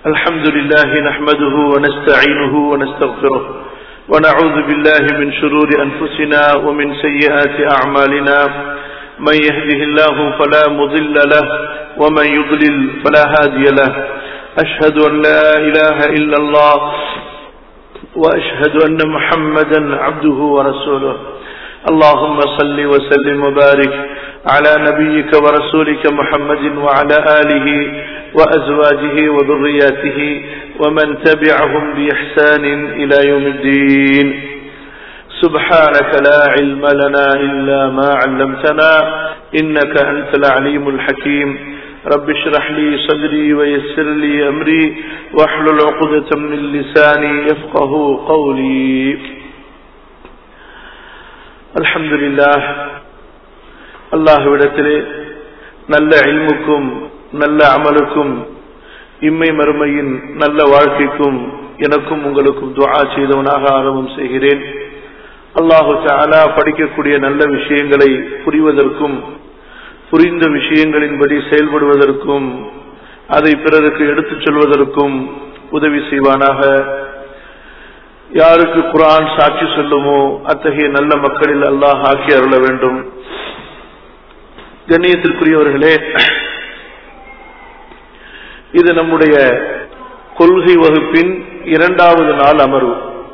الحمد لله نحمده ونستعينه ونستغفره ونعوذ بالله من شرور أنفسنا ومن سيئات أعمالنا من يهده الله فلا مضل له ومن يضلل فلا هادي له أشهد أن لا إله إلا الله وأشهد أن محمدا عبده ورسوله اللهم صل وسلم وبارك على نبيك ورسولك محمد وعلى آله وأزواجه وذرياته ومن تبعهم بإحسان إلى يوم الدين سبحانك لا علم لنا إلا ما علمتنا إنك أنت العليم الحكيم رب اشرح لي صدري ويسر لي أمري واحلل عقدة من لساني يفقه قولي الحمد لله அல்லாஹுவிடத்திலே நல்ல இல்முக்கும் நல்ல அமலுக்கும் இம்மை மறுமையின் நல்ல வாழ்க்கைக்கும் எனக்கும் உங்களுக்கும் துவா செய்தவனாக ஆரம்பம் செய்கிறேன் அல்லாஹு தாலா படிக்கக்கூடிய நல்ல விஷயங்களை புரிவதற்கும் புரிந்த விஷயங்களின்படி செயல்படுவதற்கும் அதை பிறருக்கு எடுத்துச் சொல்வதற்கும் உதவி செய்வானாக யாருக்கு குரான் சாட்சி சொல்லுமோ அத்தகைய நல்ல மக்களில் அல்லாஹ் ஆக்கி அருள வேண்டும் கண்ணியத்திற்குரியவர்களே இது நம்முடைய கொள்கை வகுப்பின் இரண்டாவது நாள் அமர்வு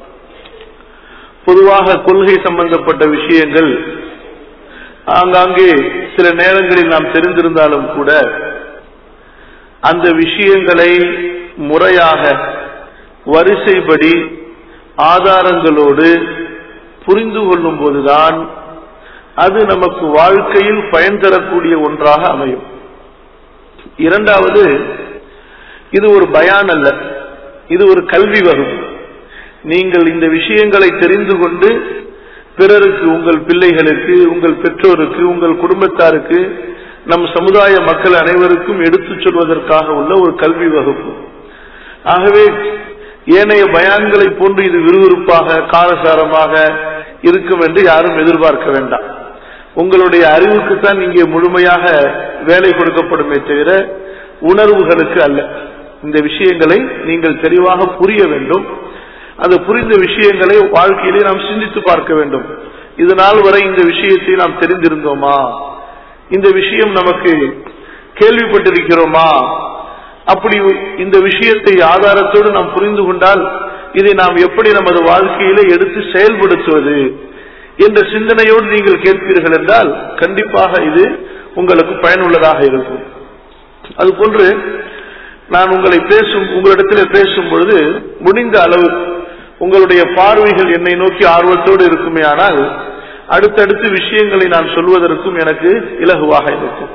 பொதுவாக கொள்கை சம்பந்தப்பட்ட விஷயங்கள் ஆங்காங்கே சில நேரங்களில் நாம் தெரிந்திருந்தாலும் கூட அந்த விஷயங்களை முறையாக வரிசைப்படி ஆதாரங்களோடு புரிந்து கொள்ளும் போதுதான் அது நமக்கு வாழ்க்கையில் பயன் தரக்கூடிய ஒன்றாக அமையும் இரண்டாவது இது ஒரு பயான் அல்ல இது ஒரு கல்வி வகுப்பு நீங்கள் இந்த விஷயங்களை தெரிந்து கொண்டு பிறருக்கு உங்கள் பிள்ளைகளுக்கு உங்கள் பெற்றோருக்கு உங்கள் குடும்பத்தாருக்கு நம் சமுதாய மக்கள் அனைவருக்கும் எடுத்துச் சொல்வதற்காக உள்ள ஒரு கல்வி வகுப்பு ஆகவே ஏனைய பயான்களை போன்று இது விறுவிறுப்பாக காரசாரமாக இருக்கும் என்று யாரும் எதிர்பார்க்க வேண்டாம் உங்களுடைய அறிவுக்குத்தான் இங்கே முழுமையாக வேலை கொடுக்கப்படுமே தவிர உணர்வுகளுக்கு அல்ல இந்த விஷயங்களை நீங்கள் தெளிவாக புரிய வேண்டும் அந்த புரிந்த விஷயங்களை வாழ்க்கையிலே நாம் சிந்தித்து பார்க்க வேண்டும் இது நாள் வரை இந்த விஷயத்தை நாம் தெரிந்திருந்தோமா இந்த விஷயம் நமக்கு கேள்விப்பட்டிருக்கிறோமா அப்படி இந்த விஷயத்தை ஆதாரத்தோடு நாம் புரிந்து கொண்டால் இதை நாம் எப்படி நமது வாழ்க்கையில எடுத்து செயல்படுத்துவது என்ற சிந்தனையோடு நீங்கள் கேட்பீர்கள் என்றால் கண்டிப்பாக இது உங்களுக்கு பயனுள்ளதாக இருக்கும் அதுபோன்று நான் உங்களை பேசும் உங்களிடத்தில் பேசும் பொழுது முடிந்த அளவு உங்களுடைய பார்வைகள் என்னை நோக்கி ஆர்வத்தோடு இருக்குமே ஆனால் அடுத்தடுத்து விஷயங்களை நான் சொல்வதற்கும் எனக்கு இலகுவாக இருக்கும்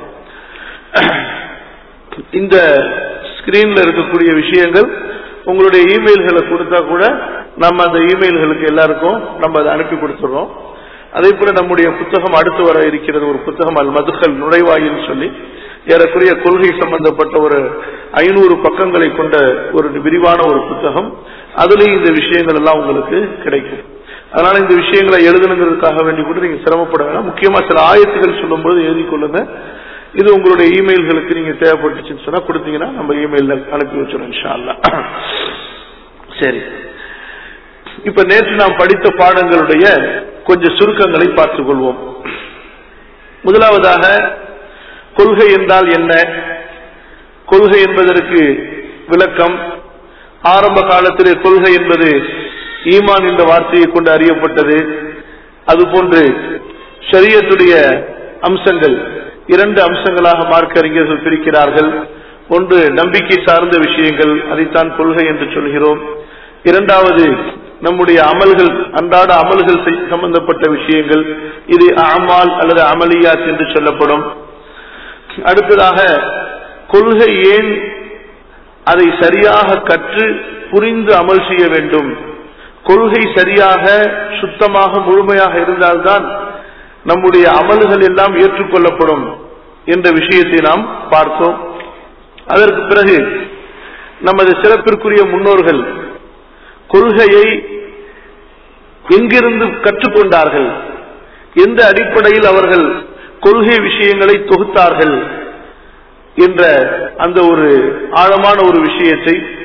இந்த ஸ்கிரீன்ல இருக்கக்கூடிய விஷயங்கள் உங்களுடைய இமெயில்களை கொடுத்தா கூட நம்ம அந்த இமெயில்களுக்கு எல்லாருக்கும் நம்ம அதை அனுப்பி கொடுத்துறோம் அதே போல நம்முடைய புத்தகம் அடுத்து வர இருக்கிறது ஒரு புத்தகம் அல் மதுகல் நுழைவாயில் சொல்லி ஏறக்குறைய கொள்கை சம்பந்தப்பட்ட ஒரு ஐநூறு பக்கங்களை கொண்ட ஒரு விரிவான ஒரு புத்தகம் அதுலேயும் இந்த விஷயங்கள் எல்லாம் உங்களுக்கு கிடைக்கும் அதனால இந்த விஷயங்களை எழுதணுங்கிறதுக்காக வேண்டி கூட நீங்க சிரமப்பட வேணாம் முக்கியமா சில ஆயத்துகள் சொல்லும்போது எழுதி கொள்ளுங்க இது உங்களுடைய இமெயில்களுக்கு நீங்க தேவைப்பட்டுச்சுன்னு சொன்னா கொடுத்தீங்கன்னா நம்ம இமெயில்ல அனுப்பி வச்சிடும் இன்ஷா அல்லா சரி இப்ப நேற்று நாம் படித்த பாடங்களுடைய கொஞ்சம் சுருக்கங்களை பார்த்துக் கொள்வோம் முதலாவதாக கொள்கை என்றால் என்ன கொள்கை என்பதற்கு விளக்கம் ஆரம்ப காலத்திலே கொள்கை என்பது ஈமான் என்ற வார்த்தையை கொண்டு அறியப்பட்டது அதுபோன்று ஷரியத்துடைய அம்சங்கள் இரண்டு அம்சங்களாக மார்க்க அறிஞர்கள் பிரிக்கிறார்கள் ஒன்று நம்பிக்கை சார்ந்த விஷயங்கள் அதைத்தான் கொள்கை என்று சொல்கிறோம் இரண்டாவது நம்முடைய அமல்கள் அன்றாட அமல்கள் சம்பந்தப்பட்ட விஷயங்கள் இது அமால் அல்லது அமலியாத் என்று சொல்லப்படும் அடுத்ததாக கொள்கை ஏன் அதை சரியாக கற்று புரிந்து அமல் செய்ய வேண்டும் கொள்கை சரியாக சுத்தமாக முழுமையாக இருந்தால்தான் நம்முடைய அமல்கள் எல்லாம் ஏற்றுக்கொள்ளப்படும் என்ற விஷயத்தை நாம் பார்த்தோம் அதற்கு பிறகு நமது சிறப்பிற்குரிய முன்னோர்கள் கொள்கையை எங்கிருந்து கற்றுக்கொண்டார்கள் எந்த அடிப்படையில் அவர்கள் கொள்கை விஷயங்களை தொகுத்தார்கள் என்ற அந்த ஒரு ஆழமான ஒரு விஷயத்தை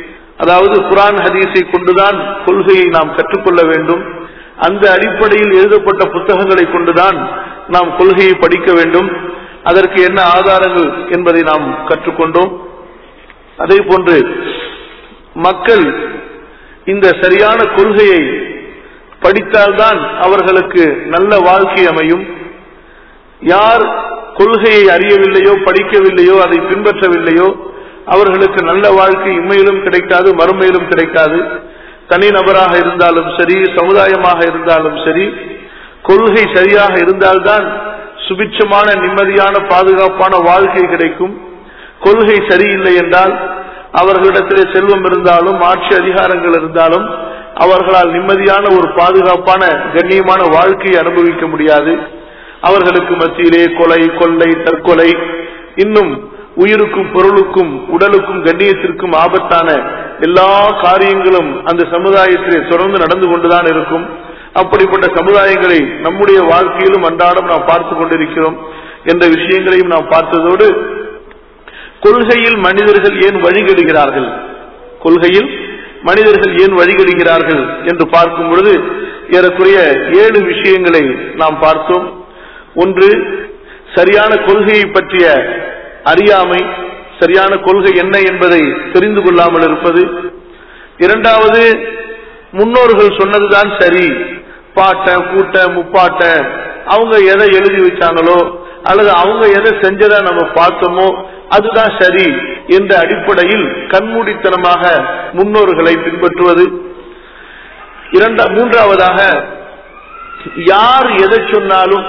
அதாவது குரான் ஹதீஸை கொண்டுதான் கொள்கையை நாம் கற்றுக்கொள்ள வேண்டும் அந்த அடிப்படையில் எழுதப்பட்ட புத்தகங்களை கொண்டுதான் நாம் கொள்கையை படிக்க வேண்டும் அதற்கு என்ன ஆதாரங்கள் என்பதை நாம் கற்றுக்கொண்டோம் அதே போன்று மக்கள் இந்த சரியான கொள்கையை படித்தால்தான் அவர்களுக்கு நல்ல வாழ்க்கை அமையும் யார் கொள்கையை அறியவில்லையோ படிக்கவில்லையோ அதை பின்பற்றவில்லையோ அவர்களுக்கு நல்ல வாழ்க்கை இம்மையிலும் கிடைக்காது மறுமையிலும் கிடைக்காது தனிநபராக இருந்தாலும் சரி சமுதாயமாக இருந்தாலும் சரி கொள்கை சரியாக இருந்தால்தான் சுபிட்சமான நிம்மதியான பாதுகாப்பான வாழ்க்கை கிடைக்கும் கொள்கை சரியில்லை என்றால் அவர்களிடத்திலே செல்வம் இருந்தாலும் ஆட்சி அதிகாரங்கள் இருந்தாலும் அவர்களால் நிம்மதியான ஒரு பாதுகாப்பான கண்ணியமான வாழ்க்கையை அனுபவிக்க முடியாது அவர்களுக்கு மத்தியிலே கொலை கொள்ளை தற்கொலை இன்னும் உயிருக்கும் பொருளுக்கும் உடலுக்கும் கண்ணியத்திற்கும் ஆபத்தான எல்லா காரியங்களும் அந்த சமுதாயத்திலே தொடர்ந்து நடந்து கொண்டுதான் இருக்கும் அப்படிப்பட்ட சமுதாயங்களை நம்முடைய வாழ்க்கையிலும் அன்றாடம் நாம் பார்த்து கொண்டிருக்கிறோம் என்ற விஷயங்களையும் நாம் பார்த்ததோடு கொள்கையில் மனிதர்கள் ஏன் வழிகெடுகிறார்கள் கொள்கையில் மனிதர்கள் ஏன் வழிகெடுகிறார்கள் என்று பார்க்கும் பொழுது ஏறக்குறைய ஏழு விஷயங்களை நாம் பார்த்தோம் ஒன்று சரியான கொள்கையை பற்றிய அறியாமை சரியான கொள்கை என்ன என்பதை தெரிந்து கொள்ளாமல் இருப்பது இரண்டாவது முன்னோர்கள் சொன்னதுதான் சரி பாட்ட கூட்ட முப்பாட்ட அவங்க எதை எழுதி வச்சாங்களோ அல்லது அவங்க எதை செஞ்சதை நம்ம பார்த்தோமோ அதுதான் சரி என்ற அடிப்படையில் கண்மூடித்தனமாக முன்னோர்களை பின்பற்றுவது இரண்டா மூன்றாவதாக யார் எதை சொன்னாலும்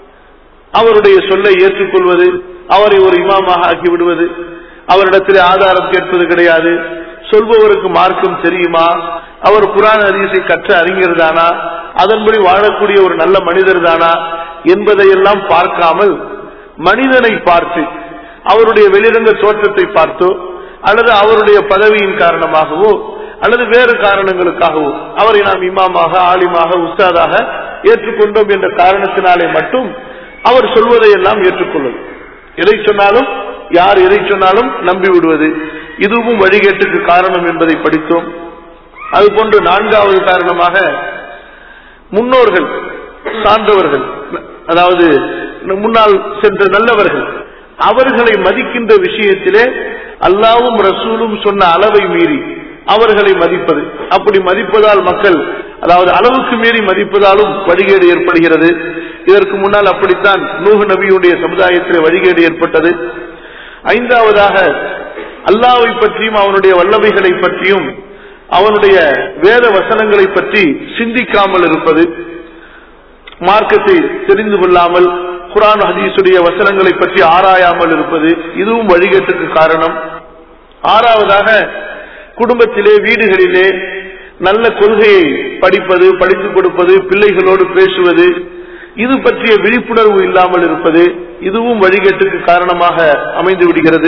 அவருடைய சொல்லை ஏற்றுக்கொள்வது அவரை ஒரு இமாமாக ஆக்கி விடுவது அவரிடத்தில் ஆதாரம் கேட்பது கிடையாது சொல்பவருக்கு மார்க்கம் தெரியுமா அவர் குரான் ஹதீஸை கற்ற அறிஞர் தானா அதன்படி வாழக்கூடிய ஒரு நல்ல மனிதர் தானா என்பதையெல்லாம் பார்க்காமல் மனிதனை பார்த்து அவருடைய வெளிரங்க தோற்றத்தை பார்த்தோ அல்லது அவருடைய பதவியின் காரணமாகவோ அல்லது வேறு காரணங்களுக்காகவோ அவரை நாம் இமாமாக ஆலிமாக உஸ்தாதாக ஏற்றுக்கொண்டோம் என்ற காரணத்தினாலே மட்டும் அவர் சொல்வதையெல்லாம் ஏற்றுக்கொள்ளும் எதை சொன்னாலும் யார் எதை சொன்னாலும் நம்பி விடுவது இதுவும் வழிகேட்டுக்கு காரணம் என்பதை படித்தோம் அதுபோன்று நான்காவது காரணமாக முன்னோர்கள் சார்ந்தவர்கள் அதாவது முன்னால் சென்ற நல்லவர்கள் அவர்களை மதிக்கின்ற விஷயத்திலே அல்லாவும் ரசூலும் சொன்ன அளவை மீறி அவர்களை மதிப்பது அப்படி மதிப்பதால் மக்கள் அதாவது அளவுக்கு மீறி மதிப்பதாலும் வழிகேடு ஏற்படுகிறது இதற்கு முன்னால் அப்படித்தான் நூகு நபியுடைய சமுதாயத்திலே வழிகேடு ஏற்பட்டது ஐந்தாவதாக அல்லாவை பற்றியும் அவனுடைய வல்லமைகளை பற்றியும் அவனுடைய வேத வசனங்களை பற்றி சிந்திக்காமல் இருப்பது மார்க்கத்தை தெரிந்து கொள்ளாமல் குரான் ஹதீசுடைய வசனங்களை பற்றி ஆராயாமல் இருப்பது இதுவும் வழிகேட்டுக்கு காரணம் ஆறாவதாக குடும்பத்திலே வீடுகளிலே நல்ல கொள்கையை படிப்பது படித்துக் கொடுப்பது பிள்ளைகளோடு பேசுவது இது பற்றிய விழிப்புணர்வு இல்லாமல் இருப்பது இதுவும் வழிகேட்டுக்கு காரணமாக அமைந்து விடுகிறது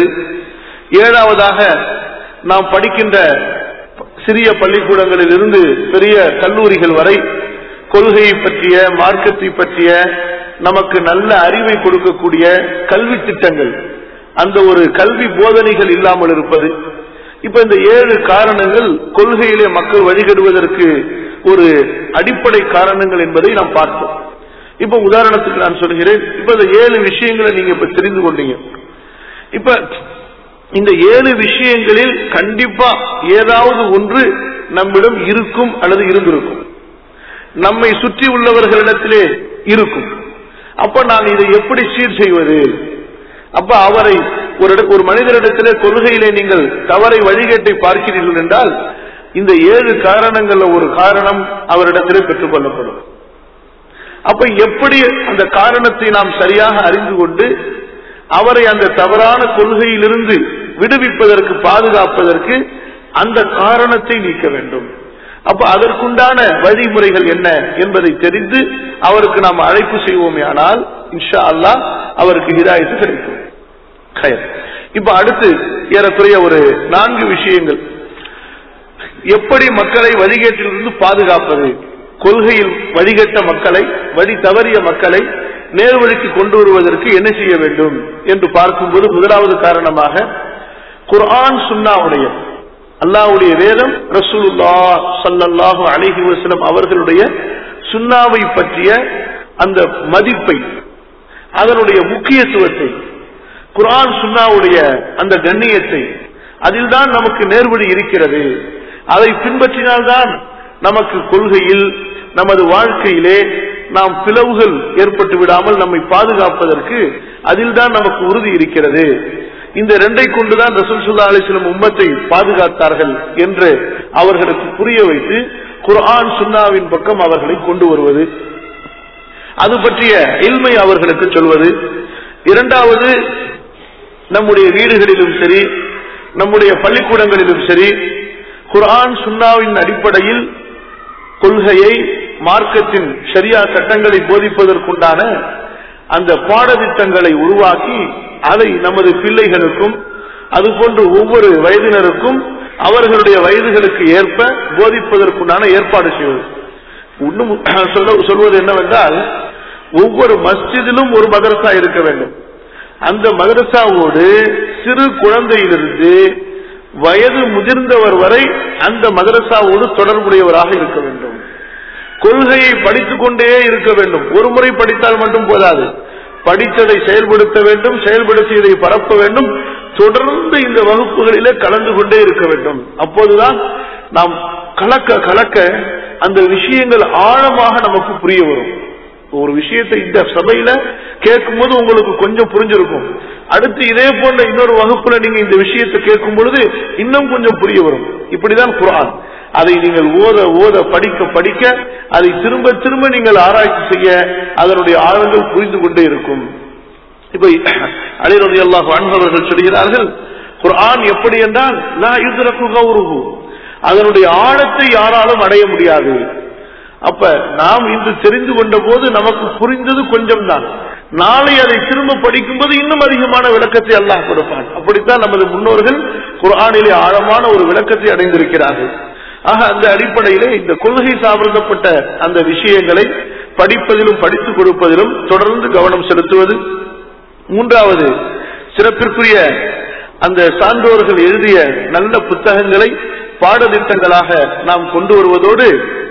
ஏழாவதாக நாம் படிக்கின்ற சிறிய பள்ளிக்கூடங்களில் இருந்து பெரிய கல்லூரிகள் வரை கொள்கையை பற்றிய மார்க்கத்தை பற்றிய நமக்கு நல்ல அறிவை கொடுக்கக்கூடிய கல்வி திட்டங்கள் அந்த ஒரு கல்வி போதனைகள் இல்லாமல் இருப்பது இப்ப இந்த ஏழு காரணங்கள் கொள்கையிலே மக்கள் வழிகடுவதற்கு ஒரு அடிப்படை காரணங்கள் என்பதை நாம் பார்த்தோம் இப்ப உதாரணத்துக்கு நான் சொல்கிறேன் இப்ப இந்த ஏழு விஷயங்களை நீங்க இப்ப தெரிந்து கொண்டீங்க இப்ப இந்த ஏழு விஷயங்களில் கண்டிப்பா ஏதாவது ஒன்று நம்மிடம் இருக்கும் அல்லது இருந்திருக்கும் நம்மை சுற்றி உள்ளவர்களிடத்திலே இருக்கும் அப்ப நான் இதை எப்படி சீர் செய்வது அப்ப அவரை ஒரு ஒரு மனிதரிடத்திலே கொள்கையிலே நீங்கள் தவறை வழிகேட்டை பார்க்கிறீர்கள் என்றால் இந்த ஏழு காரணங்கள்ல ஒரு காரணம் அவரிடத்திலே பெற்றுக் கொள்ளப்படும் அப்ப எப்படி அந்த காரணத்தை நாம் சரியாக அறிந்து கொண்டு அவரை அந்த தவறான கொள்கையிலிருந்து விடுவிப்பதற்கு பாதுகாப்பதற்கு அந்த காரணத்தை நீக்க வேண்டும் அப்ப அதற்குண்டான வழிமுறைகள் என்ன என்பதை தெரிந்து அவருக்கு நாம் அழைப்பு செய்வோமே ஆனால் இன்ஷா அல்லா அவருக்கு ஹிதாயத்து கிடைக்கும் கயர் இப்ப அடுத்து ஏறக்குறைய ஒரு நான்கு விஷயங்கள் எப்படி மக்களை வழிகேட்டிலிருந்து பாதுகாப்பது கொள்கையில் வழிகட்ட மக்களை வழி தவறிய மக்களை நேர்வழிக்கு கொண்டு வருவதற்கு என்ன செய்ய வேண்டும் என்று பார்க்கும்போது முதலாவது காரணமாக குர்ஆன் சுன்னாவுடைய அல்லாஹ்வுடைய வேதம் ரசூலுல்லா ஸல்லல்லாஹு அலைஹி வஸல்லம் அவர்களுடைய சுன்னாவை பற்றிய அந்த மதிப்பை அதனுடைய முக்கியத்துவத்தை குர்ஆன் சுன்னாவுடைய அந்த கண்ணியத்தை அதில்தான் நமக்கு நேர்வழி இருக்கிறது அதை பின்பற்றினால்தான் நமக்கு கொள்கையில் நமது வாழ்க்கையிலே நாம் பிளவுகள் ஏற்பட்டு விடாமல் நம்மை பாதுகாப்பதற்கு அதில்தான் நமக்கு உறுதி இருக்கிறது இந்த ரெண்டை கொண்டுதான் ரசூல் சுல்லா அலிஸ்லம் உம்மத்தை பாதுகாத்தார்கள் என்று அவர்களுக்கு புரிய வைத்து குர்ஆன் சுன்னாவின் பக்கம் அவர்களை கொண்டு வருவது அது பற்றிய இல்மை அவர்களுக்கு சொல்வது இரண்டாவது நம்முடைய வீடுகளிலும் சரி நம்முடைய பள்ளிக்கூடங்களிலும் சரி குர்ஆன் சுன்னாவின் அடிப்படையில் கொள்கையை மார்க்கத்தின் சரியா சட்டங்களை போதிப்பதற்குண்டான அந்த பாடத்திட்டங்களை உருவாக்கி அதை நமது பிள்ளைகளுக்கும் அதுபோன்று ஒவ்வொரு வயதினருக்கும் அவர்களுடைய வயதுகளுக்கு ஏற்ப போதிப்பதற்குண்டான ஏற்பாடு செய்வது இன்னும் சொல்ல சொல்வது என்னவென்றால் ஒவ்வொரு மஸ்ஜிதிலும் ஒரு மதரசா இருக்க வேண்டும் அந்த மதரசாவோடு சிறு குழந்தையிலிருந்து வயது முதிர்ந்தவர் வரை அந்த மதரசாவோடு தொடர்புடையவராக இருக்க வேண்டும் கொள்கையை படித்துக் கொண்டே இருக்க வேண்டும் ஒரு முறை படித்தால் மட்டும் போதாது படித்ததை செயல்படுத்த வேண்டும் செயல்படுத்தியதை பரப்ப வேண்டும் தொடர்ந்து இந்த வகுப்புகளிலே கலந்து கொண்டே இருக்க வேண்டும் அப்போதுதான் நாம் கலக்க கலக்க அந்த விஷயங்கள் ஆழமாக நமக்கு புரிய வரும் ஒரு விஷயத்தை இந்த சபையில கேட்கும் போது உங்களுக்கு கொஞ்சம் புரிஞ்சிருக்கும் அடுத்து இதே போன்ற இன்னொரு வகுப்புல நீங்க இந்த விஷயத்தை கேட்கும் பொழுது இன்னும் கொஞ்சம் புரிய வரும் இப்படிதான் குரான் அதை நீங்கள் ஓத ஓத படிக்க படிக்க அதை திரும்ப திரும்ப நீங்கள் ஆராய்ச்சி செய்ய அதனுடைய ஆழங்கள் புரிந்து கொண்டே இருக்கும் இப்ப அலிரதி அல்லாஹ் அன்பவர்கள் சொல்கிறார்கள் குர்ஆன் எப்படி என்றால் நான் யுத்தரக்கு கௌருகு அதனுடைய ஆழத்தை யாராலும் அடைய முடியாது அப்ப நாம் இன்று தெரிந்து கொண்ட போது நமக்கு புரிந்தது கொஞ்சம் தான் நாளை அதை திரும்ப படிக்கும்போது இன்னும் அதிகமான விளக்கத்தை அல்லாஹ் கொடுப்பான் அப்படித்தான் நமது முன்னோர்கள் குர்ஆனிலே ஆழமான ஒரு விளக்கத்தை அடைந்திருக்கிறார்கள் ஆக அந்த அடிப்படையிலே இந்த கொள்கை சார்ந்தப்பட்ட அந்த விஷயங்களை படிப்பதிலும் படித்துக் கொடுப்பதிலும் தொடர்ந்து கவனம் செலுத்துவது மூன்றாவது சிறப்பிற்குரிய அந்த சான்றோர்கள் எழுதிய நல்ல புத்தகங்களை பாடத்திட்டங்களாக நாம் கொண்டு வருவதோடு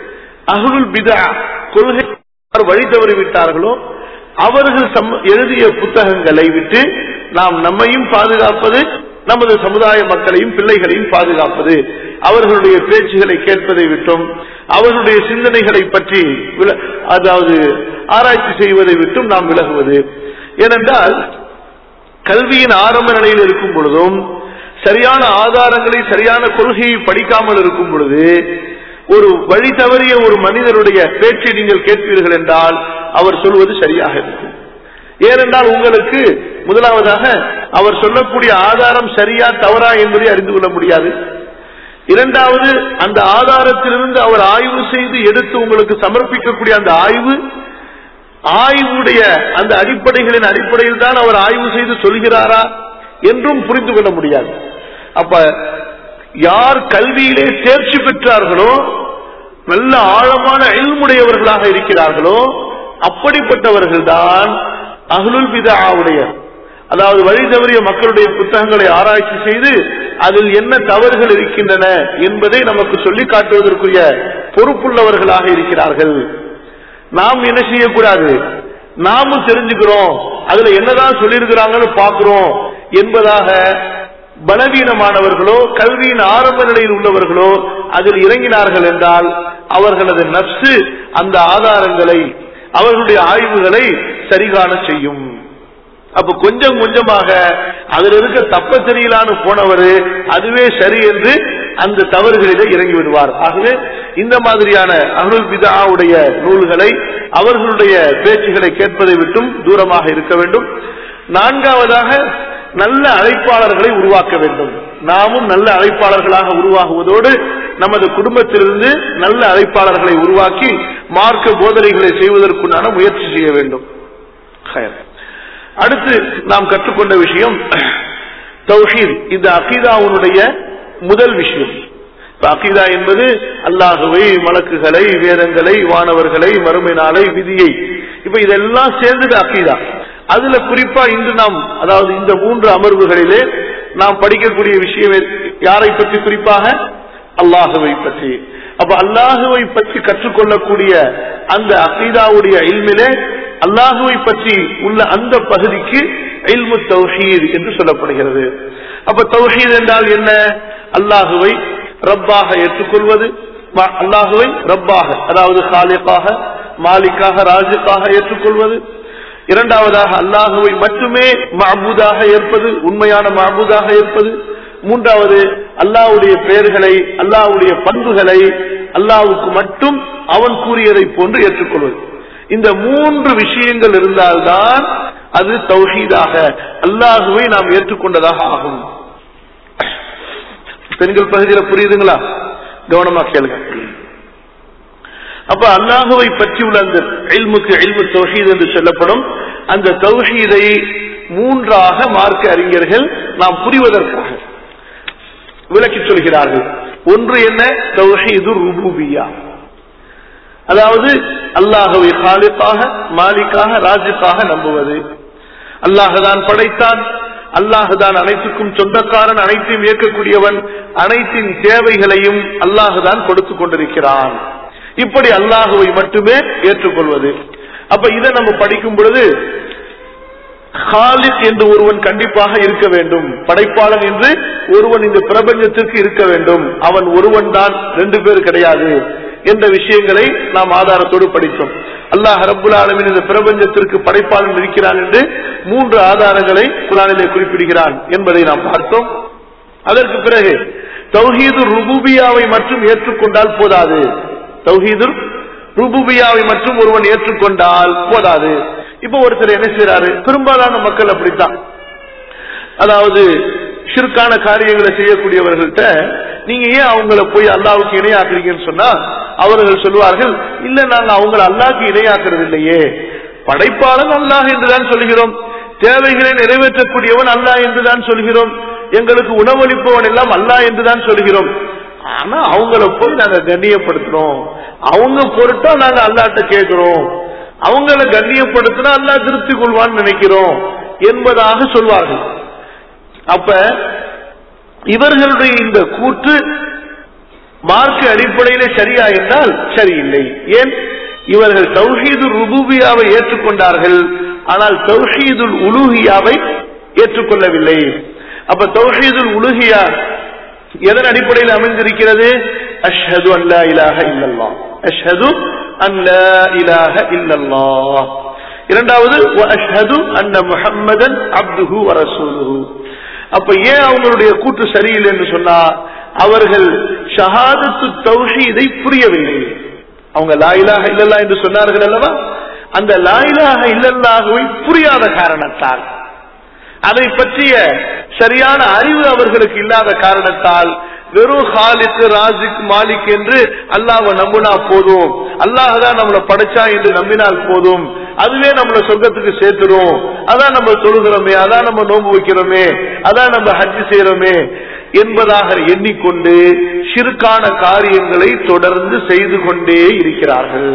அகுல் பிதா கொள்கை வழி தவறிவிட்டார்களோ அவர்கள் எழுதிய புத்தகங்களை விட்டு நாம் நம்மையும் பாதுகாப்பது நமது சமுதாய மக்களையும் பிள்ளைகளையும் பாதுகாப்பது அவர்களுடைய பேச்சுகளை கேட்பதை விட்டும் அவர்களுடைய சிந்தனைகளை பற்றி அதாவது ஆராய்ச்சி செய்வதை விட்டும் நாம் விலகுவது ஏனென்றால் கல்வியின் ஆரம்ப நிலையில் இருக்கும் பொழுதும் சரியான ஆதாரங்களை சரியான கொள்கையை படிக்காமல் இருக்கும் பொழுது ஒரு வழி தவறிய ஒரு மனிதருடைய பேச்சை நீங்கள் கேட்பீர்கள் என்றால் அவர் சொல்வது சரியாக இருக்கும் ஏனென்றால் உங்களுக்கு முதலாவதாக அவர் சொல்லக்கூடிய ஆதாரம் சரியா தவறா என்பதை அறிந்து கொள்ள முடியாது இரண்டாவது அந்த ஆதாரத்திலிருந்து அவர் ஆய்வு செய்து எடுத்து உங்களுக்கு சமர்ப்பிக்கக்கூடிய அந்த ஆய்வு ஆய்வுடைய அந்த அடிப்படைகளின் அடிப்படையில் தான் அவர் ஆய்வு செய்து சொல்கிறாரா என்றும் புரிந்து கொள்ள முடியாது அப்ப யார் கல்வியிலே தேர்ச்சி பெற்றார்களோ நல்ல ஆழமான எல்முடையவர்களாக இருக்கிறார்களோ அப்படிப்பட்டவர்கள் தான் அகலுல் பிதாவுடைய அதாவது வழி தவறிய மக்களுடைய புத்தகங்களை ஆராய்ச்சி செய்து அதில் என்ன தவறுகள் இருக்கின்றன என்பதை நமக்கு சொல்லி காட்டுவதற்குரிய பொறுப்புள்ளவர்களாக இருக்கிறார்கள் நாம் என்ன செய்யக்கூடாது நாமும் தெரிஞ்சுக்கிறோம் அதுல என்னதான் சொல்லியிருக்கிறாங்கன்னு பாக்குறோம் என்பதாக பலவீனமானவர்களோ கல்வியின் ஆரம்ப நிலையில் உள்ளவர்களோ அதில் இறங்கினார்கள் என்றால் அவர்களது நப்சு அந்த ஆதாரங்களை அவர்களுடைய ஆய்வுகளை சரிகாண செய்யும் அப்ப கொஞ்சம் கொஞ்சமாக அதுல இருக்க தப்ப தெரியலான்னு போனவர் அதுவே சரி என்று அந்த தவறுகளிலே இறங்கி விடுவார் ஆகவே இந்த மாதிரியான அருள் பிதாவுடைய நூல்களை அவர்களுடைய பேச்சுகளை கேட்பதை விட்டும் தூரமாக இருக்க வேண்டும் நான்காவதாக நல்ல அழைப்பாளர்களை உருவாக்க வேண்டும் நாமும் நல்ல அழைப்பாளர்களாக உருவாகுவதோடு நமது குடும்பத்திலிருந்து நல்ல அழைப்பாளர்களை உருவாக்கி மார்க்க போதனைகளை செய்வதற்குண்டான முயற்சி செய்ய வேண்டும் அடுத்து நாம் கற்றுக்கொண்ட விஷயம் தௌஹீத் இந்த அகீதாவுடைய முதல் விஷயம் அகீதா என்பது அல்லாஹுவை மலக்குகளை வேதங்களை வானவர்களை மறுமை நாளை விதியை இப்ப இதெல்லாம் சேர்ந்தது அகீதா அதுல குறிப்பா இன்று நாம் அதாவது இந்த மூன்று அமர்வுகளிலே நாம் படிக்கக்கூடிய விஷயம் யாரை பற்றி குறிப்பாக அல்லாஹுவை பற்றி அப்ப அல்லாஹுவை பற்றி கற்றுக்கொள்ளக்கூடிய அந்த அகீதாவுடைய இல்மிலே அல்லாஹுவை பற்றி உள்ள அந்த பகுதிக்கு இல்மு தௌஹீத் என்று சொல்லப்படுகிறது அப்ப தௌஹீத் என்றால் என்ன அல்லாஹுவை ரப்பாக ஏற்றுக்கொள்வது ம- அல்லாஹுவை ரப்பாக அதாவது காலிக்காக மாலிக்காக ராஜுக்காக ஏற்றுக்கொள்வது இரண்டாவதாக அல்லாஹுவை மட்டுமே மாபூதாக ஏற்பது உண்மையான மாபூதாக ஏற்பது மூன்றாவது அல்லாஹ்வுடைய பெயர்களை அல்லாஹ்வுடைய பண்புகளை அல்லாஹ்வுக்கு மட்டும் அவன் கூறியதை போன்று ஏற்றுக்கொள்வது இந்த மூன்று விஷயங்கள் இருந்தால்தான் அது தௌஹீதாக அல்லாஹுவை நாம் ஏற்றுக்கொண்டதாக ஆகும் பெண்கள் பகுதியில புரியுதுங்களா கவனமா கேளுங்க அப்ப அல்லாஹுவை பற்றி உள்ள அந்த இல்முக்கு இல்மு தௌஹீத் என்று சொல்லப்படும் அந்த தௌஹீதை மூன்றாக மார்க்க அறிஞர்கள் நாம் புரிவதற்காக விளக்கி சொல்கிறார்கள் ஒன்று என்ன தௌஹீது ருபூபியா அதாவது அல்லாஹுவை காலிக்காக மாலிக்காக ராஜுக்காக நம்புவது அல்லாஹுதான் படைத்தான் அல்லாஹுதான் அனைத்துக்கும் சொந்தக்காரன் அனைத்தையும் இயக்கக்கூடியவன் அனைத்தின் தேவைகளையும் அல்லாஹுதான் கொடுத்து கொண்டிருக்கிறான் இப்படி அல்லாஹுவை மட்டுமே ஏற்றுக்கொள்வது அப்ப இதை நம்ம படிக்கும் பொழுது ஹாலித் என்று ஒருவன் கண்டிப்பாக இருக்க வேண்டும் படைப்பாளன் என்று ஒருவன் இந்த பிரபஞ்சத்திற்கு இருக்க வேண்டும் அவன் ஒருவன் தான் ரெண்டு பேர் கிடையாது என்ற விஷயங்களை நாம் ஆதாரத்தோடு படித்தோம் அல்லாஹ் ரப்புல் ஆலமீன் இந்த பிரபஞ்சத்திற்கு படைப்பாளன் இருக்கிறான் என்று மூன்று ஆதாரங்களை குரானிலே குறிப்பிடுகிறான் என்பதை நாம் பார்த்தோம் அதற்கு பிறகு தௌஹீது ருபூபியாவை மட்டும் ஏற்றுக்கொண்டால் போதாது தௌஹீது ருபூபியாவை மட்டும் ஒருவன் ஏற்றுக்கொண்டால் போதாது இப்ப ஒருத்தர் என்ன செய்யறாரு பெரும்பாலான மக்கள் அப்படித்தான் அதாவது ஷிர்கான காரியங்களை செய்யக்கூடியவர்கள்ட்ட நீங்க ஏன் அவங்கள போய் அல்லாவுக்கு இணையாக்குறீங்கன்னு சொன்னா அவர்கள் சொல்லுவார்கள் இல்ல நாங்க அவங்கள அல்லாஹ்க்கு இணையாக்குறது இல்லையே படைப்பாளன் அல்லாஹ் என்றுதான் சொல்கிறோம் தேவைகளை நிறைவேற்றக்கூடியவன் அல்லாஹ் என்றுதான் சொல்கிறோம் எங்களுக்கு உணவளிப்பவன் எல்லாம் அல்லாஹ் என்றுதான் சொல்கிறோம் ஆனா அவங்கள போய் நாங்க கண்ணியப்படுத்துறோம் அவங்க பொருட்டா நாங்க அல்லாட்ட கேட்கிறோம் அவங்கள கண்ணியப்படுத்தினா அல்லாஹ் திருப்தி கொள்வான்னு நினைக்கிறோம் என்பதாக சொல்வார்கள் அப்ப இவர்களுடைய இந்த கூற்று மார்க்க அடிப்படையிலே சரியா என்றால் சரியில்லை ஏன் இவர்கள் தௌஹீது ருபூபியாவை ஏற்றுக்கொண்டார்கள் ஆனால் தௌஹீதுல் உலூஹியாவை ஏற்றுக்கொள்ளவில்லை அப்ப தௌஹீதுல் உலூஹியா எதன் அடிப்படையில் அமைந்திருக்கிறது அஷ்ஹது அல்லா இலாஹ இல்லல்லா அஷ்ஹது அல்லா இலாஹ இல்லல்லா இரண்டாவது அஷ்ஹது அன்ன முஹம்மதன் அப்துஹு வரசூலுஹு அப்ப ஏன் அவங்களுடைய கூற்று சரியில்லை என்று சொன்னா அவர்கள் ஷஹாதத்து தௌஹீதை புரியவில்லை அவங்க லாயிலாக இல்லல்லா என்று சொன்னார்கள் அல்லவா அந்த லாயிலாக இல்லல்லாகவை புரியாத காரணத்தால் அதை பற்றிய சரியான அறிவு அவர்களுக்கு இல்லாத காரணத்தால் வெறும் ஹாலிக் ராஜிக் மாலிக் என்று அல்லாஹ்வை நம்பினா போதும் அல்லாஹ் தான் நம்மளை படைச்சா என்று நம்பினால் போதும் அதுவே நம்மள சொர்க்கத்துக்கு சேர்த்துரும் அதான் நம்ம தொழுகிறோமே அதான் நம்ம நோன்பு வைக்கிறோமே அதான் நம்ம ஹஜ்ஜி செய்யறோமே என்பதாக எண்ணிக்கொண்டு சிறுக்கான காரியங்களை தொடர்ந்து செய்து கொண்டே இருக்கிறார்கள்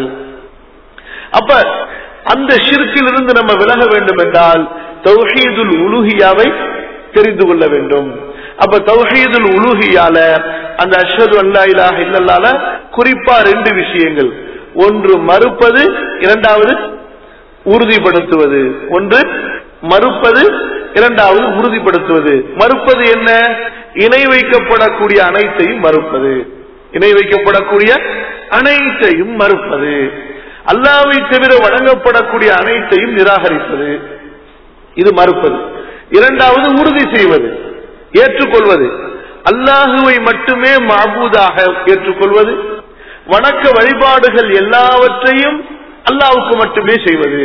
அப்ப அந்த ஷிர்க்கிலிருந்து நம்ம விலக வேண்டும் என்றால் தௌஹீதுல் உலுஹியாவை தெரிந்து கொள்ள வேண்டும் அப்ப தௌஹீதுல் உலுஹியால அந்த அஷ்ஹது அல்லா இலாஹ இல்லல்லால குறிப்பா ரெண்டு விஷயங்கள் ஒன்று மறுப்பது இரண்டாவது உறுதிப்படுத்துவது ஒன்று மறுப்பது இரண்டாவது உறுதிப்படுத்துவது மறுப்பது என்ன இணை வைக்கப்படக்கூடிய அனைத்தையும் மறுப்பது இணை வைக்கப்படக்கூடிய அனைத்தையும் மறுப்பது அல்லாவை தவிர வழங்கப்படக்கூடிய அனைத்தையும் நிராகரிப்பது இது மறுப்பது இரண்டாவது உறுதி செய்வது ஏற்றுக்கொள்வது அல்லாஹுவை மட்டுமே மாபூதாக ஏற்றுக்கொள்வது வணக்க வழிபாடுகள் எல்லாவற்றையும் அல்லாவுக்கு மட்டுமே செய்வது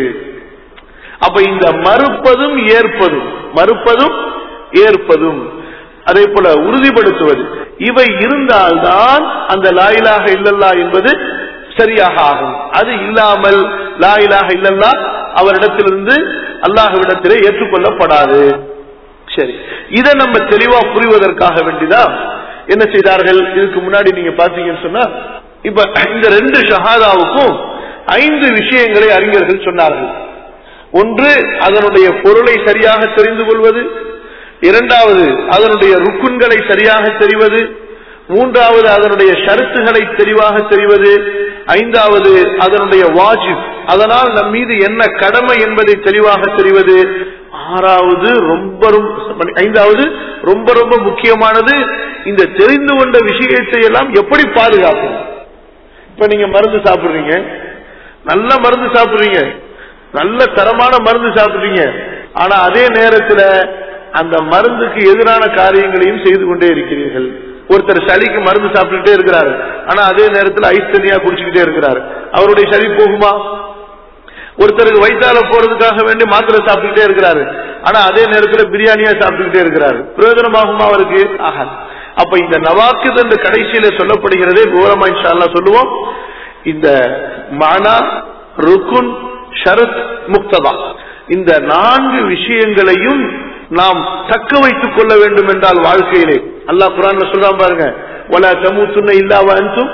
அப்ப இந்த மறுப்பதும் ஏற்பதும் மறுப்பதும் ஏற்பதும் அதே போல உறுதிப்படுத்துவது இவை இருந்தால்தான் அந்த லாயிலாக இல்லல்லா என்பது சரியாக ஆகும் அது இல்லாமல் லாயிலாக இல்லல்லா அவரிடத்திலிருந்து அல்லாஹ்விடத்திலே ஏற்றுக்கொள்ளப்படாது சரி இதை நம்ம தெளிவா புரிவதற்காக வேண்டிதான் என்ன செய்தார்கள் இதுக்கு முன்னாடி நீங்க பாத்தீங்கன்னு சொன்னா இப்ப இந்த ரெண்டு ஷஹாதாவுக்கும் ஐந்து விஷயங்களை அறிஞர்கள் சொன்னார்கள் ஒன்று அதனுடைய பொருளை சரியாக தெரிந்து கொள்வது இரண்டாவது அதனுடைய ருக்குன்களை சரியாக தெரிவது மூன்றாவது அதனுடைய ஷரத்துகளை தெளிவாக தெரிவது ஐந்தாவது அதனுடைய வாஜிப் அதனால் நம் மீது என்ன கடமை என்பதை தெளிவாக தெரிவது ஆறாவது ரொம்ப ரொம்ப ஐந்தாவது ரொம்ப ரொம்ப முக்கியமானது இந்த தெரிந்து கொண்ட விஷயத்தை எல்லாம் எப்படி பாதுகாக்கும் இப்ப நீங்க மருந்து சாப்பிடுறீங்க நல்ல மருந்து சாப்பிடுறீங்க நல்ல தரமான மருந்து சாப்பிடுறீங்க ஆனா அதே நேரத்துல அந்த மருந்துக்கு எதிரான காரியங்களையும் செய்து கொண்டே இருக்கிறீர்கள் ஒருத்தர் சளிக்கு மருந்து சாப்பிட்டுட்டே இருக்கிறாரு ஆனா அதே நேரத்தில் ஐஸ் தண்ணியா குடிச்சுக்கிட்டே இருக்கிறாரு அவருடைய சளி போகுமா ஒருத்தருக்கு வயிற்றால போறதுக்காக வேண்டி மாத்திரை சாப்பிட்டுக்கிட்டே இருக்கிறாரு ஆனா அதே நேரத்தில் பிரியாணியா சாப்பிட்டுக்கிட்டே இருக்கிறாரு பிரயோஜனமாகுமா அவருக்கு ஆகாது அப்ப இந்த நவாக்குது என்று கடைசியில சொல்லப்படுகிறதே விவரமா இன்ஷால்லா சொல்லுவோம் இந்த மானா ருக்குன் ஷரத் முக்ததா இந்த நான்கு விஷயங்களையும் நாம் தக்க வைத்துக் கொள்ள வேண்டும் என்றால் வாழ்க்கையிலே அல்லாஹ் குரான் சொல்றான் பாருங்க ஒலா தமுத்துன்ன இல்லாவ அன்சும்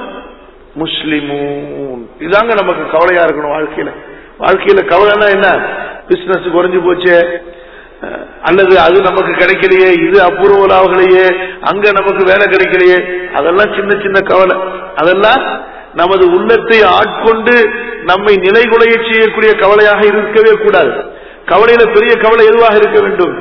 முஸ்லிமூன் இதாங்க நமக்கு கவலையா இருக்கணும் வாழ்க்கையில வாழ்க்கையில கவலைனா என்ன பிசினஸ் குறைஞ்சு போச்சு அல்லது அது நமக்கு கிடைக்கலையே இது அபூர்வலாகலையே அங்க நமக்கு வேலை கிடைக்கலையே அதெல்லாம் சின்ன சின்ன கவலை அதெல்லாம் நமது உள்ளத்தை ஆட்கொண்டு நம்மை நிலைகுலைய செய்யக்கூடிய கவலையாக இருக்கவே கூடாது கவலையில பெரிய கவலை எதுவாக இருக்க வேண்டும்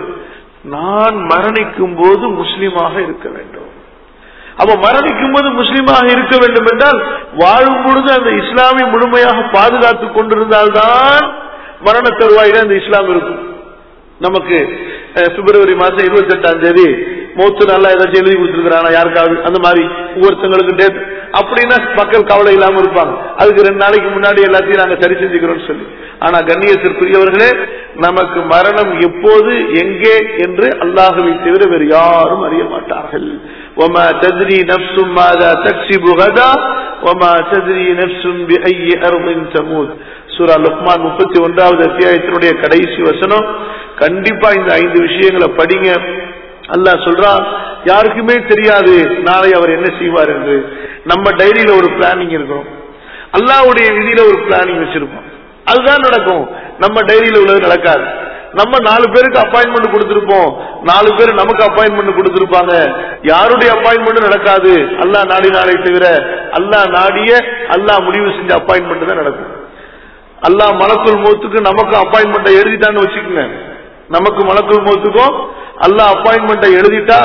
நான் மரணிக்கும் போது முஸ்லீமாக இருக்க வேண்டும் அப்ப மரணிக்கும் போது முஸ்லீமாக இருக்க வேண்டும் என்றால் வாழும் பொழுது அந்த இஸ்லாமை முழுமையாக பாதுகாத்துக் கொண்டிருந்தால்தான் மரண தருவாயில அந்த இஸ்லாம் இருக்கும் நமக்கு பிப்ரவரி மாசம் இருபத்தி எட்டாம் தேதி மூத்து நல்லா ஏதாச்சும் எழுதி கொடுத்துருக்கானா யாருக்காவது அந்த மாதிரி ஒவ்வொருத்தங்களுக்கு டேட் அப்படின்னா மக்கள் கவலை இல்லாம இருப்பாங்க அதுக்கு ரெண்டு நாளைக்கு முன்னாடி எல்லாத்தையும் நாங்க சரி செஞ்சுக்கிறோம் சொல்லி ஆனா கண்ணியத்திற்குரியவர்களே நமக்கு மரணம் எப்போது எங்கே என்று அல்லாஹுவை தவிர வேறு யாரும் அறிய மாட்டார்கள் وما تدري نفس ماذا تكسب غدا وما تدري نفس بأي أرض تموت சூரா லுக்மான் முப்பத்தி ஒன்றாவது அத்தியாயத்தினுடைய கடைசி வசனம் கண்டிப்பா இந்த ஐந்து விஷயங்களை படிங்க அல்லாஹ் சொல்றான் யாருக்குமே தெரியாது நாளை அவர் என்ன செய்வார் என்று நம்ம டைரியில ஒரு பிளானிங் இருக்கும் அல்லாவுடைய விதியில ஒரு பிளானிங் வச்சிருப்போம் அதுதான் நடக்கும் நம்ம டைரியில உள்ளது நடக்காது நம்ம நாலு பேருக்கு அப்பாயின்மெண்ட் கொடுத்திருப்போம் நாலு பேர் நமக்கு அப்பாயின்மெண்ட் கொடுத்திருப்பாங்க யாருடைய அப்பாயின்மெண்ட் நடக்காது அல்லா நாடி நாளை தவிர அல்லா நாடிய அல்லா முடிவு செஞ்ச அப்பாயின்மெண்ட் தான் நடக்கும் அல்லா மலக்குள் மோத்துக்கு நமக்கு அப்பாயின்மெண்ட் எழுதிட்டான்னு வச்சுக்கோங்க நமக்கு மலக்குள் மோத்துக்கும் அல்லா அப்பாயின்மெண்ட் எழுதிட்டா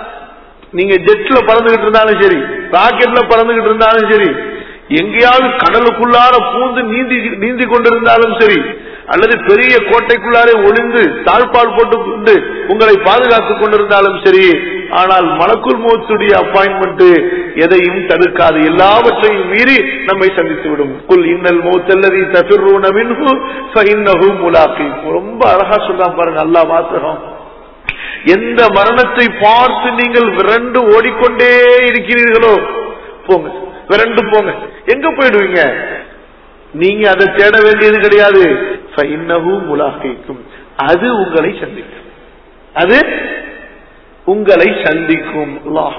நீங்க ஜெட்ல பறந்துகிட்டு இருந்தாலும் சரி ராக்கெட்ல பறந்துகிட்டு இருந்தாலும் சரி எங்கேயாவது கடலுக்குள்ளார பூந்து நீந்தி நீந்தி கொண்டிருந்தாலும் சரி அல்லது பெரிய கோட்டைக்குள்ளாரே ஒளிந்து தாழ்பால் போட்டு கொண்டு உங்களை பாதுகாத்துக் கொண்டிருந்தாலும் சரி ஆனால் மலக்குள் மோத்துடைய அப்பாயின்மெண்ட் எதையும் தடுக்காது எல்லாவற்றையும் மீறி நம்மை சந்தித்து விடும் குல் இன்னல் மோத்தல்லதி தபிர்ரூன மின்ஹு ஃபஇன்னஹு முலாக்கி ரொம்ப அழகா சொல்றான் பாருங்க அல்லா வாசகம் எந்த மரணத்தை பார்த்து நீங்கள் விரண்டு ஓடிக்கொண்டே இருக்கிறீர்களோ போங்க விரண்டு போங்க எங்க போயிடுவீங்க நீங்க அதை தேட வேண்டியது கிடையாது முலாகிக்கும் அது உங்களை சந்திக்கும் அது உங்களை சந்திக்கும்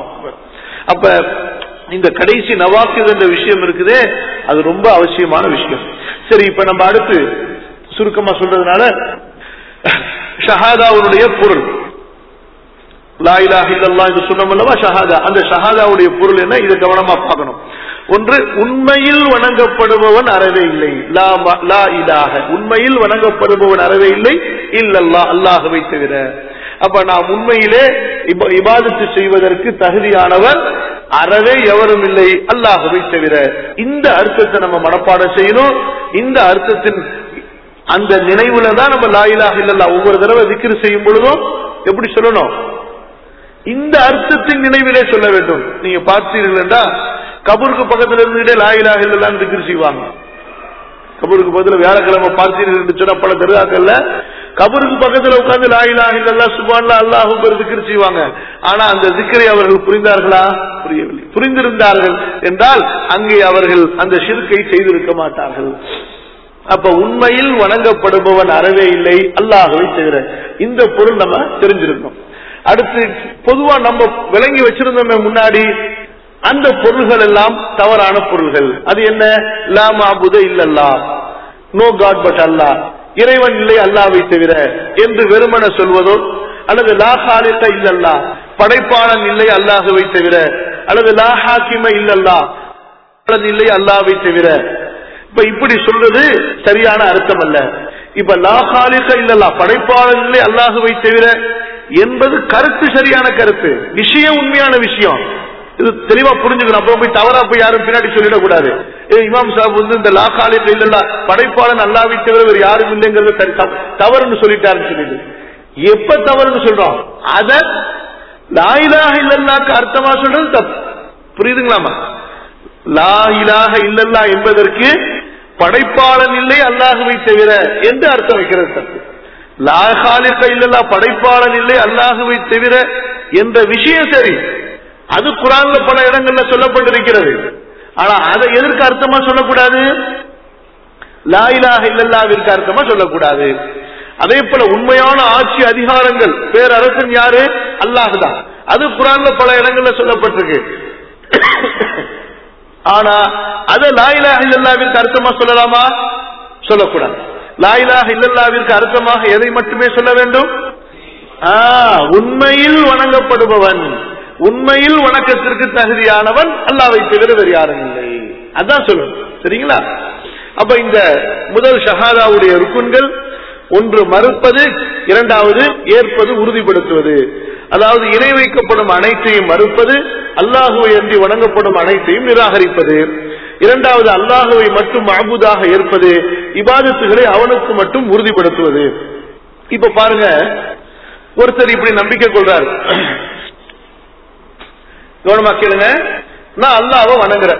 அப்ப இந்த கடைசி நவாக்கு என்ற விஷயம் இருக்குதே அது ரொம்ப அவசியமான விஷயம் சரி இப்ப நம்ம அடுத்து சுருக்கமா சொல்றதுனால ஷஹாதாவுடைய பொருள் லாயிலாக இல்லல்லா என்று சொன்னோம் அல்லவா ஷஹாதா அந்த ஷஹாதாவுடைய பொருள் என்ன இதை கவனமா பார்க்கணும் ஒன்று உண்மையில் வணங்கப்படுபவன் அறவே இல்லை லா இலாக உண்மையில் வணங்கப்படுபவன் அறவே இல்லை இல்லல்லா அல்லாஹவை தவிர அப்ப நாம் உண்மையிலே இபாதத்து செய்வதற்கு தகுதியானவர் அறவே எவரும் இல்லை அல்லாஹவை தவிர இந்த அர்த்தத்தை நம்ம மனப்பாடம் செய்யணும் இந்த அர்த்தத்தின் அந்த நினைவுல தான் நம்ம லாயிலாக இல்லல்லா ஒவ்வொரு தடவை விக்கிரி செய்யும் பொழுதும் எப்படி சொல்லணும் இந்த அர்த்தத்தின் நினைவிலே சொல்ல வேண்டும் நீங்க பார்த்தீர்கள் என்றா கபூருக்கு பக்கத்துல இருந்துகிட்டே லாயிலாக இல்லலான்னு திக்ரு செய்வாங்க கபூருக்கு பக்கத்துல வியாழக்கிழமை பார்த்தீர்கள் என்று சொன்ன பல தெருவாக்கல்ல கபருக்கு பக்கத்துல உட்கார்ந்து லாயிலாக இல்லல்லா சுபான்ல அல்லாஹும் திக்ரு செய்வாங்க ஆனா அந்த திக்கரை அவர்கள் புரிந்தார்களா புரியவில்லை புரிந்திருந்தார்கள் என்றால் அங்கே அவர்கள் அந்த சிறுக்கை செய்திருக்க மாட்டார்கள் அப்ப உண்மையில் வணங்கப்படுபவன் அறவே இல்லை அல்லாஹவை தவிர இந்த பொருள் நம்ம தெரிஞ்சிருக்கோம் அடுத்து பொதுவா நம்ம விளங்கி வச்சிருந்தோமே முன்னாடி அந்த பொருள்கள் எல்லாம் தவறான பொருள்கள் அது என்ன லா மாபுத இல்லல்லா நோ காட் பட் அல்லா இறைவன் இல்லை அல்லாவை தவிர என்று வெறுமன சொல்வதோ அல்லது லா ஹாலிக இல்லல்லா படைப்பாளன் இல்லை அல்லாஹுவை தவிர அல்லது லா ஹாக்கிம இல்லல்லா அல்லது இல்லை அல்லாவை தவிர இப்ப இப்படி சொல்றது சரியான அர்த்தம் அல்ல இப்ப லா ஹாலிக இல்லல்லா படைப்பாளன் இல்லை அல்லாஹுவை தவிர என்பது கருத்து சரியான கருத்து விஷயம் உண்மையான விஷயம் இது தெளிவா புரிஞ்சுக்கணும் அப்புறம் போய் தவறா போய் யாரும் பின்னாடி சொல்லிடக்கூடாது ஏ இமாம் சாப் வந்து இந்த லா காலில் இல்லல்லா படைப்பாளன் அல்லாவை தவிர வேறு யாரும் இல்லைங்கிறது சரி, தவ- தவறுன்னு சொல்லிட்டாருன்னு சொல்லிட்டு எப்ப தவறுன்னு சொல்றோம் அத லாயிலாக இல்லல்லாக்கு அர்த்தமா சொல்றது தப்பு புரியுதுங்களாமா லா இலாஹ இல்லல்லா என்பதற்கு படைப்பாளன் இல்லை அல்லாஹுவை தவிர என்று அர்த்தம் வைக்கிறது தப்பு லா காலிக இல்லல்லா படைப்பாளன் இல்லை அல்லாஹுவை தவிர என்ற விஷயம் சரி அது குரான்ல பல இடங்கள்ல சொல்லப்பட்டிருக்கிறது ஆனா அதை எதற்கு அர்த்தமா சொல்லக்கூடாது லா இலாஹ இல்லல்லாவிற்கு அர்த்தமா சொல்லக்கூடாது அதே போல உண்மையான ஆட்சி அதிகாரங்கள் பேரரசன் யாரு அல்லாஹ் தான் அது குரான்ல பல இடங்கள்ல சொல்லப்பட்டிருக்கு ஆனா அதை லாயிலாக இல்லல்லாவிற்கு அர்த்தமா சொல்லலாமா சொல்லக்கூடாது லாயிலாக இல்லல்லாவிற்கு அர்த்தமாக எதை மட்டுமே சொல்ல வேண்டும் ஆ, உண்மையில் வணங்கப்படுபவன் உண்மையில் வணக்கத்திற்கு தகுதியானவன் அல்லாவை தவிர வேறு யாரும் இல்லை அதான் சொல்லணும் சரிங்களா அப்ப இந்த முதல் ஷஹாதாவுடைய ருக்குன்கள் ஒன்று மறுப்பது இரண்டாவது ஏற்பது உறுதிப்படுத்துவது அதாவது இணை வைக்கப்படும் அனைத்தையும் மறுப்பது அல்லாஹுவை அன்றி வணங்கப்படும் அனைத்தையும் நிராகரிப்பது இரண்டாவது அல்லாஹுவை மட்டும் அபுதாக ஏற்பது இபாதத்துகளை அவனுக்கு மட்டும் உறுதிப்படுத்துவது இப்ப பாருங்க ஒருத்தர் இப்படி நம்பிக்கை கொள்றாரு கவனமா கேளுங்க நான் அல்லாஹ்வை வணங்குறேன்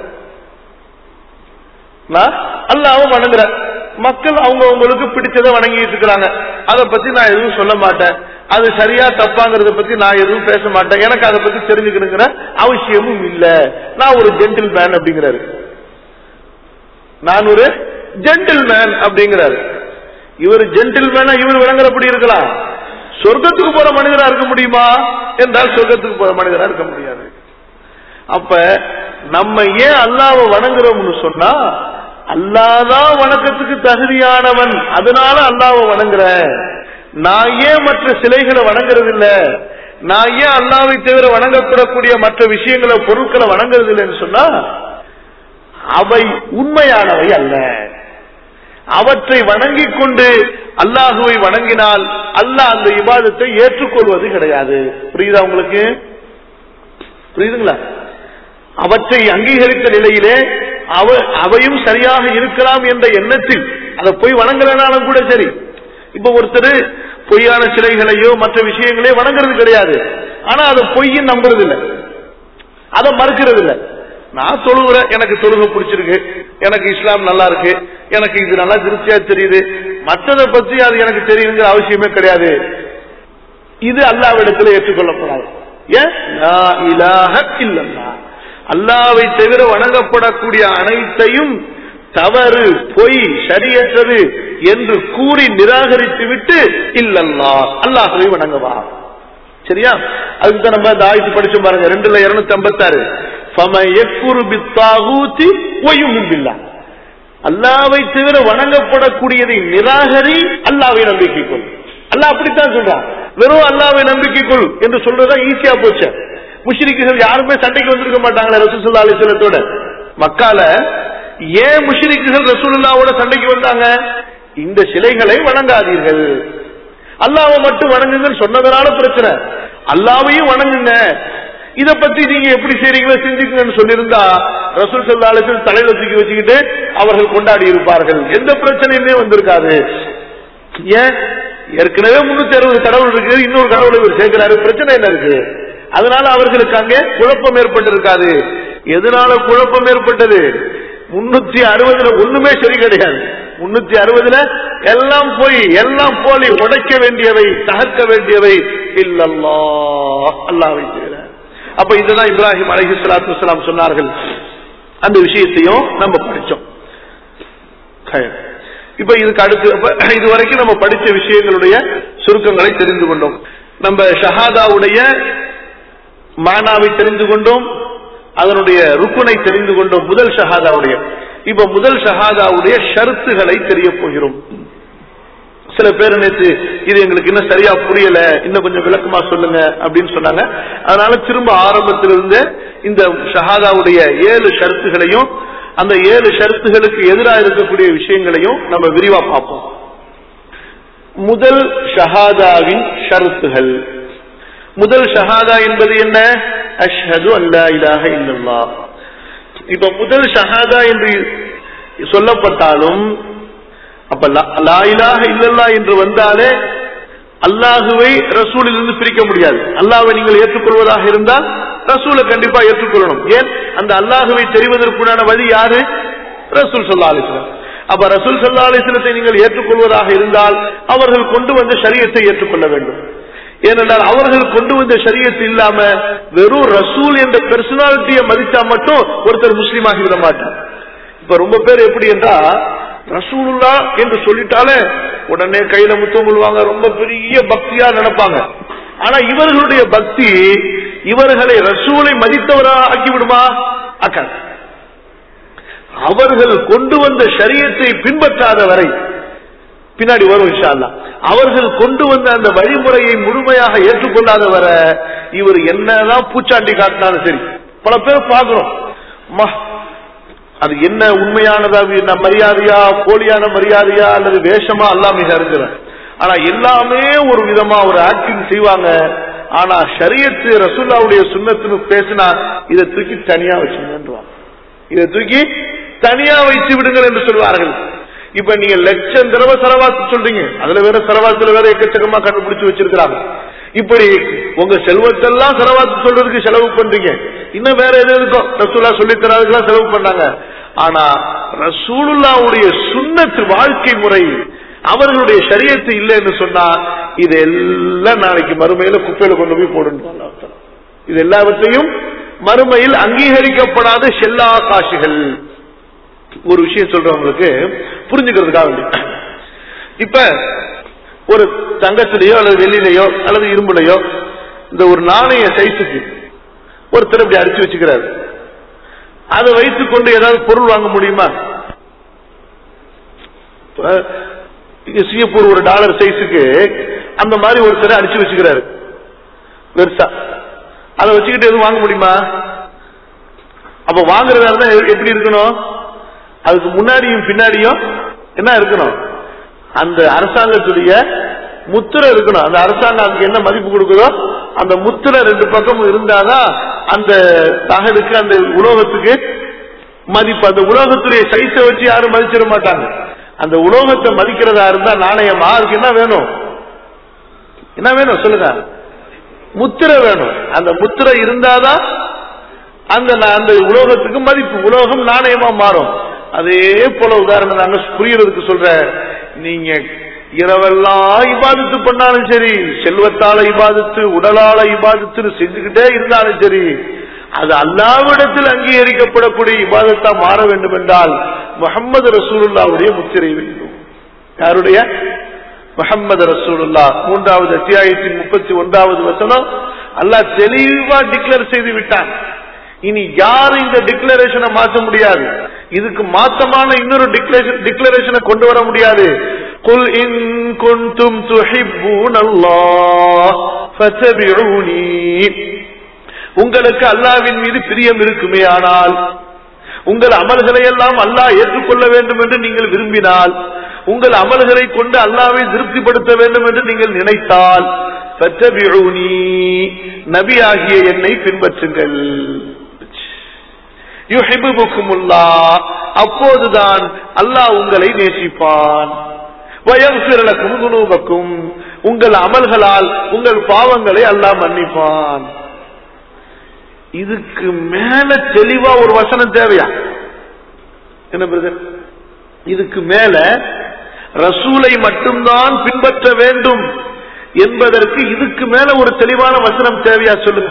நான் அல்லாஹ்வை வணங்குறேன் மக்கள் அவங்க அவங்களுக்கு பிடிச்சதை வணங்கிட்டு இருக்கிறாங்க அதை பத்தி நான் எதுவும் சொல்ல மாட்டேன் அது சரியா தப்பாங்கிறத பத்தி நான் எதுவும் பேச மாட்டேன் எனக்கு அதை பத்தி தெரிஞ்சுக்கணுங்கிற அவசியமும் இல்ல நான் ஒரு ஜென்டில் மேன் அப்படிங்கிறாரு நான் ஒரு ஜென்டில் மேன் அப்படிங்கிறாரு இவர் ஜென்டில் மேனா இவர் விளங்குறபடி இருக்கலாம் சொர்க்கத்துக்கு போற மனிதரா இருக்க முடியுமா என்றால் சொர்க்கத்துக்கு போற மனிதரா இருக்க முடியாது அப்ப நம்ம ஏன் அல்லாவை வணங்குறோம்னு சொன்னா அல்லாதான் வணக்கத்துக்கு தகுதியானவன் அதனால அல்லாவை வணங்குறேன் நான் ஏன் மற்ற சிலைகளை வணங்குறது இல்ல நான் ஏன் அல்லாவை தவிர வணங்கப்படக்கூடிய மற்ற விஷயங்களை பொருட்களை வணங்குறது இல்லைன்னு சொன்னா அவை உண்மையானவை அல்ல அவற்றை வணங்கிக் கொண்டு அல்லாஹுவை வணங்கினால் அல்லாஹ் அந்த இபாதத்தை ஏற்றுக்கொள்வது கிடையாது புரியுதா உங்களுக்கு புரியுதுங்களா அவற்றை அங்கீகரித்த நிலையிலே அவ அவையும் சரியாக இருக்கலாம் என்ற எண்ணத்தில் அதை போய் வணங்கலனாலும் கூட சரி இப்ப ஒருத்தர் பொய்யான சிலைகளையோ மற்ற விஷயங்களையோ வணங்குறது கிடையாது ஆனா அதை பொய்யும் நம்புறது இல்லை அதை மறுக்கிறது இல்லை நான் தொழுகிறேன் எனக்கு தொழுகை பிடிச்சிருக்கு எனக்கு இஸ்லாம் நல்லா இருக்கு எனக்கு இது நல்லா திருப்தியா தெரியுது மற்றதை பத்தி அது எனக்கு தெரியுங்கிற அவசியமே கிடையாது இது அல்லாவிடத்தில் ஏற்றுக்கொள்ளப்படாது ஏன் லா இலாஹ இல்லல்லா அல்லாவை தவிர வணங்கப்படக்கூடிய அனைத்தையும் தவறு பொய் சரியற்றது என்று கூறி நிராகரித்து விட்டு இல்லல்லா அல்லாஹவை வணங்கவா சரியா அதுக்கு தான் நம்ம இந்த ஆயுத்து படிச்சு பாருங்க ரெண்டுல இருநூத்தி ஐம்பத்தாறு அல்லாவை தவிர வணங்கப்படக்கூடியதை நிராகரி அல்லாவை நம்பிக்கை கொள் அல்லாஹ் அப்படித்தான் சொல்றான் வெறும் அல்லாவை நம்பிக்கை கொள் என்று சொல்றதா ஈஸியா போச்சு முஷ்ரிக்குகள் யாருமே சண்டைக்கு வந்திருக்க மாட்டாங்களே ரசூசுல்லா அலிஸ்லத்தோட மக்கால ஏன் முஷ்ரிக்குகள் ரசூலுல்லாவோட சண்டைக்கு வந்தாங்க இந்த சிலைகளை வணங்காதீர்கள் அல்லாவை மட்டும் வணங்குங்கன்னு சொன்னதுனால பிரச்சனை அல்லாவையும் வணங்குங்க இத பத்தி நீங்க எப்படி செய்றீங்களோ செஞ்சுக்கங்கன்னு சொல்லியிருந்தா ரசூல் சல்லா அலிஸ்லம் தலையில தூக்கி வச்சுக்கிட்டு அவர்கள் கொண்டாடி இருப்பார்கள் எந்த பிரச்சனையுமே வந்திருக்காது ஏன் ஏற்கனவே முன்னூத்தி அறுபது கடவுள் இருக்கு இன்னொரு கடவுளை இவர் சேர்க்கிறாரு பிரச்சனை என்ன இருக்கு அதனால அவர்களுக்கு அங்கே குழப்பம் ஏற்பட்டிருக்காது எதனால குழப்பம் ஏற்பட்டது முன்னூத்தி அறுபதுல ஒண்ணுமே சரி கிடையாது முன்னூத்தி அறுபதுல எல்லாம் போய் எல்லாம் போலி உடைக்க வேண்டியவை தகர்க்க வேண்டியவை இல்லல்லா அல்லாவை தவிர அப்ப இதுதான் இப்ராஹிம் அலஹி சலாத்து வலாம் சொன்னார்கள் அந்த விஷயத்தையும் நம்ம படிச்சோம் கயர். இப்ப இதுக்கு அடுத்து அப்ப இது வரைக்கும் நம்ம படிச்ச விஷயங்களுடைய சுருக்கங்களை தெரிந்து கொண்டோம் நம்ம ஷஹாதாவுடைய மானாவை தெரிந்து கொண்டோம் அதனுடைய ருக்குனை தெரிந்து கொண்டோம் முதல் ஷஹாதாவுடைய இப்ப முதல் ஷஹாதாவுடைய ஷருத்துகளை தெரிய போகிறோம் சில பேர் நேற்று இது எங்களுக்கு இன்னும் சரியா புரியல இன்னும் கொஞ்சம் விளக்கமா சொல்லுங்க அப்படின்னு சொன்னாங்க அதனால திரும்ப ஆரம்பத்திலிருந்து இந்த ஷஹாதாவுடைய ஏழு ஷரத்துகளையும் அந்த ஏழு ஷரத்துகளுக்கு எதிராக இருக்கக்கூடிய விஷயங்களையும் நம்ம விரிவா பார்ப்போம் முதல் ஷஹாதாவின் ஷரத்துகள் முதல் ஷஹாதா என்பது என்ன அஷ்ஹது அல்லா இலாஹ இல்லல்லா இப்ப முதல் ஷஹாதா என்று சொல்லப்பட்டாலும் அப்ப லா இலாஹ இல்லல்லா என்று வந்தாலே அல்லாஹுவை ரசூலிலிருந்து பிரிக்க முடியாது அல்லாஹ்வை நீங்கள் ஏற்றுக்கொள்வதாக இருந்தால் ரசூலை கண்டிப்பா ஏற்றுக்கொள்ளணும் ஏன் அந்த அல்லாஹுவை தெரிவதற்குண்டான வழி யாரு ரசூல் சொல்லா அலிஸ்லாம் அப்ப ரசூல் சல்லா அலிஸ்லத்தை நீங்கள் ஏற்றுக்கொள்வதாக இருந்தால் அவர்கள் கொண்டு வந்த சரியத்தை ஏற்றுக்கொள்ள வேண்டும் ஏனென்றால் அவர்கள் கொண்டு வந்த சரியத்து இல்லாம வெறும் ரசூல் என்ற பெர்சனாலிட்டியை மதிச்சா மட்டும் ஒருத்தர் முஸ்லீம் ஆகிவிட மாட்டார் இப்ப ரொம்ப பேர் எப்படி என்றா ரசூலுல்லா என்று சொல்லிட்டாலே உடனே கையில முத்தம் கொள்வாங்க ரொம்ப பெரிய பக்தியா நினைப்பாங்க ஆனா இவர்களுடைய பக்தி இவர்களை ரசூலை மதித்தவரா ஆக்கி விடுமா அக்கா அவர்கள் கொண்டு வந்த சரியத்தை பின்பற்றாத வரை பின்னாடி வரும் இன்ஷா அல்லாஹ். அவர்கள் கொண்டு வந்த அந்த வழிமுறையை முழுமையாக ஏற்றுக்கொள்ளாத வர இவர் என்னதான் பூச்சாண்டி காட்டினாலும் சரி பல பேர் பார்க்கிறோம் அம்மா, அது என்ன உண்மையானதா என்ன மரியாதையா போலியான மரியாதையா அல்லது வேஷமா எல்லாம் மிக அறிஞர் ஆனா எல்லாமே ஒரு விதமா ஒரு ஆக்டிங் செய்வாங்க ஆனா ஷரியத்து ரசூல்லாவுடைய சுண்ணத்துன்னு பேசினா இதை தூக்கி தனியா வச்சுருவாங்க இதை தூக்கி தனியா வைத்து விடுங்கள் என்று சொல்வார்கள் இப்ப நீங்க லட்சம் தடவை செலவாத்து சொல்றீங்க அதுல வேற செலவாத்துல வேற எக்கச்சக்கமா கண்டுபிடிச்சு வச்சிருக்கிறாங்க இப்படி உங்க செல்வத்தெல்லாம் செலவாத்து சொல்றதுக்கு செலவு பண்றீங்க இன்னும் வேற எது இருக்கும் ரசூல்லா சொல்லி தராதுக்கெல்லாம் செலவு பண்ணாங்க ஆனா ரசூலுல்லாவுடைய சுண்ணத்து வாழ்க்கை முறை அவர்களுடைய சரியத்து இல்லைன்னு சொன்னா இது எல்லாம் நாளைக்கு மறுமையில குப்பையில கொண்டு போய் போடணும் இது எல்லாவற்றையும் மறுமையில் அங்கீகரிக்கப்படாத செல்லா காசுகள் ஒரு விஷயம் சொல்றவங்களுக்கு புரிஞ்சுக்கிறதுக்காக வேண்டி இப்ப ஒரு தங்கத்திலேயோ அல்லது வெள்ளிலையோ அல்லது இரும்புலையோ இந்த ஒரு நாணய சைஸுக்கு ஒருத்தர் இப்படி அடிச்சு வச்சுக்கிறாரு அதை வைத்துக் கொண்டு ஏதாவது பொருள் வாங்க முடியுமா இப்ப இங்க சிங்கப்பூர் ஒரு டாலர் சைஸுக்கு அந்த மாதிரி ஒருத்தர் அடிச்சு வச்சுக்கிறாரு பெருசா அதை வச்சுக்கிட்டு எதுவும் வாங்க முடியுமா அப்ப வாங்குறதா இருந்தா எ- எப்படி இருக்கணும் அதுக்கு முன்னாடியும் பின்னாடியும் என்ன இருக்கணும் அந்த அரசாங்கத்துடைய முத்திரை இருக்கணும் அந்த அரசாங்கம் அதுக்கு என்ன மதிப்பு கொடுக்குதோ அந்த முத்திரை ரெண்டு பக்கமும் இருந்தாதான் அந்த தகடுக்கு அந்த உலோகத்துக்கு மதிப்பு அந்த உலோகத்துடைய சைஸை வச்சு யாரும் மதிச்சிட மாட்டாங்க அந்த உலோகத்தை மதிக்கிறதா இருந்தா நாணயமா அதுக்கு என்ன வேணும் என்ன வேணும் சொல்லுங்க முத்திரை வேணும் அந்த முத்திரை இருந்தாதான் அந்த நா- அந்த உலோகத்துக்கு மதிப்பு உலோகம் நாணயமா மாறும் அதே போல உதாரணம் நாங்க புரியறதுக்கு சொல்றேன் நீங்க இரவெல்லாம் இபாதத்து பண்ணாலும் சரி செல்வத்தால இபாதத்து உடலால இபாதத்துன்னு செஞ்சுக்கிட்டே இருந்தாலும் சரி அது அல்லாவிடத்தில் அங்கீகரிக்கப்படக்கூடிய இபாதத்தா மாற வேண்டும் என்றால் முகமது ரசூலுல்லாவுடைய முத்திரை வேண்டும் யாருடைய முகமது ரசூலுல்லா மூன்றாவது அத்தியாயத்தின் முப்பத்தி ஒன்றாவது வசனம் அல்லாஹ் தெளிவா டிக்ளேர் செய்து விட்டான் இனி யாரும் இந்த டிக்ளரேஷனை மாற்ற முடியாது இதுக்கு மாத்தமான இன்னொரு டிக்ளரேஷனை கொண்டு வர முடியாது குல் இன் குன்தும் துஹிப்பூன் அல்லாஹ் ஃபத்தபிஊனி உங்களுக்கு அல்லாவின் மீது பிரியம் இருக்குமே ஆனால் உங்கள் அமல்களை எல்லாம் அல்லாஹ் ஏற்றுக்கொள்ள வேண்டும் என்று நீங்கள் விரும்பினால் உங்கள் அமல்களை கொண்டு அல்லாவை திருப்திப்படுத்த வேண்டும் என்று நீங்கள் நினைத்தால் ஃபத்தபிஊனி நபியாகிய என்னை பின்பற்றுங்கள் யுஹிபுக்குமுல்லா அப்போதுதான் அல்லாஹ் உங்களை நேசிப்பான் வயம்சிரலக்கும் குணூபக்கும் உங்கள் அமல்களால் உங்கள் பாவங்களை அல்லாஹ் மன்னிப்பான் இதுக்கு மேல தெளிவா ஒரு வசனம் தேவையா என்ன பிரதர் இதுக்கு மேல ரசூலை மட்டும்தான் பின்பற்ற வேண்டும் என்பதற்கு இதுக்கு மேல ஒரு தெளிவான வசனம் தேவையா சொல்லுங்க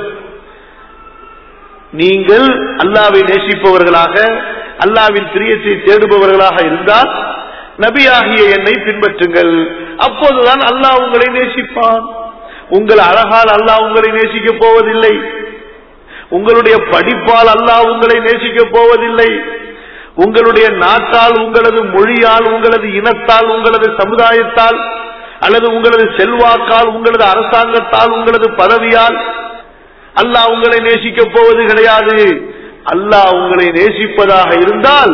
நீங்கள் அல்லாவை நேசிப்பவர்களாக அல்லாவின் பிரியத்தை தேடுபவர்களாக இருந்தால் நபியாகிய என்னை பின்பற்றுங்கள் அப்போதுதான் அல்லாஹ் உங்களை நேசிப்பான் உங்கள் அழகால் அல்லாஹ் உங்களை நேசிக்க போவதில்லை உங்களுடைய படிப்பால் அல்லாஹ் உங்களை நேசிக்க போவதில்லை உங்களுடைய நாட்டால் உங்களது மொழியால் உங்களது இனத்தால் உங்களது சமுதாயத்தால் அல்லது உங்களது செல்வாக்கால் உங்களது அரசாங்கத்தால் உங்களது பதவியால் அல்லாஹ் உங்களை நேசிக்க போவது கிடையாது அல்லாஹ் உங்களை நேசிப்பதாக இருந்தால்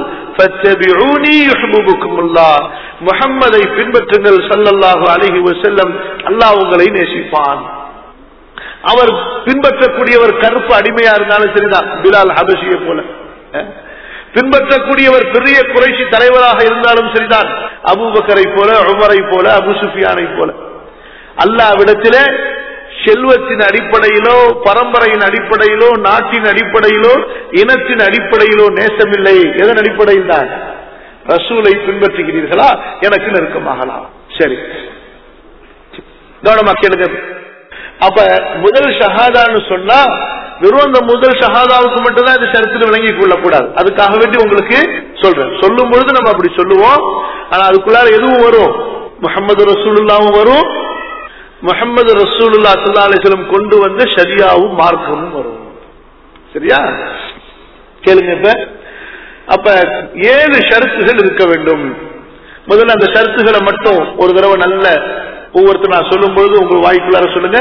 முகம்மதை பின்பற்றுங்கள் சல்லல்லாஹு அலஹி வசல்லம் அல்லாஹ் உங்களை நேசிப்பான் அவர் பின்பற்றக்கூடியவர் கருப்பு அடிமையா இருந்தாலும் சரிதான் பிலால் ஹபசியை போல பின்பற்றக்கூடியவர் பெரிய குறைச்சி தலைவராக இருந்தாலும் சரிதான் அபூபக்கரை போல உமரை போல அபு சுஃபியானை போல அல்லாவிடத்திலே செல்வத்தின் அடிப்படையிலோ பரம்பரையின் அடிப்படையிலோ நாட்டின் அடிப்படையிலோ இனத்தின் அடிப்படையிலோ நேசமில்லை எதன் அடிப்படையில் தான் ரசூலை பின்பற்றுகிறீர்களா எனக்கு நெருக்கமாகலாம் சரி கவனமா கேளுங்க அப்ப முதல் ஷஹாதான்னு சொன்னா வெறும் அந்த முதல் ஷஹாதாவுக்கு மட்டும்தான் இந்த சரித்திரம் விளங்கி கொள்ளக்கூடாது அதுக்காக வேண்டி உங்களுக்கு சொல்றேன் சொல்லும் பொழுது நம்ம அப்படி சொல்லுவோம் ஆனா அதுக்குள்ளார எதுவும் வரும் முகமது ரசூலுல்லாவும் வரும் முகமது ரசூலுல்லா சல்லா அலிஸ்லம் கொண்டு வந்த ஷரியாவும் மார்க்கமும் வரும் சரியா கேளுங்க இப்ப அப்ப ஏழு ஷரத்துகள் இருக்க வேண்டும் முதல்ல அந்த ஷரத்துகளை மட்டும் ஒரு தடவை நல்ல ஒவ்வொருத்தர் நான் சொல்லும் பொழுது உங்க வாய்க்குள்ளார சொல்லுங்க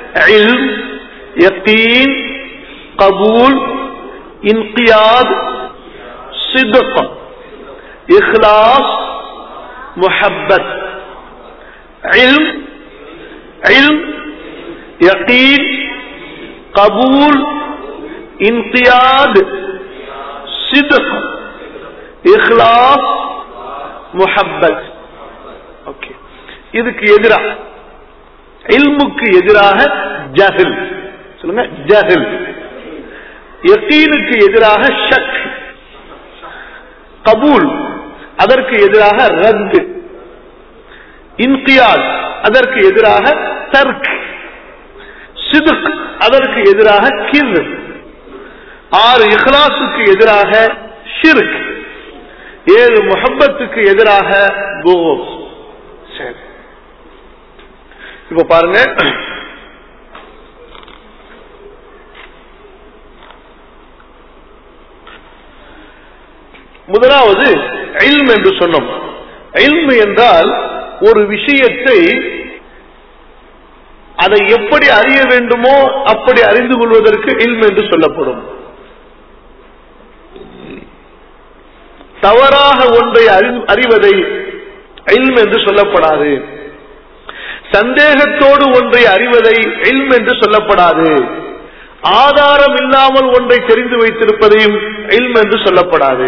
யத்தீன் கபூல் இன்கியாத் சித்தம் இஹ்லாஸ் முஹப்பத் இல்ம் علم يقين قبول انقياد صدق இஹ்லாஸ் முஹப்பத் ஓகே இதுக்கு எதிராக இல்முக்கு எதிராக ஜஹில் சொல்லுங்க ஜஹில் யக்கீனுக்கு எதிராக ஷக் கபூல் அதற்கு எதிராக ரத்து இன்கியாத் அதற்கு எதிராக தர்க் சிதுக் அதற்கு எதிராக கிர் ஆறு இஹ்லாசுக்கு எதிராக ஷிர்க் ஏழு முகப்பத்துக்கு எதிராக கோஸ் சரி இப்ப பாருங்க முதலாவது இல்ம் என்று சொன்னோம் இல்ம் என்றால் ஒரு விஷயத்தை அதை எப்படி அறிய வேண்டுமோ அப்படி அறிந்து கொள்வதற்கு இல்ம் என்று சொல்லப்படும் தவறாக ஒன்றை அறிவதை இல்ம் என்று சொல்லப்படாது சந்தேகத்தோடு ஒன்றை அறிவதை இல்ம் என்று சொல்லப்படாது ஆதாரம் இல்லாமல் ஒன்றை தெரிந்து வைத்திருப்பதையும் இல்ம் என்று சொல்லப்படாது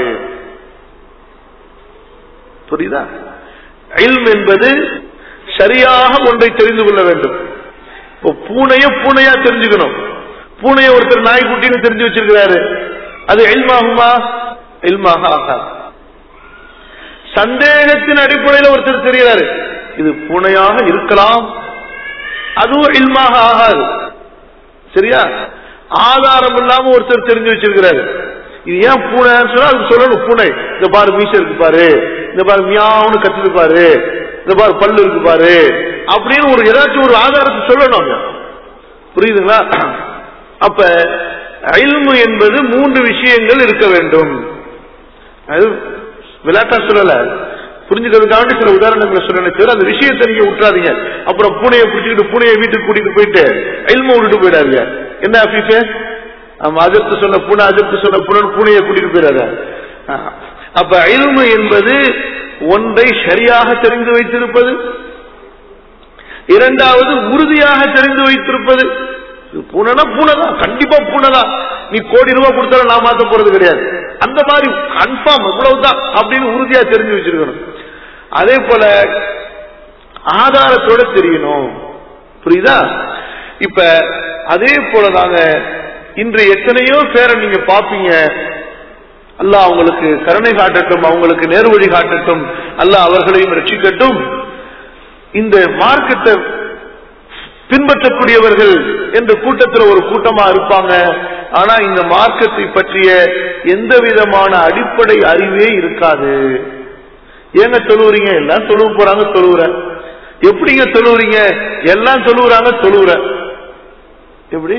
புரியுதா இல்ம் என்பது சரியாக ஒன்றை தெரிந்து கொள்ள வேண்டும் இப்போ பூனைய பூனையா தெரிஞ்சுக்கணும் பூனைய ஒருத்தர் நாய்க்குட்டின்னு தெரிஞ்சு வச்சிருக்கிறாரு அது எல்மாகுமா எல்மாக ஆகாது சந்தேகத்தின் அடிப்படையில் ஒருத்தர் தெரிகிறாரு இது பூனையாக இருக்கலாம் அதுவும் இல்மாக ஆகாது சரியா ஆதாரம் இல்லாம ஒருத்தர் தெரிஞ்சு வச்சிருக்கிறாரு இது ஏன் பூனைன்னு சொன்னா அதுக்கு சொல்லணும் பூனை இந்த பாரு மீச இருக்கு பாரு இந்த பாரு மியாவுன்னு கத்துது பாரு இந்த பாரு பல்லு இருக்கு பாரு அப்படின்னு ஒரு ஏதாச்சும் ஒரு ஆதாரத்தை சொல்லணும் புரியுதுங்களா அப்ப அயல்மு என்பது மூன்று விஷயங்கள் இருக்க வேண்டும் அது விளையாட்டா சொல்லல புரிஞ்சுக்கிறதுக்காண்டி சில உதாரணங்களை சொல்லணும் தவிர அந்த விஷயத்தை நீங்க விட்டுறாதீங்க அப்புறம் பூனையை பிடிச்சிக்கிட்டு பூனையை வீட்டுக்கு கூட்டிட்டு போயிட்டு எல்ம விட்டுட்டு போயிடாதீங்க என்ன அபீஃபே ஆமா அதிர்த்து சொன்ன பூனை அதிர்த்து சொன்ன பூனை பூனையை கூட்டிட்டு போயிடாத அப்ப அயல்மு என்பது ஒன்றை சரியாக தெரிந்து வைத்திருப்பது இரண்டாவது உறுதியாக தெரிந்து வைத்திருப்பது பூனைனா பூனைதான் கண்டிப்பா பூனைதான் நீ கோடி ரூபாய் கொடுத்தாலும் நான் மாத்த போறது கிடையாது அந்த மாதிரி கன்ஃபார்ம் இவ்வளவுதான் அப்படின்னு உறுதியா தெரிஞ்சு வச்சிருக்கணும் அதே போல ஆதாரத்தோட தெரியணும் புரியுதா இப்ப அதே போலதாங்க இன்று எத்தனையோ பேரை நீங்க பாப்பீங்க அல்ல அவங்களுக்கு கருணை காட்டட்டும் அவங்களுக்கு நேர்வழி காட்டட்டும் அல்ல அவர்களையும் ரட்சிக்கட்டும் இந்த மார்க்கத்தை பின்பற்றக்கூடியவர்கள் என்ற கூட்டத்தில் ஒரு கூட்டமா இருப்பாங்க ஆனா இந்த மார்க்கத்தை பற்றிய எந்த விதமான அடிப்படை அறிவே இருக்காது ஏங்க தொழுவுறீங்க எல்லாம் தொழுவு போறாங்க தொழுவுற எப்படிங்க தொழுவுறீங்க எல்லாம் தொழுவுறாங்க தொழுவுற எப்படி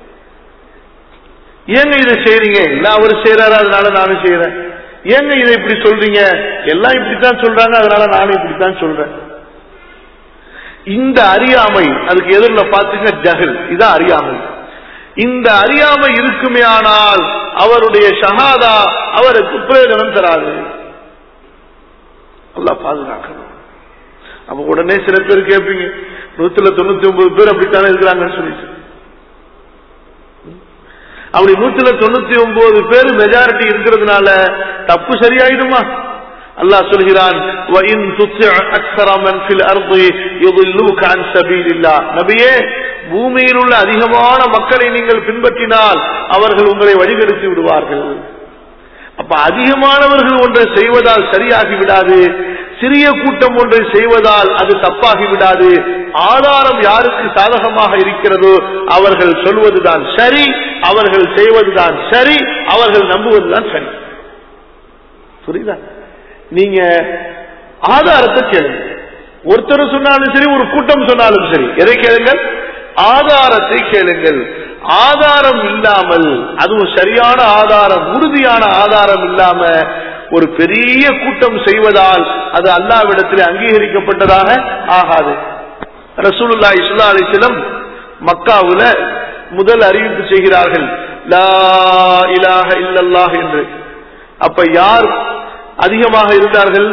ஏங்க இதை செய்யறீங்க எல்லாம் அவரு செய்யறாரு அதனால நானும் செய்யறேன் ஏங்க இதை இப்படி சொல்றீங்க எல்லாம் இப்படித்தான் சொல்றாங்க அதனால நானும் இப்படித்தான் சொல்றேன் இந்த அறியாமை அதுக்கு எதிரில் பாத்தீங்க ஜஹல் இதான் அறியாமை இந்த அறியாமை இருக்குமே ஆனால் அவருடைய ஷஹாதா அவருக்கு பிரயோஜனம் தராது அல்லாஹ் பாதுகாக்கணும் அப்ப உடனே சில பேர் கேட்பீங்க நூத்துல தொண்ணூத்தி ஒன்பது பேர் அப்படித்தானே இருக்கிறாங்கன்னு சொல்லிட்டு அப்படி நூத்துல தொண்ணூத்தி ஒன்பது பேர் மெஜாரிட்டி இருக்கிறதுனால தப்பு சரியாயிடுமா அல்லாஹ் சொல்கிறான் وَإِن تُطِعْ أَكْثَرَ مَنْ فِي الْأَرْضِ يُضِلُّوكَ عَنْ سَبِيلِ اللَّهِ நபியே பூமியில் உள்ள அதிகமான மக்களை நீங்கள் பின்பற்றினால் அவர்கள் உங்களை வழிகெடுத்து விடுவார்கள் அப்ப அதிகமானவர்கள் ஒன்றை செய்வதால் சரியாகி விடாது சிறிய கூட்டம் ஒன்றை செய்வதால் அது தப்பாகி விடாது ஆதாரம் யாருக்கு சாதகமாக இருக்கிறதோ அவர்கள் சொல்வதுதான் சரி அவர்கள் செய்வதுதான் சரி அவர்கள் நம்புவதுதான் சரி புரியுதா நீங்க ஆதாரத்தை கேளுங்க ஒருத்தர் சொன்னாலும் சரி ஒரு கூட்டம் சொன்னாலும் சரி எதை கேளுங்கள் ஆதாரத்தை கேளுங்கள் ஆதாரம் இல்லாமல் அதுவும் சரியான ஆதாரம் உறுதியான ஆதாரம் இல்லாம ஒரு பெரிய கூட்டம் செய்வதால் அது அல்லாவிடத்தில் அங்கீகரிக்கப்பட்டதாக ஆகாது ரசூலுல்லா இஸ்லா அலிஸ்லம் மக்காவுல முதல் அறிவிப்பு செய்கிறார்கள் லா இலாஹ இல்லல்லாஹ் என்று அப்ப யார் அதிகமாக இருந்தார்கள்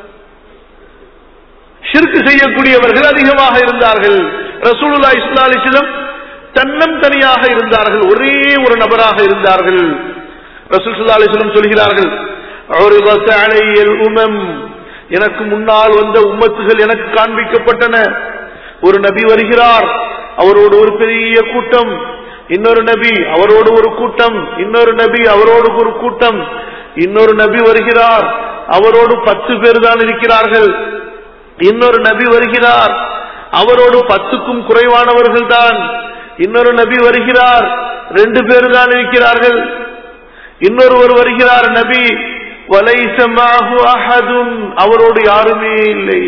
ஷிர்கு செய்யக்கூடியவர்கள் அதிகமாக இருந்தார்கள் ரசூலுல்லா இஸ்லா அலிஸ்லம் தன்னம் தனியாக இருந்தார்கள் ஒரே ஒரு நபராக இருந்தார்கள் ரசூல் சுல்லா அலிஸ்லம் சொல்கிறார்கள் "உரிதத் அலையல் உமம்." எனக்கு முன்னால் வந்த உம்மத்துகள் எனக்கு காண்பிக்கப்பட்டன ஒரு நபி வருகிறார் அவரோடு ஒரு பெரிய கூட்டம் இன்னொரு நபி அவரோடு ஒரு கூட்டம் இன்னொரு நபி அவரோடு ஒரு கூட்டம் இன்னொரு நபி வருகிறார் அவரோடு பத்து பேர் தான் இருக்கிறார்கள் இன்னொரு நபி வருகிறார் அவரோடு பத்துக்கும் குறைவானவர்கள் தான் இன்னொரு நபி வருகிறார் ரெண்டு பேர் தான் இருக்கிறார்கள் இன்னொருவர் வருகிறார் நபி வலைசமாகு அஹதுன் அவரோடு யாருமே இல்லை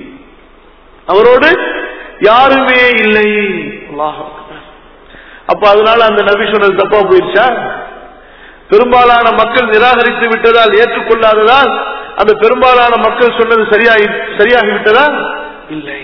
அவரோடு யாருமே இல்லை அல்லாஹ் அக்பர். அப்ப அதனால அந்த நபி சொன்னது தப்பா போயிருச்சா பெரும்பாலான மக்கள் நிராகரித்து விட்டதால் ஏற்றுக்கொள்ளாததால் அந்த பெரும்பாலான மக்கள் சொன்னது சரியாகி சரியாகி விட்டதா இல்லை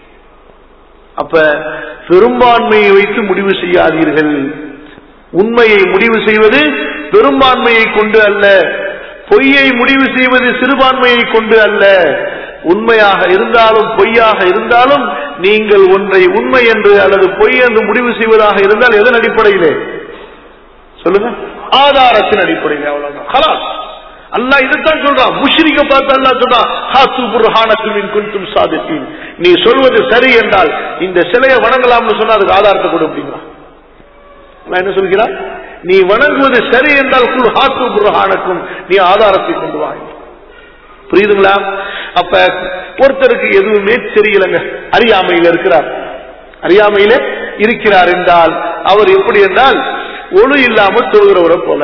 அப்ப பெரும்பான்மையை வைத்து முடிவு செய்யாதீர்கள் உண்மையை முடிவு செய்வது பெரும்பான்மையை கொண்டு அல்ல பொய்யை முடிவு செய்வது சிறுபான்மையை கொண்டு அல்ல உண்மையாக இருந்தாலும் பொய்யாக இருந்தாலும் நீங்கள் ஒன்றை உண்மை என்று அல்லது பொய் என்று முடிவு செய்வதாக இருந்தால் எதன் அடிப்படையிலே சொல்லுங்க ஆதாரத்தின் அடிப்படையில் அவ்வளவுதான் ஹலாஸ் அல்லாஹ் இதைத்தான் சொல்றான் முஷ்ரிக்க பார்த்து அல்லாஹ் சொல்றான் ஹாத்து புர்ஹானத்துமின் குன்தும் சாதித்தீன் நீ சொல்வது சரி என்றால் இந்த சிலையை வணங்கலாம்னு சொன்னா அதுக்கு ஆதாரத்தை கொடு அப்படிங்கிறான் அல்லாஹ் என்ன சொல்கிறான் நீ வணங்குவது சரி என்றால் குல் ஹாத்து புர்ஹானக்கும் நீ ஆதாரத்தை கொண்டு வா புரியுதுங்களா அப்ப ஒருத்தருக்கு எதுவுமே தெரியலங்க அறியாமையில் இருக்கிறார் அறியாமையில இருக்கிறார் என்றால் அவர் எப்படி என்றால் ஒழு இல்லாமல் தொழுகிறவரை போல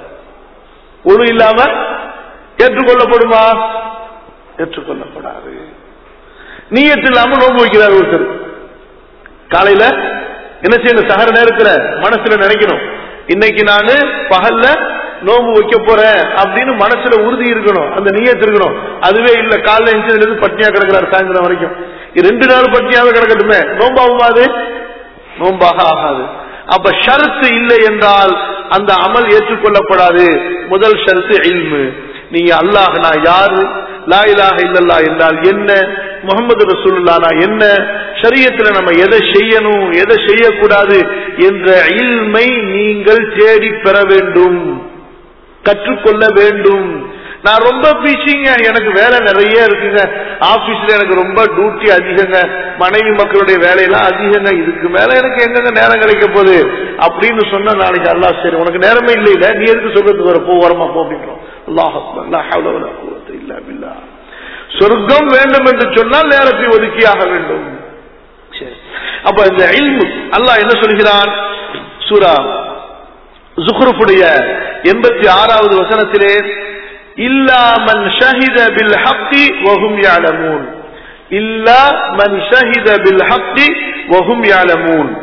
ஒழு இல்லாம ஏற்றுக்கொள்ளப்படுமா ஏற்றுக்கொள்ளப்படாது நீயத்து இல்லாம நோன்பு வைக்கிறார் ஒருத்தர் காலையில என்ன செய்யணும் சகர நேரத்துல மனசுல நினைக்கணும் இன்னைக்கு நானு பகல்ல நோம்பு வைக்க போறேன் அப்படின்னு மனசுல உறுதி இருக்கணும் அந்த நீயத்து இருக்கணும் அதுவே இல்ல காலைல எஞ்சில இருந்து பட்னியா கிடக்கிறார் சாயந்தரம் வரைக்கும் இது ரெண்டு நாள் பட்னியாவே கிடக்கட்டுமே நோம்பாகுமா அது நோம்பாக ஆகாது அப்ப ஷரத்து இல்லை என்றால் அந்த அமல் ஏற்றுக்கொள்ளப்படாது முதல் ஷரத்து இல்மு நீங்க அல்லாஹ் நான் யாரு லா இலாஹ இல்லல்லா என்றால் என்ன முகமது ரசூலுல்லானா என்ன ஷரியத்துல நம்ம எதை செய்யணும் எதை செய்யக்கூடாது என்ற இல்மை நீங்கள் தேடி பெற வேண்டும் கற்றுக்கொள்ள வேண்டும் நான் ரொம்ப பிஸிங்க எனக்கு வேலை நிறைய இருக்குங்க ஆபீஸ்ல எனக்கு ரொம்ப டியூட்டி அதிகங்க மனைவி மக்களுடைய வேலையெல்லாம் அதிகங்க இதுக்கு மேல எனக்கு எங்கங்க நேரம் கிடைக்க போகுது அப்படின்னு சொன்னா நாளைக்கு அல்லாஹ் சரி உனக்கு நேரமே இல்லை இல்ல நீ எதுக்கு சொல்றதுக்கு வர போ வரமா போ அப்படின்றோம் அல்லாஹ் அக்பர், லா ஹவ்ல வலா குவத்த இல்லா பில்லாஹ். சொர்க்கம் வேண்டும் என்று சொன்னால் நேரத்தை ஒதுக்கியாக வேண்டும் சரி. அப்ப இந்த இல்மு அல்லாஹ் என்ன சொல்கிறான் சூரா ஜுஹ்ருஃபுடைய எண்பத்தி ஆறாவது வசனத்திலே இல்லா மன் ஷஹித பில் ஹக்கி வஹும் யாலமூன் இல்லா மன் ஷஹித பில் ஹக்கி வஹும் யாலமூன்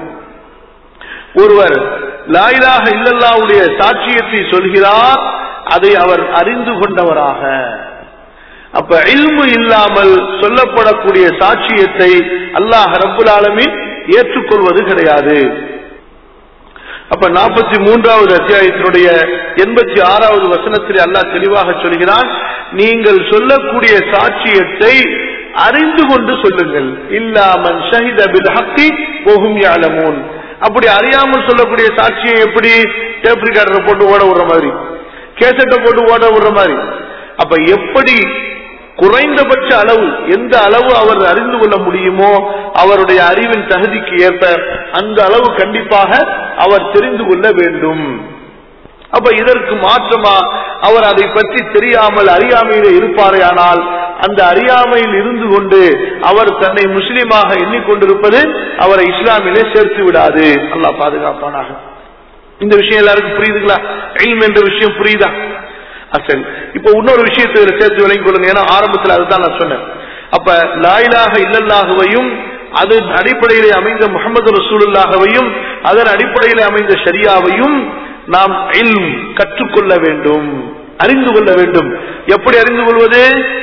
ஒருவர் லாயிலாக இல்லல்லாவுடைய சாட்சியத்தை சொல்கிறார் அதை அவர் அறிந்து கொண்டவராக அப்ப இல்மு இல்லாமல் சொல்லப்படக்கூடிய சாட்சியத்தை அல்லாஹ் ரப்புல் ஆலமீன் ஏற்றுக்கொள்வது கிடையாது அப்ப நாற்பத்தி மூன்றாவது அத்தியாயத்தினுடைய எண்பத்தி ஆறாவது வசனத்தில் அல்லாஹ் தெளிவாக சொல்கிறான் நீங்கள் சொல்லக்கூடிய சாட்சியத்தை அறிந்து கொண்டு சொல்லுங்கள் இல்லாமன் ஷஹித பில் ஹக்கி போகும் யாலமூன் அப்படி அறியாமல் சொல்லக்கூடிய சாட்சியை எப்படி டேப் ரிகார்டரை போட்டு ஓட விடுற மாதிரி கேசட்டை போட்டு ஓட விடுற மாதிரி அப்ப எப்படி குறைந்தபட்ச அளவு எந்த அளவு அவர் அறிந்து கொள்ள முடியுமோ அவருடைய அறிவின் தகுதிக்கு ஏற்ப அந்த அளவு கண்டிப்பாக அவர் தெரிந்து கொள்ள வேண்டும் அப்ப இதற்கு மாற்றமா அவர் அதை பற்றி தெரியாமல் அறியாமையிலே இருப்பாரேயானால் அந்த அறியாமையில் இருந்து கொண்டு அவர் தன்னை முஸ்லீமாக எண்ணிக்கொண்டிருப்பது அவரை இஸ்லாமிலே சேர்த்து விடாது அல்லாஹ் பாதுகாப்பானாக இந்த விஷயம் எல்லாருக்கும் புரியுதுங்களா இல்ம் என்ற விஷயம் புரியுதா அசல் இப்ப இன்னொரு விஷயத்தை இதுல சேர்த்து விளங்கிக் கொள்ளுங்க ஏன்னா ஆரம்பத்தில் அதுதான் நான் சொன்னேன் அப்ப லாயிலாக இல்லல்லாகவையும் அதன் அடிப்படையிலே அமைந்த முகமது ரசூலுல்லாகவையும் அதன் அடிப்படையிலே அமைந்த ஷரியாவையும் நாம் இல்ம் கற்றுக்கொள்ள வேண்டும் அறிந்து கொள்ள வேண்டும் எப்படி அறிந்து கொள்வது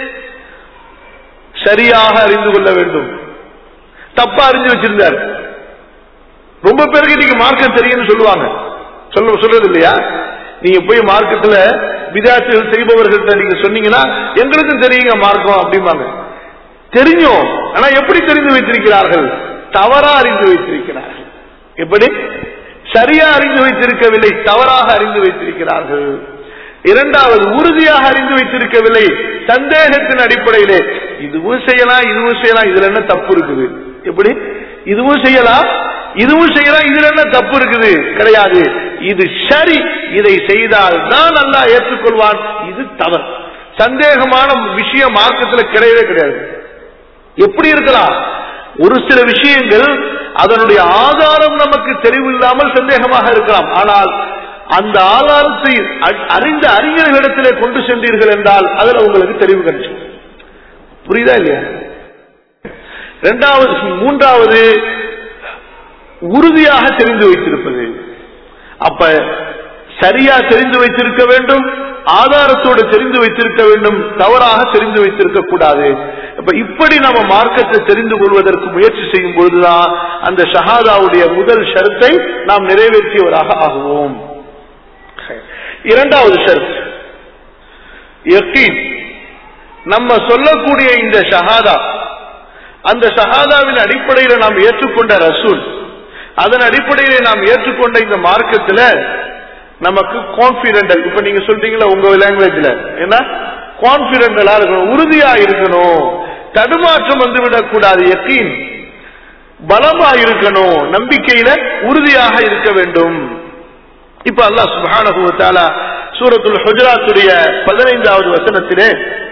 சரியாக அறிந்து கொள்ள வேண்டும் தப்பா அறிஞ்சு வச்சிருந்தார் ரொம்ப பேருக்கு இன்னைக்கு மார்க்கம் தெரியும்னு சொல்லுவாங்க சொல்ல சொல்றது இல்லையா நீங்க போய் மார்க்கத்துல விதாசுகள் செய்பவர்கள்ட்ட நீங்க சொன்னீங்கன்னா எங்களுக்கும் தெரியுங்க மார்க்கம் அப்படிம்பாங்க தெரியும் ஆனா எப்படி தெரிந்து வைத்திருக்கிறார்கள் தவறா அறிந்து வைத்திருக்கிறார்கள் எப்படி சரியா அறிந்து வைத்திருக்கவில்லை தவறாக அறிந்து வைத்திருக்கிறார்கள் இரண்டாவது உறுதியாக அறிந்து வைத்திருக்கவில்லை சந்தேகத்தின் அடிப்படையிலே இதுவும் செய்யலாம் இதுவும் செய்யலாம் இதுல என்ன தப்பு இருக்குது எப்படி இதுவும் செய்யலாம் இதுவும் செய்யலாம் இதுல என்ன தப்பு இருக்குது கிடையாது இது சரி இதை செய்தால் தான் நல்லா ஏற்றுக்கொள்வான் இது தவறு சந்தேகமான விஷயம் மார்க்கத்தில் கிடையவே கிடையாது எப்படி இருக்கலாம் ஒரு சில விஷயங்கள் அதனுடைய ஆதாரம் நமக்கு தெளிவில்லாமல் சந்தேகமாக இருக்கலாம் ஆனால் அந்த ஆதாரத்தை அ- அறிந்த அறிஞர்களிடத்திலே கொண்டு சென்றீர்கள் என்றால் அதுல உங்களுக்கு தெளிவு கிடைச்சு புரியுதா இல்லையா இரண்டாவது மூன்றாவது உறுதியாக தெரிந்து வைத்திருப்பது அப்ப சரியா தெரிந்து வைத்திருக்க வேண்டும் ஆதாரத்தோடு தெரிந்து வைத்திருக்க வேண்டும் தவறாக தெரிந்து வைத்திருக்க கூடாது அப்ப இப்படி நம்ம மார்க்கத்தை தெரிந்து கொள்வதற்கு முயற்சி செய்யும் பொழுதுதான் அந்த ஷஹாதாவுடைய முதல் ஷரத்தை நாம் நிறைவேற்றியவராக ஆகுவோம் இரண்டாவது ஷரத் யக்கீன் நம்ம சொல்லக்கூடிய இந்த ஷஹாதா அந்த ஷஹாதாவின் அடிப்படையில் நாம் ஏற்றுக்கொண்ட ரசூல் அதன் அடிப்படையில் நாம் ஏற்றுக்கொண்ட இந்த மார்க்கத்துல நமக்கு கான்பிடென்டல் இப்ப நீங்க சொல்றீங்களா உங்க லாங்குவேஜ்ல என்ன கான்பிடென்டலா இருக்கணும் உறுதியா இருக்கணும் தடுமாற்றம் வந்து விடக்கூடாது யக்கீன் பலமா இருக்கணும் நம்பிக்கையில உறுதியாக இருக்க வேண்டும் இப்ப அல்லாஹ் சுப்ஹானஹு வ தஆலா சூரத்துல் ஹுஜராத்துடைய பதினைந்தாவது வசனத்திலே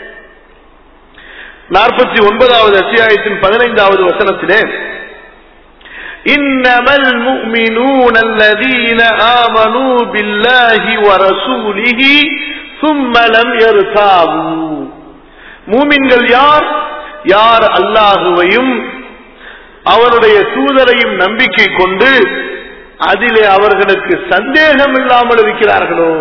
நாற்பத்தி ஒன்பதாவது அத்தியாயத்தின் பதினைந்தாவது வசனத்திலே إنما المؤمنون الذين آمنوا بالله ورسوله ثم لم يرتابوا மூமின்கள் யார் யார் அல்லாஹுவையும் அவருடைய தூதரையும் நம்பிக்கை கொண்டு அதிலே அவர்களுக்கு சந்தேகம் இல்லாமல் இருக்கிறார்களோ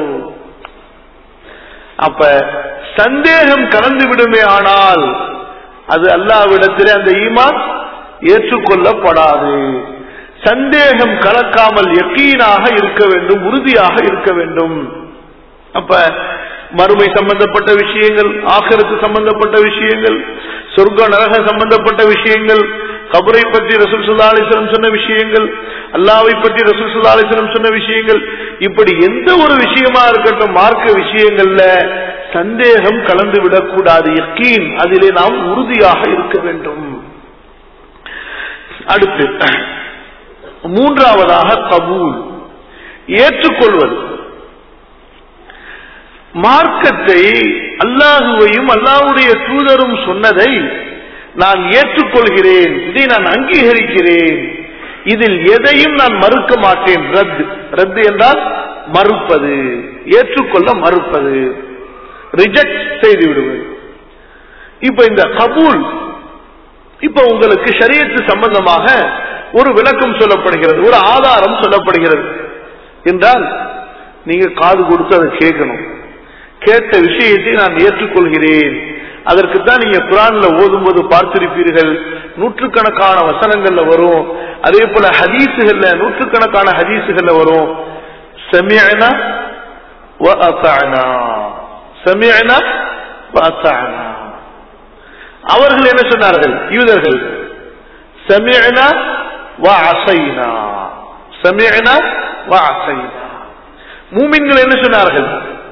அப்ப சந்தேகம் கலந்து விடுமே ஆனால் அது அல்லாவிடத்திலே அந்த ஈமான் ஏற்றுக்கொள்ளப்படாது சந்தேகம் கலக்காமல் யக்கீனாக இருக்க வேண்டும் உறுதியாக இருக்க வேண்டும் அப்ப மறுமை சம்பந்தப்பட்ட விஷயங்கள் ஆகரத்து சம்பந்தப்பட்ட விஷயங்கள் சொர்க்க நரக சம்பந்தப்பட்ட விஷயங்கள் கபரை பற்றி ரசூல் சுல்லா அலிஸ்லம் சொன்ன விஷயங்கள் அல்லாவை பற்றி ரசூல் சுல்லா அலிஸ்லம் சொன்ன விஷயங்கள் இப்படி எந்த ஒரு விஷயமா இருக்கட்டும் மார்க்க விஷயங்கள்ல சந்தேகம் கலந்து விடக்கூடாது யக்கீன் அதிலே நாம் உறுதியாக இருக்க வேண்டும் அடுத்து மூன்றாவதாக கபூல் ஏற்றுக்கொள்வது மார்க்கத்தை அல்லாஹுவையும் அல்லாஹுடைய தூதரும் சொன்னதை நான் ஏற்றுக்கொள்கிறேன் இதை நான் அங்கீகரிக்கிறேன் இதில் எதையும் நான் மறுக்க மாட்டேன் ரத்து ரத்து என்றால் மறுப்பது ஏற்றுக்கொள்ள மறுப்பது ரிஜெக்ட் செய்து விடுவது இப்ப இந்த கபூல் இப்ப உங்களுக்கு ஷரியத்து சம்பந்தமாக ஒரு விளக்கம் சொல்லப்படுகிறது ஒரு ஆதாரம் சொல்லப்படுகிறது என்றால் நீங்க காது கொடுத்து அதை கேட்கணும் கேட்ட விஷயத்தை நான் ஏற்றுக்கொள்கிறேன் அதற்கு தான் நீங்க குரான்ல ஓதும்போது பார்த்திருப்பீர்கள் நூற்றுக்கணக்கான வசனங்கள்ல வரும் அதே போல ஹதீசுகள்ல நூற்றுக்கணக்கான ஹதீசுகள்ல வரும் சமியனா சமியனா அவர்கள் என்ன சொன்னார்கள் யூதர்கள் சமியனா வஅசைனா சமியனா வஅசைனா மூமின்கள் என்ன சொன்னார்கள்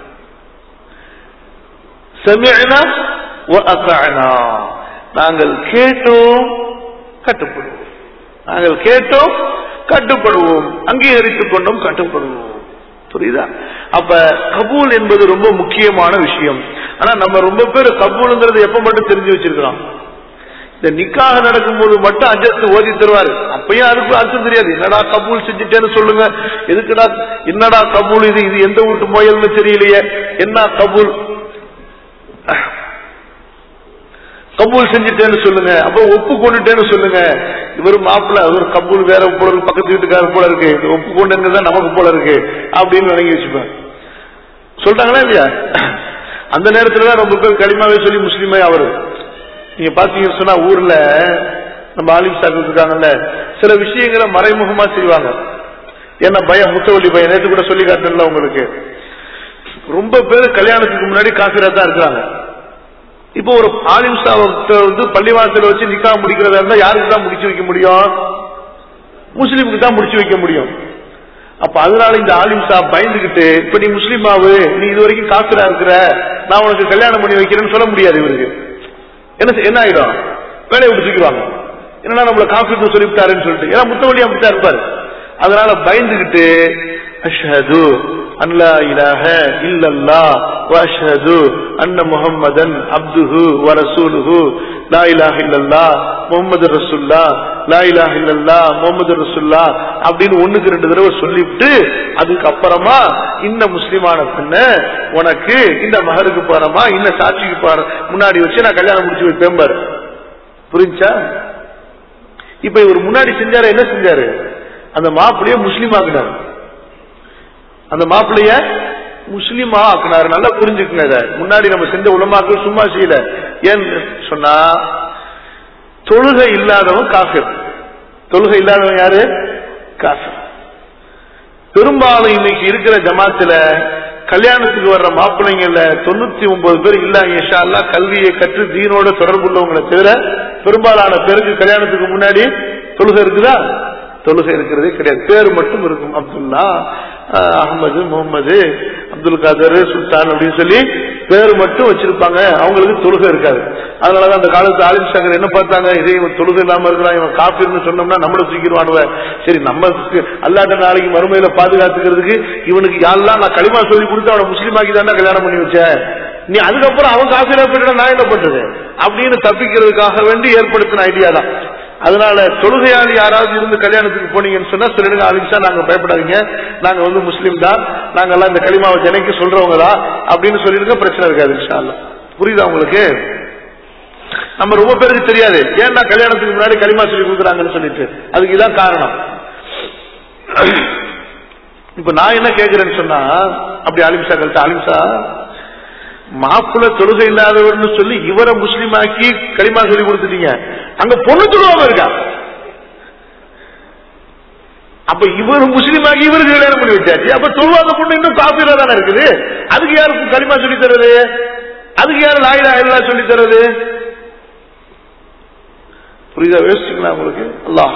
சமியனா வஅதஅனா நாங்கள் கேட்டோம் கட்டுப்படுவோம் நாங்கள் கேட்டோம் கட்டுப்படுவோம் அங்கீகரித்துக் கொண்டும் கட்டுப்படுவோம் புரியுதா அப்ப கபூல் என்பது ரொம்ப முக்கியமான விஷயம் ஆனா நம்ம ரொம்ப பேர் கபூலுங்கிறது எப்ப மட்டும் தெரிஞ்சு வச்சிருக்கிறோம் இந்த நிக்காக நடக்கும்போது மட்டும் அஜத்து ஓதி தருவாரு அப்பயும் அதுக்கு அர்த்தம் தெரியாது என்னடா கபூல் செஞ்சுட்டேன்னு சொல்லுங்க எதுக்குடா என்னடா கபூல் இது இது எந்த வீட்டு முயல்னு தெரியலையே என்ன கபூல் கபூல் செஞ்சுட்டேன்னு சொல்லுங்க அப்ப ஒப்பு கொண்டுட்டேன்னு சொல்லுங்க இவர் மாப்பிள்ள அவர் கபூல் வேற போல இருக்கு பக்கத்து வீட்டுக்காரர் போல இருக்கு இது ஒப்பு கொண்டுதான் நமக்கு போல இருக்கு அப்படின்னு நினைக்க வச்சுப்பேன் சொல்றாங்களா இல்லையா அந்த நேரத்துல தான் ரொம்ப பேர் களிமாவே சொல்லி முஸ்லீமே அவரு நீங்க பாத்தீங்கன்னு சொன்னா ஊர்ல நம்ம ஆலிம் சாக்கள் இருக்காங்கல்ல சில விஷயங்களை மறைமுகமா செய்வாங்க ஏன்னா பயம் முத்தவள்ளி பயம் நேற்று கூட சொல்லி காட்டல உங்களுக்கு ரொம்ப பேர் கல்யாணத்துக்கு முன்னாடி காசிரா தான் இருக்கிறாங்க இப்போ ஒரு ஆலிம் சாவத்தை வந்து பள்ளிவாசல வச்சு நிக்கா முடிக்கிறதா இருந்தா யாருக்கு தான் முடிச்சு வைக்க முடியும் முஸ்லீமுக்கு தான் முடிச்சு வைக்க முடியும் அப்ப அதனால இந்த ஆலிம் சாப் பயந்துகிட்டு இப்ப நீ முஸ்லீமாவு நீ இது வரைக்கும் காசுரா இருக்கிற நான் உனக்கு கல்யாணம் பண்ணி வைக்கிறேன்னு சொல்ல முடியாது இவருக்கு என்ன செய்- என்ன ஆயிடும் வேலையை விட்டு தூக்கிடுவாங்க என்னன்னா நம்மள காஃபி சொல்லிவிட்டாருன்னு சொல்லிட்டு ஏன்னா முத்தவழி அப்படித்தான் இருப்பாரு அதனால பயந்துகிட்டு அஷ்ஹது அன்லா இலாஹ இல்லல்லா வஅஷ்ஹது அன்ன முஹம்மதன் அப்துஹு வ ரசூலுஹு லா இலாஹ இல்லல்லா முஹம்மது ரசூல்லா லா இலாஹ இல்லல்லா முஹம்மது ரசூல்லா அப்படின்னு ஒண்ணுக்கு ரெண்டு தடவை சொல்லிவிட்டு அதுக்கு அப்புறமா இந்த முஸ்லிமான பெண்ண உனக்கு இந்த மகருக்கு போறமா இந்த சாட்சிக்கு போற முன்னாடி வச்சு நான் கல்யாணம் முடிச்சு வைப்பேன் பாரு புரிஞ்சா இப்ப இவர் முன்னாடி செஞ்சாரு என்ன செஞ்சாரு அந்த மாப்பிளைய முஸ்லீம் ஆக்குனாரு அந்த மாப்பிளைய முஸ்லீமா ஆக்குனாரு நல்லா புரிஞ்சுக்குங்க இத முன்னாடி நம்ம செஞ்ச உலமாக்கள் சும்மா செய்யல ஏன்னு சொன்னா தொழுகை இல்லாதவன் காஃபிர் தொழுகை இல்லாதவன் யாரு காஃபிர் பெரும்பாலும் இன்னைக்கு இருக்கிற ஜமாத்துல கல்யாணத்துக்கு வர்ற மாப்பிள்ளைங்கள்ல தொண்ணூத்தி ஒன்பது பேர் இல்ல இன்ஷா அல்லாஹ் கல்வியை கற்று தீனோட தொடர்புள்ளவங்களை தவிர பெரும்பாலான பேருக்கு கல்யாணத்துக்கு முன்னாடி தொழுகை இருக்குதா தொழுகை இருக்கிறதே கிடையாது பேர் மட்டும் இருக்கும் அப்துல்லா அஹ், அகமது முகமது அப்துல் காதர் சுல்தான் அப்படின்னு சொல்லி பேர் மட்டும் வச்சிருப்பாங்க அவங்களுக்கு தொழுகை இருக்காது அதனாலதான் அந்த காலத்து ஆலிம் சங்கர் என்ன பார்த்தாங்க இதே இவன் தொழுகை இல்லாம இருக்கிறான் இவன் காப்பீர்னு சொன்னோம்னா நம்மள தூக்கிடுவானுவ சரி நம்ம அல்லாட்ட நாளைக்கு மறுமையில பாதுகாத்துக்கிறதுக்கு இவனுக்கு யாரெல்லாம் நான் களிமா சொல்லி கொடுத்து அவனை முஸ்லீமாக்கி தானே கல்யாணம் பண்ணி வச்சேன் நீ அதுக்கப்புறம் அவன் காப்பீரா போயிட்டா நான் என்ன பண்றது அப்படின்னு தப்பிக்கிறதுக்காக வேண்டி ஏற்படுத்தின ஐடியா தான் அதனால தொழுகையாளி யாராவது இருந்து கல்யாணத்துக்கு போனீங்கன்னு சொன்னா சொல்லிடுங்க ஆலிம்சா நாங்க பயப்படாதீங்க நாங்க வந்து முஸ்லீம் தான் நாங்க எல்லாம் இந்த களிமாவை ஜனைக்கு சொல்றவங்க தான் அப்படின்னு சொல்லிடுங்க பிரச்சனை இருக்காது இன்ஷா அல்லாஹ். புரியுதா உங்களுக்கு நம்ம ரொம்ப பேருக்கு தெரியாது ஏன்டா கல்யாணத்துக்கு முன்னாடி களிமா சொல்லி கொடுக்குறாங்கன்னு சொல்லிட்டு அதுக்கு இதான் காரணம் இப்ப நான் என்ன கேக்குறேன்னு சொன்னா அப்படி அலிம்சா கழிச்சா அலிம்சா மாப்பிள்ள தொழுகை இல்லாதவர்னு சொல்லி இவரை முஸ்லீம் ஆக்கி களிமா சொல்லி கொடுத்துட்டீங்க அங்க பொண்ணு தொழுவாம இருக்கா அப்ப இவர் முஸ்லீம் ஆகி இவருக்கு கல்யாணம் பண்ணி வச்சாச்சு அப்ப தொழுவாத பொண்ணு இன்னும் காப்பீரா தானே இருக்குது அதுக்கு யாருக்கு களிமா சொல்லி தர்றது அதுக்கு யாரு லாயிலா எல்லாம் சொல்லி தர்றது புரியுதா யோசிச்சுங்களா உங்களுக்கு அல்லாஹ்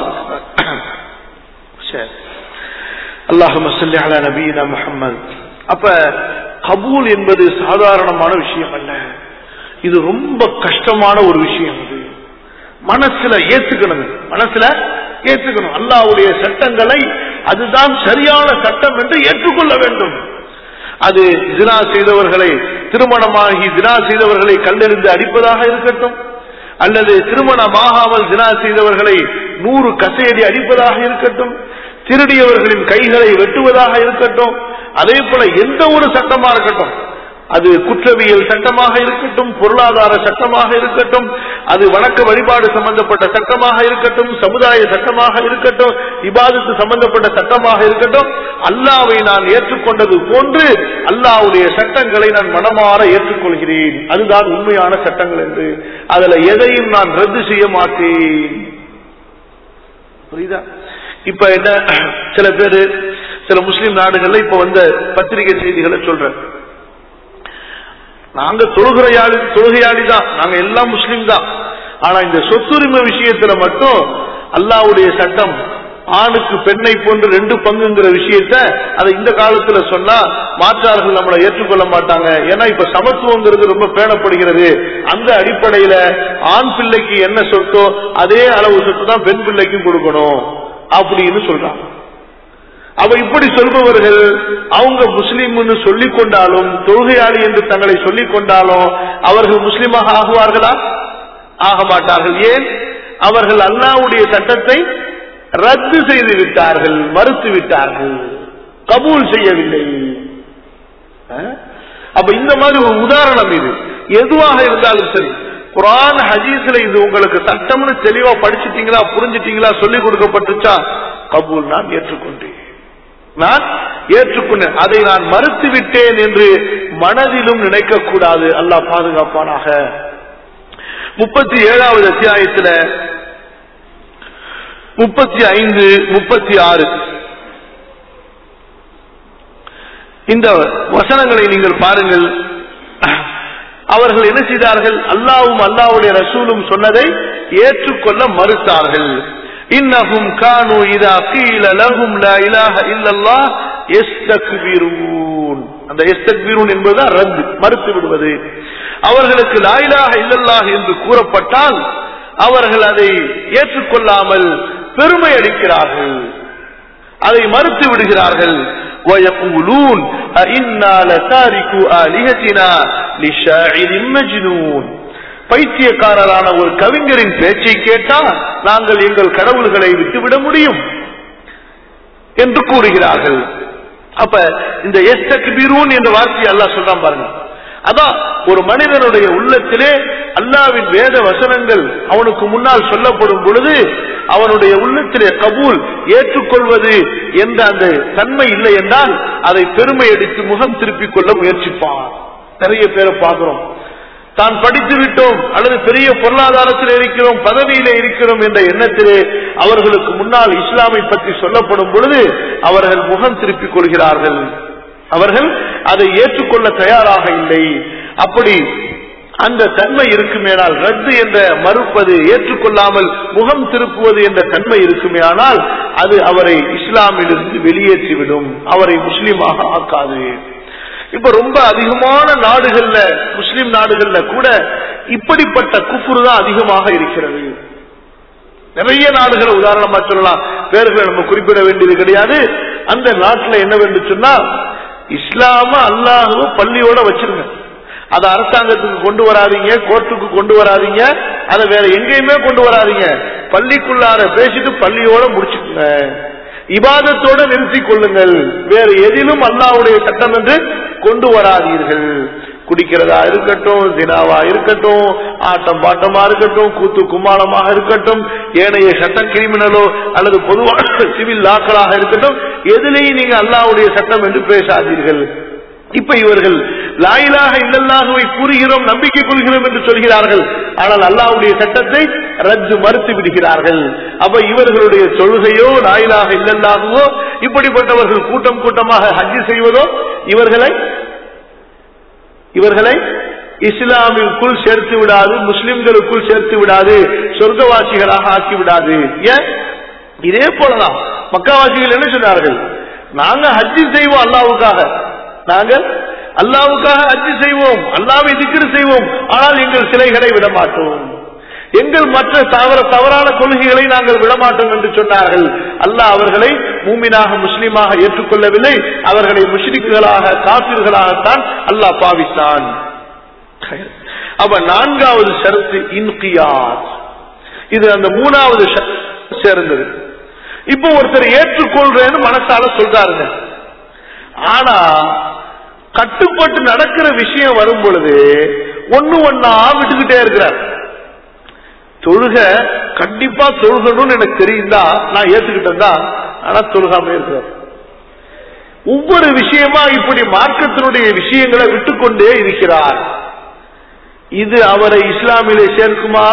சரி அல்லாஹும் சொல்லி அலா நபீனா முஹம்மது அப்ப கபூல் என்பது சாதாரணமான விஷயம் அல்ல இது ரொம்ப கஷ்டமான ஒரு விஷயம் இது மனசுல ஏத்துக்கணும் மனசுல ஏத்துக்கணும் அல்லாஹ்வுடைய சட்டங்களை அதுதான் சரியான சட்டம் என்று ஏற்றுக்கொள்ள வேண்டும் அது தினா செய்தவர்களை திருமணமாகி தினா செய்தவர்களை கல்லெறிந்து அடிப்பதாக இருக்கட்டும் அல்லது திருமணமாகாமல் தினா செய்தவர்களை நூறு கசையடி அடிப்பதாக இருக்கட்டும் திருடியவர்களின் கைகளை வெட்டுவதாக இருக்கட்டும் அதே போல எந்த ஒரு சட்டமா இருக்கட்டும் அது குற்றவியல் சட்டமாக இருக்கட்டும் பொருளாதார சட்டமாக இருக்கட்டும் அது வணக்க வழிபாடு சம்பந்தப்பட்ட சட்டமாக இருக்கட்டும் சமுதாய சட்டமாக இருக்கட்டும் இபாதத்து சம்பந்தப்பட்ட சட்டமாக இருக்கட்டும் அல்லாவை நான் ஏற்றுக்கொண்டது போன்று அல்லாவுடைய சட்டங்களை நான் மனமாற ஏற்றுக்கொள்கிறேன் அதுதான் உண்மையான சட்டங்கள் என்று அதுல எதையும் நான் ரத்து செய்ய மாட்டேன் புரியுதா இப்ப என்ன சில பேரு சில முஸ்லிம் நாடுகள்ல இப்ப வந்த பத்திரிகை செய்திகளை சொல்றேன் நாங்க தொழுகையாளி தொழுகையாளி தான் நாங்க எல்லாம் முஸ்லீம் தான் ஆனா இந்த சொத்துரிமை விஷயத்துல மட்டும் அல்லாவுடைய சட்டம் ஆணுக்கு பெண்ணை போன்று ரெண்டு பங்குங்கிற விஷயத்த அதை இந்த காலத்துல சொன்னா மாற்றார்கள் நம்மளை ஏற்றுக்கொள்ள மாட்டாங்க ஏன்னா இப்ப சமத்துவங்கிறது ரொம்ப பேணப்படுகிறது அந்த அடிப்படையில ஆண் பிள்ளைக்கு என்ன சொத்தோ அதே அளவு சொத்து தான் பெண் பிள்ளைக்கும் கொடுக்கணும் அப்படின்னு சொல்றாங்க அவ இப்படி சொல்பவர்கள் அவங்க முஸ்லீம்னு சொல்லிக் கொண்டாலும் தொழுகையாளி என்று தங்களை சொல்லிக் கொண்டாலும் அவர்கள் முஸ்லீமாக ஆகுவார்களா ஆக மாட்டார்கள் ஏன் அவர்கள் அல்லாவுடைய சட்டத்தை ரத்து செய்து விட்டார்கள் மறுத்து விட்டார்கள் கபூல் செய்யவில்லை அஹ்? அப்ப இந்த மாதிரி ஒரு உதாரணம் இது எதுவாக இருந்தாலும் சரி குரான் ஹதீஸ்ல இது உங்களுக்கு சட்டம்னு தெளிவா படிச்சிட்டீங்களா புரிஞ்சிட்டீங்களா சொல்லிக் கொடுக்கப்பட்டுச்சா கபூல் நான் ஏற்றுக்கொண்டேன் நான் ஏற்றுக்கொண்டேன் அதை நான் மறுத்து விட்டேன் என்று மனதிலும் நினைக்க கூடாது அல்லாஹ் பாதுகாப்பானாக முப்பத்தி ஏழாவது அத்தியாயத்துல முப்பத்தி ஐந்து முப்பத்தி ஆறு இந்த வசனங்களை நீங்கள் பாருங்கள் அவர்கள் என்ன செய்தார்கள் அல்லாவும் அல்லாவுடைய ரசூலும் சொன்னதை ஏற்றுக்கொள்ள மறுத்தார்கள் இன்னஹும் கானு இதா கீல லஹும் லா இலாஹ இல்லல்லாஹ் யஸ்தக்பிரூன் அந்த யஸ்தக்பிரூன் என்பதுதான் ரத்து மறுத்து விடுவது அவர்களுக்கு லா இலாஹ இல்லல்லாஹ் என்று கூறப்பட்டால் அவர்கள் அதை ஏற்றுக்கொள்ளாமல் பெருமை அளிக்கிறார்கள் அதை மறுத்து விடுகிறார்கள் ويقولون أئنا لتاركو آلهتنا لشاعر مجنون பைத்தியக்காரரான ஒரு கவிஞரின் பேச்சை கேட்டால் நாங்கள் எங்கள் கடவுள்களை விட்டுவிட முடியும் என்று கூறுகிறார்கள் அப்ப இந்த எஸ்தக்பீரூன் என்ற வார்த்தையை அல்லாஹ் சொல்றான் பாருங்க அதான் ஒரு மனிதனுடைய உள்ளத்திலே அல்லாவின் வேத வசனங்கள் அவனுக்கு முன்னால் சொல்லப்படும் பொழுது அவனுடைய உள்ளத்திலே கபூல் ஏற்றுக்கொள்வது என்ற அந்த தன்மை இல்லை என்றால் அதை பெருமை அடித்து முகம் திருப்பிக் கொள்ள முயற்சிப்பான் நிறைய பேரை பார்க்கிறோம் தான் படித்து விட்டோம் அல்லது பெரிய பொருளாதாரத்தில் இருக்கிறோம் பதவியிலே இருக்கிறோம் என்ற எண்ணத்திலே அவர்களுக்கு முன்னால் இஸ்லாமை பற்றி சொல்லப்படும் பொழுது அவர்கள் முகம் திருப்பிக் கொள்கிறார்கள் அவர்கள் அதை ஏற்றுக்கொள்ள தயாராக இல்லை அப்படி அந்த தன்மை இருக்குமேனால் ரத்து என்ற மறுப்பது ஏற்றுக்கொள்ளாமல் முகம் திருப்புவது என்ற தன்மை இருக்குமேயானால் அது அவரை இஸ்லாமிலிருந்து வெளியேற்றிவிடும் அவரை முஸ்லீமாக ஆக்காது இப்ப ரொம்ப அதிகமான நாடுகள்ல முஸ்லிம் நாடுகள்ல கூட இப்படிப்பட்ட குஃபுரு தான் அதிகமாக இருக்கிறது நிறைய நாடுகளை உதாரணமா சொல்லலாம் பேர்களை நம்ம குறிப்பிட வேண்டியது கிடையாது அந்த நாட்டுல என்னவென்று சொன்னா இஸ்லாம அல்லாஹுவ பள்ளியோட வச்சிருங்க அதை அரசாங்கத்துக்கு கொண்டு வராதீங்க கோர்ட்டுக்கு கொண்டு வராதீங்க அதை வேற எங்கேயுமே கொண்டு வராதீங்க பள்ளிக்குள்ளார பேசிட்டு பள்ளியோட முடிச்சுக்குங்க இபாதத்தோட நிறுத்திக் கொள்ளுங்கள் வேற எதிலும் அல்லாவுடைய சட்டம் என்று கொண்டு வராதீர்கள் குடிக்கிறதா இருக்கட்டும் தினாவா இருக்கட்டும் ஆட்டம் பாட்டமா இருக்கட்டும் கூத்து கும்மாளமாக இருக்கட்டும் ஏனைய சட்ட கிரிமினலோ அல்லது பொதுவான சிவில் லாக்களாக இருக்கட்டும் எதிலையும் நீங்க அல்லாவுடைய சட்டம் என்று பேசாதீர்கள் இப்ப இவர்கள் லாயிலாக இல்லல்லாகவை கூறுகிறோம் நம்பிக்கை கொள்கிறோம் என்று சொல்கிறார்கள் ஆனால் அல்லாவுடைய சட்டத்தை ரத்து மறுத்து விடுகிறார்கள் அப்ப இவர்களுடைய தொழுகையோ லாயிலாக இல்லல்லாகவோ இப்படிப்பட்டவர்கள் கூட்டம் கூட்டமாக ஹஜ்ஜி செய்வதோ இவர்களை இவர்களை இஸ்லாமிற்குள் சேர்த்து விடாது முஸ்லிம்களுக்குள் சேர்த்து விடாது சொர்க்கவாசிகளாக ஆக்கி விடாது ஏன் இதே போலதான் மக்காவாசிகள் என்ன சொன்னார்கள் நாங்க ஹஜ்ஜி செய்வோம் அல்லாவுக்காக நாங்கள் அல்லாவுக்காக ஹஜ்ஜி செய்வோம் அல்லாவை திக்ரு செய்வோம் ஆனால் எங்கள் சிலைகளை விட மாட்டோம் எங்கள் மற்ற தவற தவறான கொள்கைகளை நாங்கள் விடமாட்டோம் என்று சொன்னார்கள் அல்லாஹ் அவர்களை மூமினாக முஸ்லீமாக ஏற்றுக்கொள்ளவில்லை அவர்களை முஷ்ரிக்குகளாக காப்பீர்களாகத்தான் அல்லாஹ் பாவித்தான் அப்ப நான்காவது ஷரத்து இன்கியாத் இது அந்த மூணாவது ஷரத்து சேர்ந்தது இப்போ ஒருத்தர் ஏற்றுக்கொள்றேன்னு மனசால சொல்றாருங்க ஆனா கட்டுப்பட்டு நடக்கிற விஷயம் வரும் பொழுது ஒண்ணு ஒன்னா விட்டுக்கிட்டே இருக்கிறார் தொழுக கண்டிப்பா தொழுகணும்னு எனக்கு தெரியுந்தா நான் ஏத்துக்கிட்டேன் தான் ஆனா தொழுகாம இருக்கிறார் ஒவ்வொரு விஷயமா இப்படி மார்க்கத்தினுடைய விஷயங்களை விட்டுக்கொண்டே இருக்கிறார் இது அவரை இஸ்லாமிலே சேர்க்குமா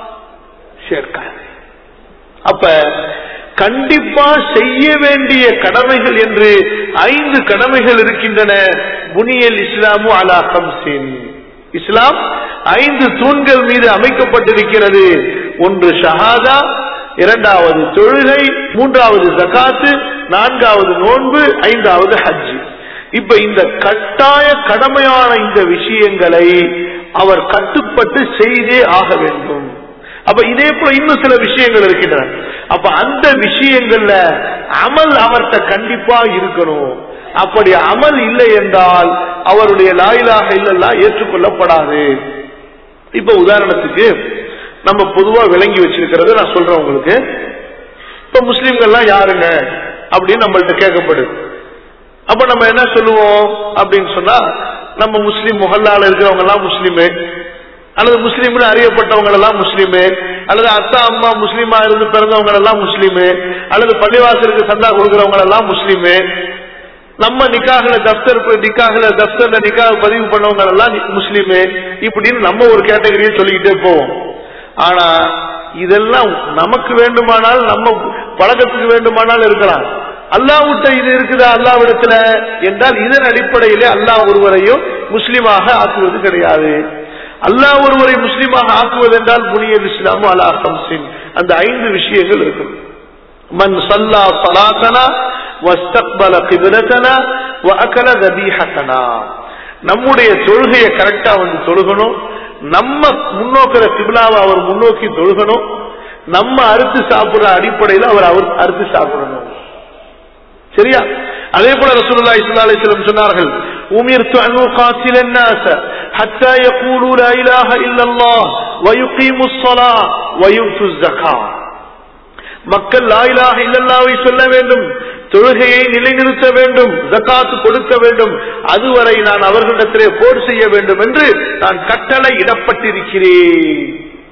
சேர்க்காது அப்ப கண்டிப்பா செய்ய வேண்டிய கடமைகள் என்று ஐந்து கடமைகள் இருக்கின்றன புனியல் இஸ்லாமு அலா கம்சின் இஸ்லாம் ஐந்து தூண்கள் மீது அமைக்கப்பட்டிருக்கிறது ஒன்று ஷஹாதா இரண்டாவது தொழுகை மூன்றாவது ஜகாத்து நான்காவது நோன்பு ஐந்தாவது ஹஜ் இப்ப இந்த கட்டாய கடமையான இந்த விஷயங்களை அவர் கட்டுப்பட்டு செய்தே ஆக வேண்டும் அப்ப இதே போல இன்னும் சில விஷயங்கள் இருக்கின்றன அப்ப அந்த விஷயங்கள்ல அமல் அவர்கிட்ட கண்டிப்பா இருக்கணும் அப்படி அமல் இல்லை என்றால் அவருடைய லாயிலாக இல்லல்லா ஏற்றுக்கொள்ளப்படாது இப்ப உதாரணத்துக்கு நம்ம பொதுவா விளங்கி வச்சிருக்கிறது நான் சொல்றேன் உங்களுக்கு இப்ப முஸ்லிம்கள்லாம் யாருங்க அப்படின்னு நம்மள்ட்ட கேட்கப்படுது அப்ப நம்ம என்ன சொல்லுவோம் அப்படின்னு சொன்னா நம்ம முஸ்லீம் முகல்லால இருக்கிறவங்க எல்லாம் முஸ்லீமு அல்லது முஸ்லீம்னு அறியப்பட்டவங்க எல்லாம் முஸ்லீமு அல்லது அத்தா அம்மா முஸ்லீமா இருந்து பிறந்தவங்க எல்லாம் முஸ்லீமு அல்லது பள்ளிவாசலுக்கு சந்தா கொடுக்கிறவங்க எல்லாம் முஸ்லீமு நம்ம நிக்காகல தப்தர் நிக்காகல தப்தர்ல நிக்காக பதிவு பண்ணவங்க எல்லாம் முஸ்லீமு இப்படின்னு நம்ம ஒரு கேட்டகரியை சொல்லிக்கிட்டே போவோம் ஆனா இதெல்லாம் நமக்கு வேண்டுமானால் நம்ம பழக்கத்துக்கு வேண்டுமானால் இருக்கலாம் அல்லாவிட்ட இது இருக்குதா அல்லாவிடத்துல என்றால் இதன் அடிப்படையிலே அல்லாஹ் ஒருவரையும் முஸ்லீமாக ஆக்குவது கிடையாது அல்லாஹ் ஒருவரை முஸ்லீமாக ஆக்குவது என்றால் புனியல் இஸ்லாமு அலா ஹம்சின் அந்த ஐந்து விஷயங்கள் இருக்கும் மன் சல்லா சலாத்தனா வஸ்தக்பல கிபிலத்தனா வஅகல தபீஹத்தனா நம்முடைய தொழுகையை கரெக்டா வந்து தொழுகணும் நம்ம முன்னோக்கிற கிபிலாவை அவர் முன்னோக்கி தொழுகணும் நம்ம அறுத்து சாப்பிடுற அடிப்படையில் அவர் அவர் அறுத்து சாப்பிடணும் சரியா அதே போல ரசூலுல்லாஹி ஸல்லல்லாஹு அலைஹி வஸல்லம் சொன்னார்கள் உமிர்து அன் உகாத்தில الناس حتى يقولوا لا اله الا الله ويقيموا الصلاه ويؤتوا الزكاه மக்கள் லா இலாஹ இல்லல்லாவை சொல்ல வேண்டும் தொழுகையை நிலைநிறுத்த வேண்டும் ஜக்காத்து கொடுக்க வேண்டும் அதுவரை நான் அவர்களிடத்திலே போர் செய்ய வேண்டும் என்று நான் கட்டளை இடப்பட்டிருக்கிறேன்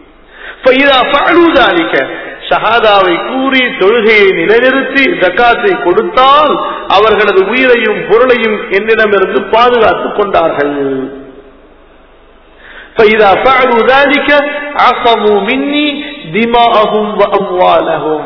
ஷஹாதாவை கூறி தொழுகையை நிலைநிறுத்தி ஜக்காத்தை கொடுத்தால் அவர்களது உயிரையும் பொருளையும் என்னிடமிருந்து பாதுகாத்துக் கொண்டார்கள் فإذا فعلوا ذلك عصموا مني دماءهم وأموالهم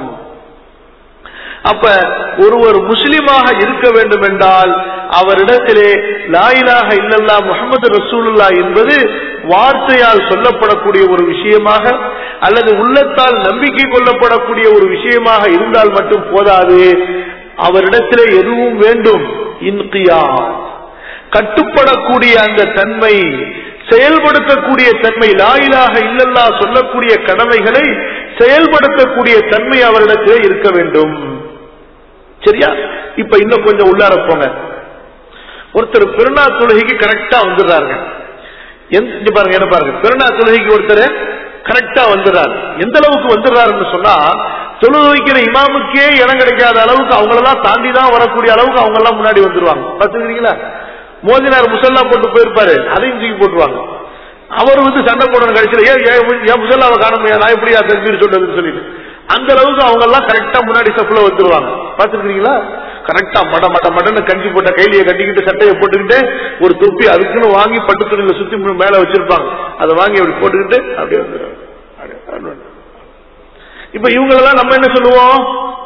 அப்ப ஒருவர் முஸ்லிமாக இருக்க வேண்டும் என்றால் அவரிடத்திலே லாயிலாக இல்லல்லா முகமது ரசூலுல்லா என்பது வார்த்தையால் சொல்லப்படக்கூடிய ஒரு விஷயமாக அல்லது உள்ளத்தால் நம்பிக்கை கொள்ளப்படக்கூடிய ஒரு விஷயமாக இருந்தால் மட்டும் போதாது அவரிடத்திலே எதுவும் வேண்டும் இன்கியா கட்டுப்படக்கூடிய அந்த தன்மை செயல்படுத்தக்கூடிய தன்மை லாயிலாக இல்லல்லா சொல்லக்கூடிய கடமைகளை செயல்படுத்தக்கூடிய தன்மை அவரிடத்திலே இருக்க வேண்டும் சரியா இப்ப இன்னும் கொஞ்சம் உள்ளார போங்க ஒருத்தர் பெருநா தொழுகைக்கு கரெக்டா வந்துடுறாருங்க இங்க பாருங்க என்ன பாருங்க பெருநா தொழுகைக்கு ஒருத்தர் கரெக்டா வந்துடுறாரு எந்த அளவுக்கு வந்துடுறாருன்னு சொன்னா தொழுது வைக்கிற இமாமுக்கே இடம் கிடைக்காத அளவுக்கு அவங்களெல்லாம் தாண்டி தான் வரக்கூடிய அளவுக்கு அவங்க எல்லாம் முன்னாடி வந்துருவாங்க பாத்துக்கிறீங்களா மோதினார் முசல்லா போட்டு போயிருப்பாரு அதையும் தூக்கி போட்டுருவாங்க அவர் வந்து சண்டை போடணும் கடைசியில் ஏன் ஏன் முசல்லாவை காண முடியாது நான் எப்படியா தஸ்பீர் சொல்றதுன்னு சொல்லிட்டு அந்த அளவுக்கு அவங்க எல்லாம் கரெக்டா முன்னாடி சப்புல வந்துருவாங்க பாத்துருக்கீங்களா கரெக்டா மட மட மடன்னு கஞ்சி போட்ட கைலியை கட்டிக்கிட்டு சட்டையை போட்டுக்கிட்டு ஒரு தொப்பி அதுக்குன்னு வாங்கி பட்டு துணியில சுத்தி மேல வச்சிருப்பாங்க அதை வாங்கி அப்படி போட்டுக்கிட்டு அப்படியே வந்துருவாங்க இப்ப இவங்களெல்லாம் நம்ம என்ன சொல்லுவோம்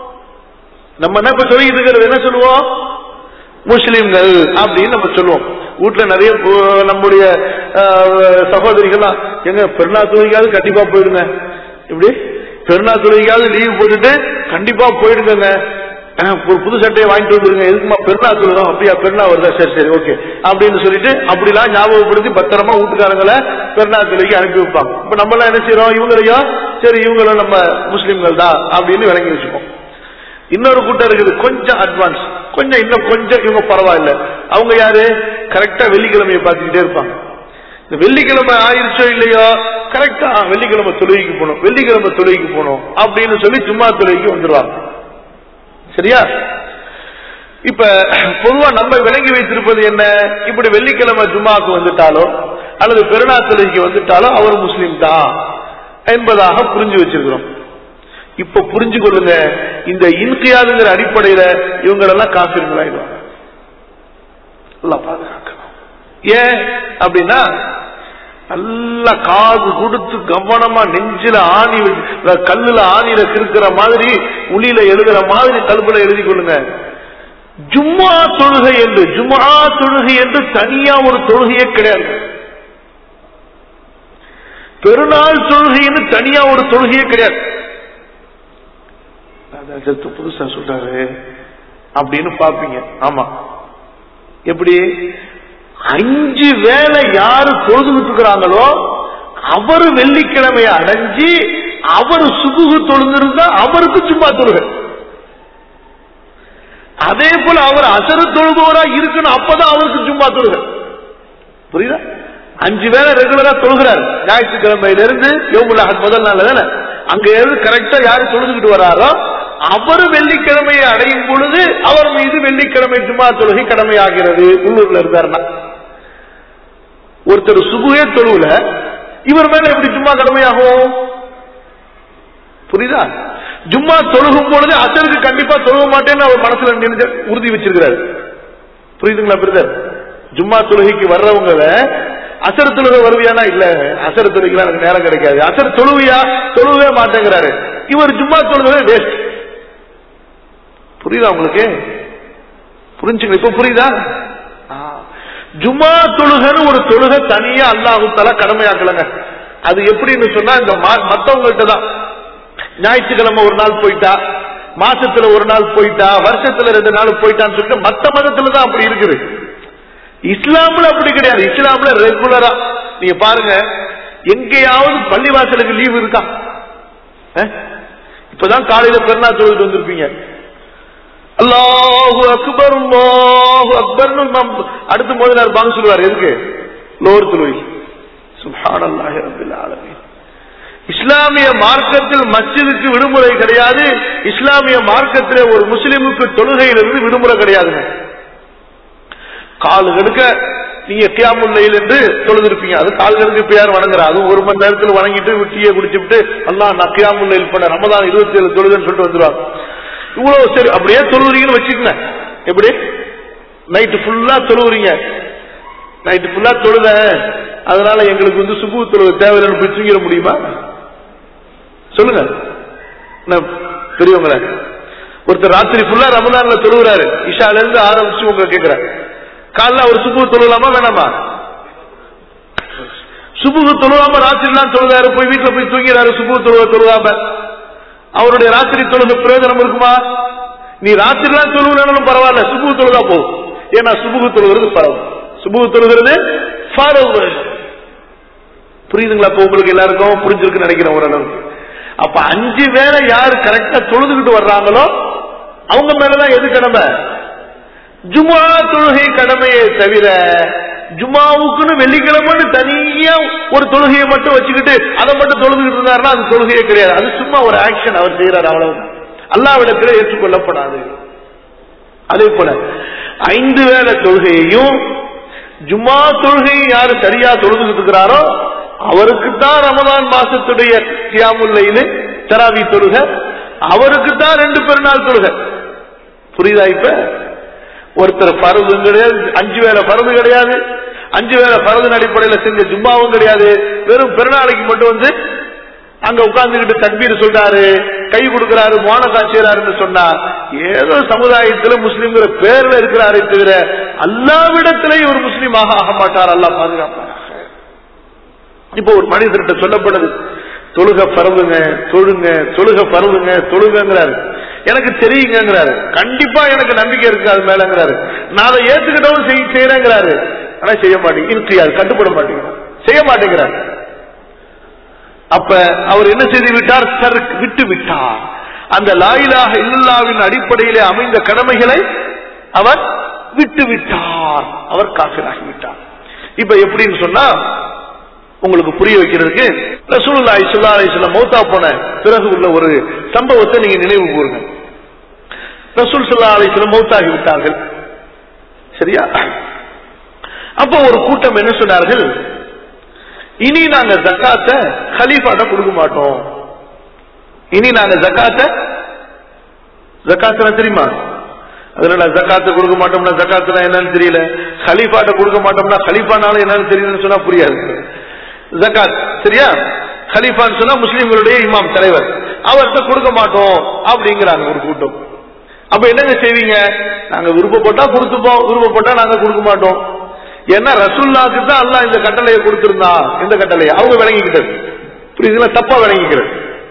நம்ம என்ன இப்ப சொல்லிட்டு இருக்கிறது என்ன சொல்லுவோம் முஸ்லிம்கள் அப்படின்னு நம்ம சொல்லுவோம் வீட்டுல நிறைய நம்முடைய சகோதரிகள்லாம் எங்க பெருநா தொழிலாவது கண்டிப்பா போயிடுங்க இப்படி பெருநா தொழிலாவது லீவ் போட்டுட்டு கண்டிப்பா போயிடுங்க ஒரு புது சட்டையை வாங்கிட்டு வந்துருங்க எதுக்குமா பெருநா தொழிலும் அப்படியா பெருநா வருதா சரி சரி ஓகே அப்படின்னு சொல்லிட்டு அப்படிலாம் ஞாபகப்படுத்தி பத்திரமா வீட்டுக்காரங்களை பெருநா தொழிலுக்கு அனுப்பி வைப்பாங்க இப்ப நம்ம எல்லாம் என்ன செய்யறோம் இவங்களையும் சரி இவங்களும் நம்ம முஸ்லிம்கள் தான் அப்படின்னு விளங்கி வச்சுப்போம் இன்னொரு கூட்டம் இருக்குது கொஞ்சம் அட்வான்ஸ் கொஞ்சம் இன்னும் கொஞ்சம் இவங்க பரவாயில்ல அவங்க யாரு கரெக்டா வெள்ளிக்கிழமையை பார்த்துக்கிட்டே இருப்பாங்க இந்த வெள்ளிக்கிழமை ஆயிருச்சோ இல்லையோ கரெக்டா வெள்ளிக்கிழமை தொழுகைக்கு போகணும் வெள்ளிக்கிழமை தொழுகைக்கு போகணும் அப்படின்னு சொல்லி சும்மா தொழுகைக்கு வந்துருவாங்க சரியா இப்ப பொதுவா நம்ம விளங்கி வைத்திருப்பது என்ன இப்படி வெள்ளிக்கிழமை ஜும்மாக்கு வந்துட்டாலோ அல்லது பெருநாத்தலைக்கு வந்துட்டாலோ அவர் முஸ்லீம் தான் என்பதாக புரிஞ்சு வச்சிருக்கிறோம் இப்ப புரிஞ்சு கொள்ளுங்க இந்த இன்கியாதுங்கிற அடிப்படையில இவங்களெல்லாம் காப்பிருங்களாயிடுவாங்க எல்லாம் பாதுகாக்கணும் ஏன் அப்படின்னா நல்லா காது கொடுத்து கவனமா நெஞ்சில ஆணி வச்சு- கல்லுல ஆணியில கிறுக்கிற மாதிரி உளியில எழுதுற மாதிரி கல்புல எழுதி கொள்ளுங்க ஜும்மா தொழுகை என்று ஜும்மா தொழுகை என்று தனியா ஒரு தொழுகையே கிடையாது பெருநாள் தொழுகைன்னு தனியா ஒரு தொழுகையே கிடையாது அதான் அடுத்து புதுசா சொல்றாரு அப்படின்னு பாப்பீங்க ஆமா எப்படி அஞ்சு வேளை யாரு தொழுதுகிட்டு இருக்கிறாங்களோ அவர் வெள்ளிக்கிழமையை அடைஞ்சு அவர் சுகுகு தொழுந்திருந்தா அவருக்கு சும்மா தொழுகை அதே போல அவர் அசரு தொழுபவரா இருக்கணும் அப்பதான் அவருக்கு சும்மா தொழுகை புரியுதா அஞ்சு வேளை ரெகுலரா தொழுகிறார் ஞாயிற்றுக்கிழமையில இருந்து யோமுல் அஹத் முதல் நாள் தானே அங்க இருந்து கரெக்டா யாரு தொழுதுகிட்டு வராரோ அவர் வெள்ளிக்கிழமையை அடையும் பொழுது அவர் மீது வெள்ளிக்கிழமை ஜும்மா தொழுகை கடமையாகிறது உள்ளூர்ல இருந்தாருன்னா ஒருத்தர் சுபுகே தொழுவுல இவர் மேல எப்படி ஜும்மா கடமையாகும் புரியுதா ஜும்மா தொழுகும் பொழுது அசருக்கு கண்டிப்பா தொழுக மாட்டேன்னு அவர் மனசுல நினைச்ச உறுதி வச்சிருக்கிறாரு புரியுதுங்களா பிரதர் ஜும்மா தொழுகைக்கு வர்றவங்கள அசர் தொழுகை வருவியானா இல்ல அசர் தொழுகைலாம் எனக்கு நேரம் கிடைக்காது அசர் தொழுவியா தொழுவே மாட்டேங்கிறாரு இவர் ஜும்மா தொழுகை வேஸ்ட் புரியுதா உங்களுக்கு புரிஞ்சுங்க இப்ப புரியுதா ஆ. ஜும்மா தொழுகைன்னு ஒரு தொழுகை தனியா அல்லாஹு தலா கடமையாக்கலங்க அது எப்படின்னு சொன்னா இந்த மா- மத்தவங்கள்ட்ட தான் ஞாயிற்றுக்கிழமை ஒரு நாள் போயிட்டா மாசத்துல ஒரு நாள் போயிட்டா வருஷத்துல ரெண்டு நாள் போயிட்டான்னு சொல்லிட்டு மத்த மதத்துல தான் அப்படி இருக்குது இஸ்லாம்ல அப்படி கிடையாது இஸ்லாம்ல ரெகுலரா நீங்க பாருங்க எங்கேயாவது பள்ளிவாசலுக்கு லீவு இருக்கா அஹ்? இப்பதான் காலையில பெருநாள் தொழுது வந்திருப்பீங்க அல்லாஹு அக்பர் அல்லாஹு அக்பர்னு நாம் அடுத்து மோதினார் பாங்க சொல்லுவார் எதுக்கு லோர் தொழுவை சுப்ஹானல்லாஹி ரப்பில் ஆலமீன் இஸ்லாமிய மார்க்கத்தில் மஸ்ஜிதுக்கு விடுமுறை கிடையாது இஸ்லாமிய மார்க்கத்தில் ஒரு முஸ்லிமுக்கு தொழுகையிலிருந்து விடுமுறை கிடையாதுங்க கால் கெடுக்க நீங்க கியாமுல்லையில் என்று தொழுதிருப்பீங்க அது கால் கெடுக்க இப்ப யார் வணங்குறா அதுவும் ஒரு மணி நேரத்தில் வணங்கிட்டு டீயை குடிச்சுட்டு அல்லா நான் கியாமுல்லையில் பண்ண ரமதான் இருபத்தி ஏழு தொழுதுன்னு சொல்லிட்டு வந்துருவாங்க இவ்வளவு சரி அப்படியே தொழுவுறீங்கன்னு வச்சுக்கங்க எப்படி நைட்டு ஃபுல்லா தொழுவுறீங்க நைட்டு ஃபுல்லா தொழுத அதனால எங்களுக்கு வந்து சுபு தொழுவ தேவையில்லைன்னு போய் தூங்கிட முடியுமா சொல்லுங்க என்ன பெரியவங்கள ஒருத்தர் ராத்திரி ஃபுல்லா ரமதான்ல தொழுகிறாரு இஷால இருந்து ஆரம்பிச்சு உங்க கேட்கிறேன் காலைல அவர் சுபு தொழுலாமா வேணாமா சுபுகு தொழுவாம ராத்திரி எல்லாம் தொழுதாரு போய் வீட்டுல போய் தூங்கிறாரு சுபு தொழுவ தொழுவாம அவருடைய ராத்திரி தொழுக பிரயோஜனம் இருக்குமா நீ ராத்திரி எல்லாம் தொழுகிறாலும் பரவாயில்ல சுபு தொழுதா போகும் ஏன்னா சுபுகு தொழுகிறது பரவ சுபுகு தொழுகிறது பரவு புரியுதுங்களா இப்ப உங்களுக்கு எல்லாருக்கும் புரிஞ்சிருக்குன்னு நினைக்கிறேன் ஓரளவுக்கு அப்ப அஞ்சு வேளை யாரு கரெக்டா தொழுதுகிட்டு வர்றாங்களோ அவங்க மேலதான் எது கடமை ஜுமா தொழுகை கடமையை தவிர ஜுமாவுக்குன்னு வெள்ளிக்கிழமைன்னு தனியா ஒரு தொழுகையை மட்டும் வச்சுக்கிட்டு அதை மட்டும் தொழுதுகிட்டு இருந்தாருன்னா அது தொழுகையே கிடையாது அது சும்மா ஒரு ஆக்ஷன் அவர் செய்யறாரு அவ்வளவு அல்லாவிடத்தில் ஏற்றுக்கொள்ளப்படாது அதே போல ஐந்து வேளை தொழுகையையும் ஜும்மா தொழுகையை யாரு சரியா தொழுதுகிட்டு இருக்கிறாரோ அவருக்கு தான் ரமதான் மாசத்துடைய கியாமுல்லையில தராவி தொழுக அவருக்கு தான் ரெண்டு பெருநாள் தொழுக புரியுதா இப்ப ஒருத்தர் பருது கிடையாது அஞ்சு வேலை பருது கிடையாது அஞ்சு வேலை பருதின் அடிப்படையில் செஞ்ச ஜும்மாவும் கிடையாது வெறும் பெருநாளைக்கு மட்டும் வந்து அங்க உட்கார்ந்துகிட்டு தக்பீர் சொல்றாரு கை கொடுக்கிறாரு மோனக்கா செய்யறாருன்னு சொன்னா ஏதோ சமுதாயத்துல முஸ்லீம்ங்கிற பேர்ல இருக்கிறாரே தவிர அல்லாவிடத்திலே ஒரு முஸ்லீமாக ஆக மாட்டார் அல்லா பாதுகாப்பார் இப்ப ஒரு மனிதர்கிட்ட சொல்லப்படுது தொழுக பரவுங்க தொழுங்க தொழுக பரவுங்க தொழுங்கிறாரு எனக்கு தெரியுங்கிறாரு கண்டிப்பா எனக்கு நம்பிக்கை இருக்கு அது மேலங்கிறாரு நான் அதை ஏத்துக்கிட்டவும் செய் செய்யறேங்கிறாரு ஆனா செய்ய மாட்டேங்க இருக்கியாரு கட்டுப்பட மாட்டேங்கிறார் செய்ய மாட்டேங்கிறார் அப்ப அவர் என்ன செய்து விட்டார் சர் விட்டு விட்டார் அந்த லாயிலாக இல்லல்லாவின் அடிப்படையிலே அமைந்த கடமைகளை அவர் விட்டு விட்டார் அவர் காசிராகி விட்டார் இப்ப எப்படின்னு சொன்னா உங்களுக்கு புரிய வைக்கிறதுக்கு ரசூலுல்லாஹி ஸல்லல்லாஹு அலைஹி வஸல்லம் மௌத்தா போன பிறகு உள்ள ஒரு சம்பவத்தை நீங்க நினைவு கூறுங்க ரசூல் சல்லா அலிஸ்லம் மௌத்தாகி விட்டார்கள் சரியா அப்போ ஒரு கூட்டம் என்ன சொன்னார்கள் இனி நாங்க ஜக்காத்த ஹலீஃபாட்ட கொடுக்க மாட்டோம் இனி நாங்க ஜக்காத்த ஜக்காத்துல தெரியுமா அதனால ஜக்காத்து கொடுக்க மாட்டோம்னா ஜக்காத்துனா என்னன்னு தெரியல ஹலீஃபாட்ட கொடுக்க மாட்டோம்னா ஹலீஃபானாலும் என்னன்னு தெரியலன்னு சொன்னா புரியாது ஜக்காத் சரியா ஹலீஃபான்னு சொன்னா முஸ்லிம்களுடைய இமாம் தலைவர் அவர்கிட்ட கொடுக்க மாட்டோம் அப்படிங்கிறாங்க ஒரு கூட்டம் அப்ப என்னங்க செய்வீங்க நாங்க விருப்பப்பட்டா கொடுத்துப்போம் விருப்பப்பட்டா நாங்க கொடுக்க மாட்டோம் ஏன்னா ரசுல்லாக்கு தான் அல்லாஹ் இந்த கட்டளையை கொடுத்திருந்தா இந்த கட்டளையை அவங்க விளங்கிக்கிட்டது புரியுதுங்களா தப்பா விளங்கிக்கிறது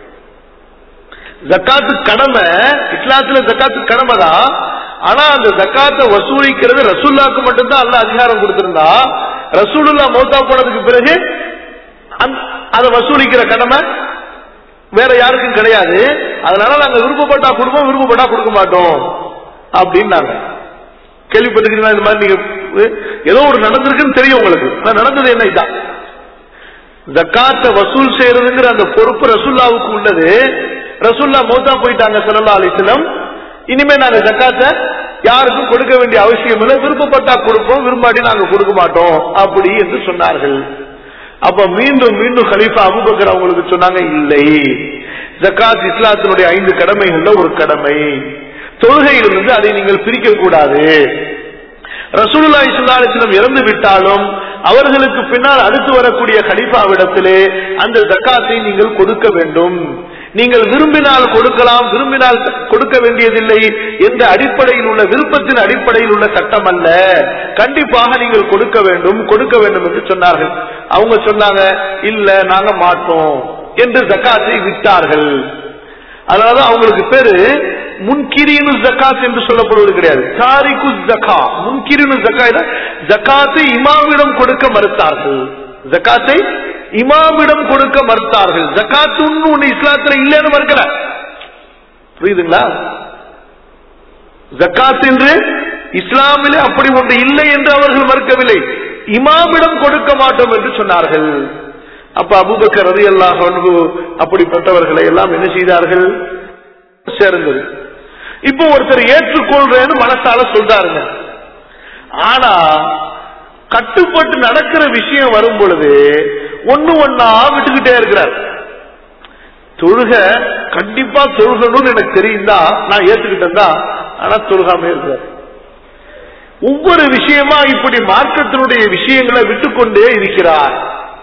ஜக்காத்து கடமை இஸ்லாத்துல ஜக்காத்து கடமை தான் ஆனா அந்த ஜக்காத்தை வசூலிக்கிறது ரசூல்லாக்கு மட்டும்தான் அல்ல அதிகாரம் கொடுத்திருந்தா ரசூலுல்லா மௌத்தா போனதுக்கு பிறகு அந்த- அதை வசூலிக்கிற கடமை வேற யாருக்கும் கிடையாது அதனால நாங்க விருப்பப்பட்டா கொடுப்போம் விருப்பப்பட்டா கொடுக்க மாட்டோம் அப்படின்னாங்க கேள்விப்பட்டிருக்கீங்களா இந்த மாதிரி நீங்க அஹ், ஏதோ ஒரு நடந்திருக்குன்னு தெரியும் உங்களுக்கு ஆனா நடந்தது என்ன இதான் ஜக்காத்தை வசூல் செய்யறதுங்கிற அந்த பொறுப்பு ரசுல்லாவுக்கு உள்ளது ரசுல்லா மௌத்தா போயிட்டாங்க ஸல்லல்லாஹு அலைஹி வஸல்லம் இனிமே நாங்க ஜக்காத்தை யாருக்கும் கொடுக்க வேண்டிய அவசியம் இல்லை விருப்பப்பட்டா கொடுப்போம் விரும்பாட்டி நாங்க கொடுக்க மாட்டோம் அப்படி என்று சொன்னார்கள் அப்ப மீண்டும் மீண்டும் கலீஃபா அபூபக்கர் அவங்களுக்கு சொன்னாங்க இல்லை ஜக்காத் இஸ்லாத்தினுடைய ஐந்து கடமைகள்ல ஒரு கடமை தொழுகையிலிருந்து அதை நீங்கள் பிரிக்க கூடாது ரசூலுல்லாஹி ஸல்லல்லாஹு அலைஹி வஸல்லம் இறந்து விட்டாலும் அவர்களுக்கு பின்னால் அடுத்து வரக்கூடிய கலீஃபாவிடத்திலே அந்த ஜக்காத்தை நீங்கள் கொடுக்க வேண்டும் நீங்கள் விரும்பினால் கொடுக்கலாம் விரும்பினால் கொடுக்க வேண்டியதில்லை என்ற அடிப்படையில் உள்ள விருப்பத்தின் அடிப்படையில் உள்ள சட்டம் அல்ல கண்டிப்பாக நீங்கள் கொடுக்க வேண்டும் கொடுக்க வேண்டும் என்று சொன்னார்கள் அவங்க சொன்னாங்க இல்ல நாங்க மாட்டோம் என்று ஜக்காத்தை விட்டார்கள் அதனாலதான் அவங்களுக்கு பேரு முன்கிரீனு ஜக்காத் என்று சொல்லப்படுவது கிடையாது தாரிகு ஜக்கா முன்கிரீனு ஜக்கா ஜக்காத்தை இமாமிடம் கொடுக்க மறுத்தார்கள் ஜக்காத்தை இமாமிடம் கொடுக்க மறுத்தார்கள் ஜக்காத்து ஒண்ணு இஸ்லாத்துல இல்லைன்னு மறுக்கல புரியுதுங்களா ஜக்காத் என்று இஸ்லாமிலே அப்படி ஒன்று இல்லை என்று அவர்கள் மறுக்கவில்லை இமாமிடம் கொடுக்க மாட்டோம் என்று சொன்னார்கள் அப்ப அபூபக்கர் ரதி அல்லாஹ் அப்படிப்பட்டவர்களை எல்லாம் என்ன செய்தார்கள் சேர்ந்தது இப்போ ஒருத்தர் ஏற்றுக்கொள்றேன்னு மனசால சொல்றாருங்க ஆனா கட்டுப்பட்டு நடக்கிற விஷயம் வரும் பொழுது ஒண்ணு ஒன்னா விட்டுக்கிட்டே இருக்கிறார் தொழுக கண்டிப்பா தொழுகணும்னு எனக்கு தெரியுந்தா நான் ஏத்துக்கிட்டேன் ஆனா தொழுகாம இருக்கிறார் ஒவ்வொரு விஷயமா இப்படி மார்க்கத்தினுடைய விஷயங்களை விட்டுக்கொண்டே இருக்கிறார்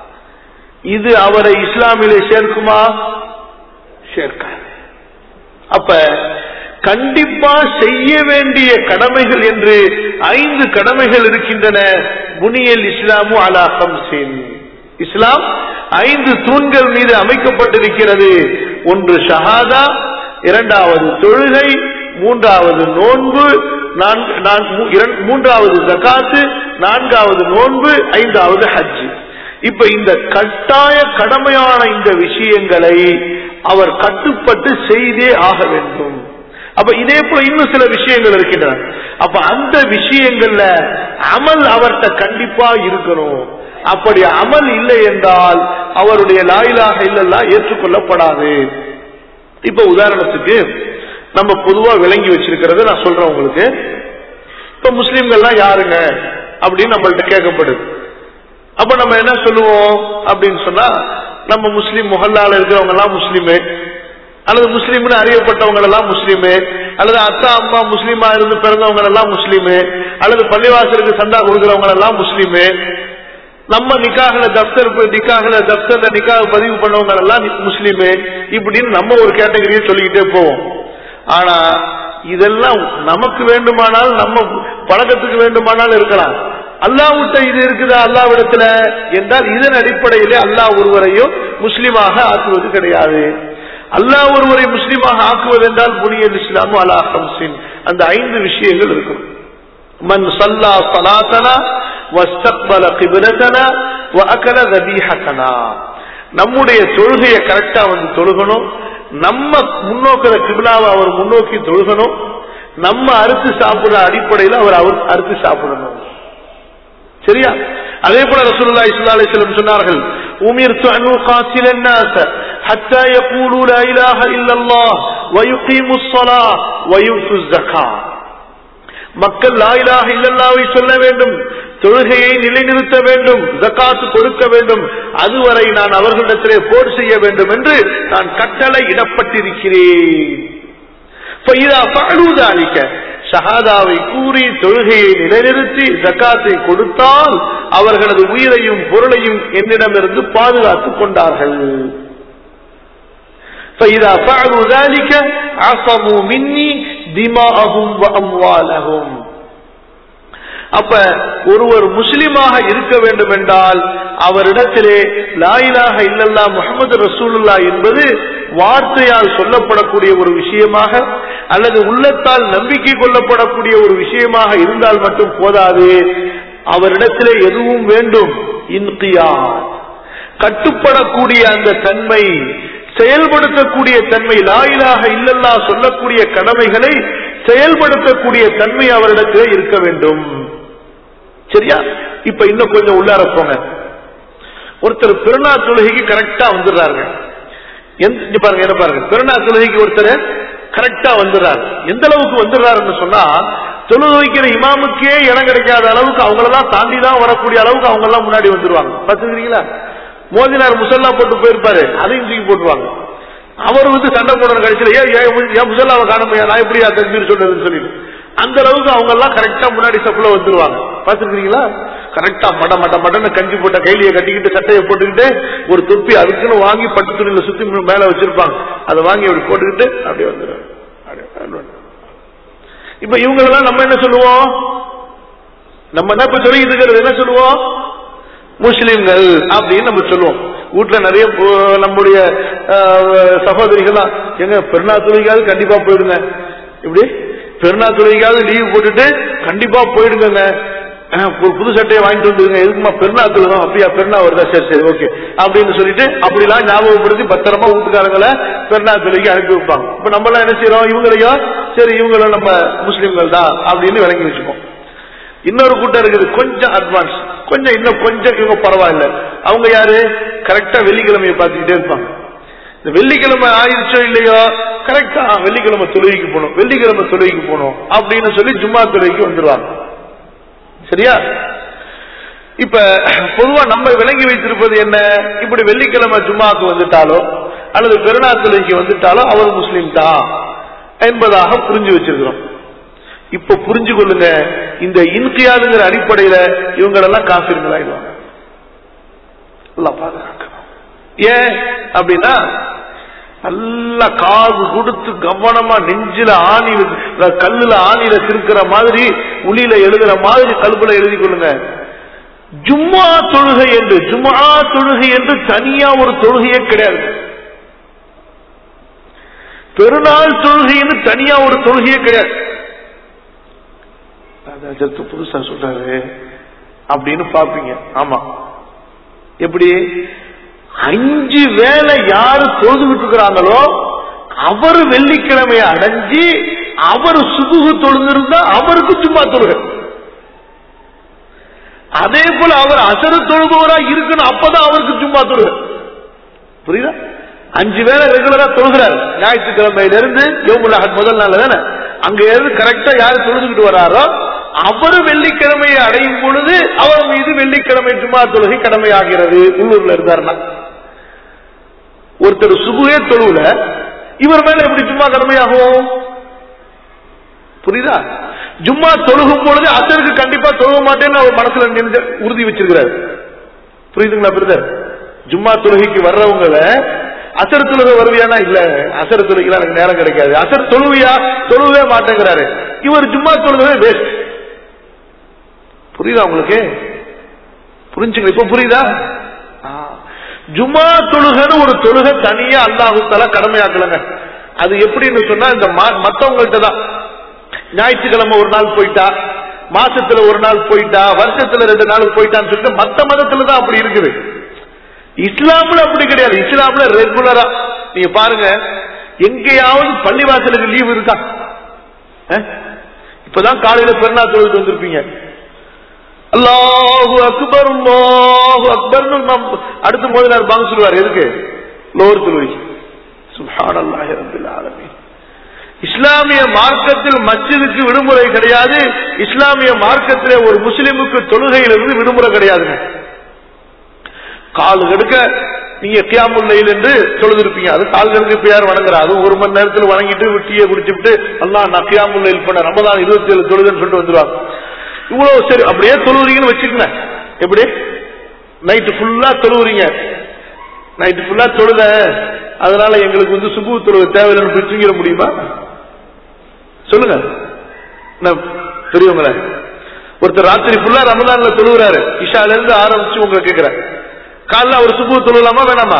இது அவரை இஸ்லாமிலே சேர்க்குமா சேர்க்காது அப்ப கண்டிப்பா செய்ய வேண்டிய கடமைகள் என்று ஐந்து கடமைகள் இருக்கின்றன புனியல் இஸ்லாமு அலா ஹம்சின் இஸ்லாம் ஐந்து தூண்கள் மீது அமைக்கப்பட்டிருக்கிறது ஒன்று ஷஹாதா இரண்டாவது தொழுகை மூன்றாவது நோன்பு நான்கு- நான்- மூ- இரண்- மூன்றாவது ஜகாத்து நான்காவது நோன்பு ஐந்தாவது ஹஜ் இப்ப இந்த கட்டாய கடமையான இந்த விஷயங்களை அவர் கட்டுப்பட்டு செய்தே ஆக வேண்டும் அப்ப இதே போல இன்னும் சில விஷயங்கள் இருக்கின்றன அப்ப அந்த விஷயங்கள்ல அமல் அவர்கிட்ட கண்டிப்பா இருக்கணும் அப்படி அமல் இல்லை என்றால் அவருடைய லாயிலாக இல்லெல்லாம் ஏற்றுக்கொள்ளப்படாது இப்ப உதாரணத்துக்கு நம்ம பொதுவா விளங்கி வச்சிருக்கிறத நான் சொல்றேன் உங்களுக்கு இப்ப முஸ்லிம்கள்லாம் யாருங்க அப்படின்னு நம்மள்ட்ட கேட்கப்படுது அப்ப நம்ம என்ன சொல்லுவோம் அப்படின்னு சொன்னா நம்ம முஸ்லீம் முகல்லால இருக்கிறவங்க எல்லாம் முஸ்லீமு அல்லது முஸ்லீம்னு அறியப்பட்டவங்க எல்லாம் முஸ்லீமு அல்லது அத்தா அம்மா முஸ்லீமா இருந்து பிறந்தவங்க எல்லாம் முஸ்லீமு அல்லது பள்ளிவாசலுக்கு சந்தா கொடுக்கிறவங்க எல்லாம் முஸ்லீமு நம்ம நிக்காகல தப்தர் நிக்காகல தப்தர்ல நிக்காக பதிவு பண்ணவங்க எல்லாம் முஸ்லீமு இப்படின்னு நம்ம ஒரு கேட்டகரியை சொல்லிக்கிட்டே போவோம் ஆனா இதெல்லாம் நமக்கு வேண்டுமானால் நம்ம பழக்கத்துக்கு வேண்டுமானால் இருக்கலாம் அல்லாஹ்விட்ட இது இருக்குதா அல்லாவிடத்துல என்றால் இதன் அடிப்படையிலே அல்லாஹ் ஒருவரையும் முஸ்லிமாக ஆக்குவது கிடையாது அல்லாஹ் ஒருவரை முஸ்லிமாக ஆக்குவது என்றால் புனியல் இஸ்லாமு அலா ஹம்சின் அந்த ஐந்து விஷயங்கள் இருக்கும் மன் சல்லா சலாத்தனா வஸ்தக்பல கிபிலத்தனா வஅகல தபீஹத்தனா நம்முடைய தொழுகையை கரெக்டா வந்து தொழுகணும் நம்ம முன்னோக்கிற கிபிலாவை அவர் முன்னோக்கி தொழுகணும் நம்ம அறுத்து சாப்பிடுற அடிப்படையில் அவர் அவர் அறுத்து சாப்பிடணும் சரியா அதே போல ரசூலுல்லாஹி ஸல்லல்லாஹு அலைஹி வஸல்லம் சொன்னார்கள் உமிர்து அன் உகாத்தில الناس حتى يقولوا لا اله الا الله ويقيموا الصلاة ويؤتوا الزكاة மக்கள் லாயிலாக இல்லல்லாவை சொல்ல வேண்டும் தொழுகையை நிலைநிறுத்த வேண்டும் ஜக்காத்து கொடுக்க வேண்டும் அதுவரை நான் அவர்களிடத்திலே போர் செய்ய வேண்டும் என்று நான் கட்டளை இடப்பட்டிருக்கிறேன் فإذا فعلوا ذلك ஷஹாதாவை கூறி தொழுகையை நிலைநிறுத்தி ஜக்காத்தை கொடுத்தால் அவர்களது உயிரையும் பொருளையும் என்னிடமிருந்து பாதுகாத்துக் கொண்டார்கள் فإذا فعلوا ذلك عصموا مني دماءهم وأموالهم அப்ப ஒருவர் முஸ்லிமாக இருக்க வேண்டும் என்றால் அவரிடத்திலே லாயிலாக இல்லல்லா முகமது ரசூலுல்லா என்பது வார்த்தையால் சொல்லப்படக்கூடிய ஒரு விஷயமாக அல்லது உள்ளத்தால் நம்பிக்கை கொள்ளப்படக்கூடிய ஒரு விஷயமாக இருந்தால் மட்டும் போதாது அவரிடத்திலே எதுவும் வேண்டும் இன்கியா கட்டுப்படக்கூடிய அந்த தன்மை செயல்படுத்தக்கூடிய தன்மை லாயிலாக இல்லல்லா சொல்லக்கூடிய கடமைகளை செயல்படுத்தக்கூடிய தன்மை அவரிடத்திலே இருக்க வேண்டும் சரியா இப்ப இன்னும் கொஞ்சம் உள்ளார போங்க ஒருத்தர் பெருநா தொழுகைக்கு கரெக்டா வந்துடுறாருங்க எந்த பாருங்க என்ன பாருங்க பெருநா தொழுகைக்கு ஒருத்தர் கரெக்டா வந்துடுறாரு எந்த அளவுக்கு வந்துடுறாருன்னு சொன்னா தொழுது வைக்கிற இமாமுக்கே இடம் கிடைக்காத அளவுக்கு அவங்களெல்லாம் தாண்டி தான் வரக்கூடிய அளவுக்கு அவங்க எல்லாம் முன்னாடி வந்துருவாங்க பாத்துக்கிறீங்களா மோதினார் முசல்லா போட்டு போயிருப்பாரு அதையும் தூக்கி போட்டுருவாங்க அவர் வந்து சண்டை போடுற கடைசியில் ஏன் ஏன் முசல்லாவை காணமையா நான் எப்படியா தஸ்மீர் சொல்றதுன்னு சொல்லிட்டு அந்த அளவுக்கு அவங்க எல்லாம் கரெக்டா முன்னாடி சப்புல வந்துருவாங்க பாத்துக்கிறீங்களா கரெக்டா மட மட மடன்னு கஞ்சி போட்ட கைலிய கட்டிக்கிட்டு சட்டையை போட்டுக்கிட்டு ஒரு தொப்பி அதுக்குன்னு வாங்கி பட்டு துணியில சுத்தி மேல வச்சிருப்பாங்க அதை வாங்கி அப்படி போட்டுக்கிட்டு அப்படியே வந்துடுவாங்க இப்ப இவங்களெல்லாம் நம்ம என்ன சொல்லுவோம் நம்ம என்ன இப்ப சொல்லிட்டு இருக்கிறது என்ன சொல்லுவோம் முஸ்லிம்கள் அப்படின்னு நம்ம சொல்லுவோம் வீட்டுல நிறைய நம்முடைய சகோதரிகள் தான் எங்க பெருநா தொழிலாவது கண்டிப்பா போயிடுங்க இப்படி பெருநா தொழிலாவது லீவ் போட்டுட்டு கண்டிப்பா போயிடுங்க ஒரு புது சட்டையை வாங்கிட்டு வந்துருங்க எதுக்குமா பெருநா தொழுகம் அப்படியா பெருநா வருதா சரி சரி ஓகே அப்படின்னு சொல்லிட்டு அப்படிலாம் ஞாபகப்படுத்தி பத்திரமா வீட்டுக்காரங்களை பெருநா தொழிலுக்கு அனுப்பி வைப்பாங்க இப்ப நம்ம எல்லாம் என்ன செய்யறோம் இவங்களையும் சரி இவங்களும் நம்ம முஸ்லிம்கள் தான் அப்படின்னு விளங்கி வச்சுப்போம் இன்னொரு கூட்டம் இருக்குது கொஞ்சம் அட்வான்ஸ் கொஞ்சம் இன்னும் கொஞ்சம் இவங்க பரவாயில்ல அவங்க யாரு கரெக்டா வெள்ளிக்கிழமையை பார்த்துக்கிட்டே இருப்பாங்க இந்த வெள்ளிக்கிழமை ஆயிடுச்சோ இல்லையோ கரெக்டா வெள்ளிக்கிழமை தொழுகைக்கு போகணும் வெள்ளிக்கிழமை தொழுகைக்கு போகணும் அப்படின்னு சொல்லி ஜும்மா தொழுகைக்கு வந்துருவாங்க சரியா இப்ப பொதுவா நம்ம விளங்கி வைத்திருப்பது என்ன இப்படி வெள்ளிக்கிழமை ஜும்மாக்கு வந்துட்டாலோ அல்லது பெருநா தொழுகைக்கு வந்துட்டாலோ அவர் முஸ்லீம் தான் என்பதாக புரிஞ்சு வச்சிருக்கிறோம் இப்ப புரிஞ்சு கொள்ளுங்க இந்த இன்கியாதுங்கிற அடிப்படையில இவங்களெல்லாம் காசிருங்களாயிடுவாங்க பாதுகாக்கணும் ஏன் அப்படின்னா நல்லா காது கொடுத்து கவனமா நெஞ்சில ஆணி கல்லுல ஆணில திருக்கிற மாதிரி உளியில எழுதுற மாதிரி கல்புல எழுதி கொள்ளுங்க ஜும்மா தொழுகை என்று ஜும்மா தொழுகை என்று தனியா ஒரு தொழுகையே கிடையாது பெருநாள் தொழுகைன்னு தனியா ஒரு தொழுகையே கிடையாது சத்து புதுசா சொல்றாரு அப்படின்னு பாப்பீங்க ஆமா எப்படி அஞ்சு வேலை யாரு தொழுதுகிட்டு இருக்கிறாங்களோ அவர் வெள்ளிக்கிழமையை அடைஞ்சு அவர் சுகுகு தொழுந்திருந்தா அவருக்கு சும்மா தொழுக அதே போல அவர் அசரு தொழுபவரா இருக்கணும் அப்பதான் அவருக்கு சும்மா தொழுக புரியுதா அஞ்சு வேலை ரெகுலரா தொழுகிறார் ஞாயிற்றுக்கிழமையில இருந்து யோமுல்லாஹத் முதல் நாள் தானே அங்க இருந்து கரெக்டா யாரு தொழுதுகிட்டு வராரோ அவர் வெள்ளிக்கிழமையை அடையும் பொழுது அவர் மீது வெள்ளிக்கிழமை சும்மா தொழுகை கடமையாகிறது உள்ளூர்ல இருந்தாருன்னா ஒருத்தர் சுகுவே தொழுவுல இவர் மேல எப்படி சும்மா கடமையாகும் புரியுதா ஜும்மா தொழுகும் பொழுது அசருக்கு கண்டிப்பா தொழுக மாட்டேன்னு அவர் மனசுல நினைஞ்ச உறுதி வச்சிருக்கிறார் புரியுதுங்களா பிரதர் ஜும்மா தொழுகைக்கு வர்றவங்கள அசர் தொழுக வருவியானா இல்ல அசர் தொழுகைலாம் எனக்கு நேரம் கிடைக்காது அசர் தொழுவியா தொழுவே மாட்டேங்கிறாரு இவர் ஜும்மா தொழுகவே வேஸ்ட் புரியுதா உங்களுக்கு புரிஞ்சுங்க இப்ப புரியுதா ஜும்மா தொழுகன்னு ஒரு தொழுகை தனியா அல்லாஹுத்தால கடமையாக்கலங்க அது எப்படின்னு சொன்னா இந்த மத்தவங்கள்ட்ட தான் ஞாயிற்றுக்கிழமை ஒரு நாள் போயிட்டா மாசத்துல ஒரு நாள் போயிட்டா வருஷத்துல ரெண்டு நாள் போயிட்டான்னு சொல்லிட்டு மத்த மதத்துல தான் அப்படி இருக்குது இஸ்லாம்ல அப்படி கிடையாது இஸ்லாம்ல ரெகுலரா நீங்க பாருங்க எங்கேயாவது பள்ளிவாசலுக்கு லீவ் இருக்கா இப்பதான் காலையில பெருநா தொழுது வந்திருப்பீங்க அல்லாஹு அக்பர் அல்லாஹு அக்பர்னு அடுத்த முதலார் பாங்க சொல்லுவார் எதுக்கு லோர் தொழுவை சுப்ஹான் அல்லாஹி ரப்பில் ஆலமீன் இஸ்லாமிய மார்க்கத்தில் மஸ்ஜிதுக்கு விடுமுறை கிடையாது இஸ்லாமிய மார்க்கத்திலே ஒரு முஸ்லிமுக்கு தொழுகையிலிருந்து விடுமுறை கிடையாதுங்க கால் கெடுக்க நீங்க கியாமுல்லையில் என்று தொழுதிருப்பீங்க அது கால் கெடுக்க இப்ப யார் வணங்குறா அதுவும் ஒரு மணி நேரத்தில் வணங்கிட்டு டீயை குடிச்சுட்டு எல்லாம் நான் கியாமுல்லையில் பண்ண ரமதான் இருபத்தி ஏழு தொழுதுன்னு சொல்லிட்டு வந்துருவாங்க இவ்வளவு சரி அப்படியே தொழுவுறீங்கன்னு வச்சுக்கங்க எப்படி நைட்டு ஃபுல்லா தொழுவுறீங்க நைட்டு ஃபுல்லா தொழுத அதனால எங்களுக்கு வந்து சுபு தொழுவ தேவையில்லைன்னு போய் தூங்கிட முடியுமா சொல்லுங்க என்ன பெரியவங்கள ஒருத்தர் ராத்திரி ஃபுல்லா ரமதான்ல தொழுகிறாரு இஷால இருந்து ஆரம்பிச்சு உங்களை கேட்கிறேன் காலைல அவர் சுபு தொழுலாமா வேணாமா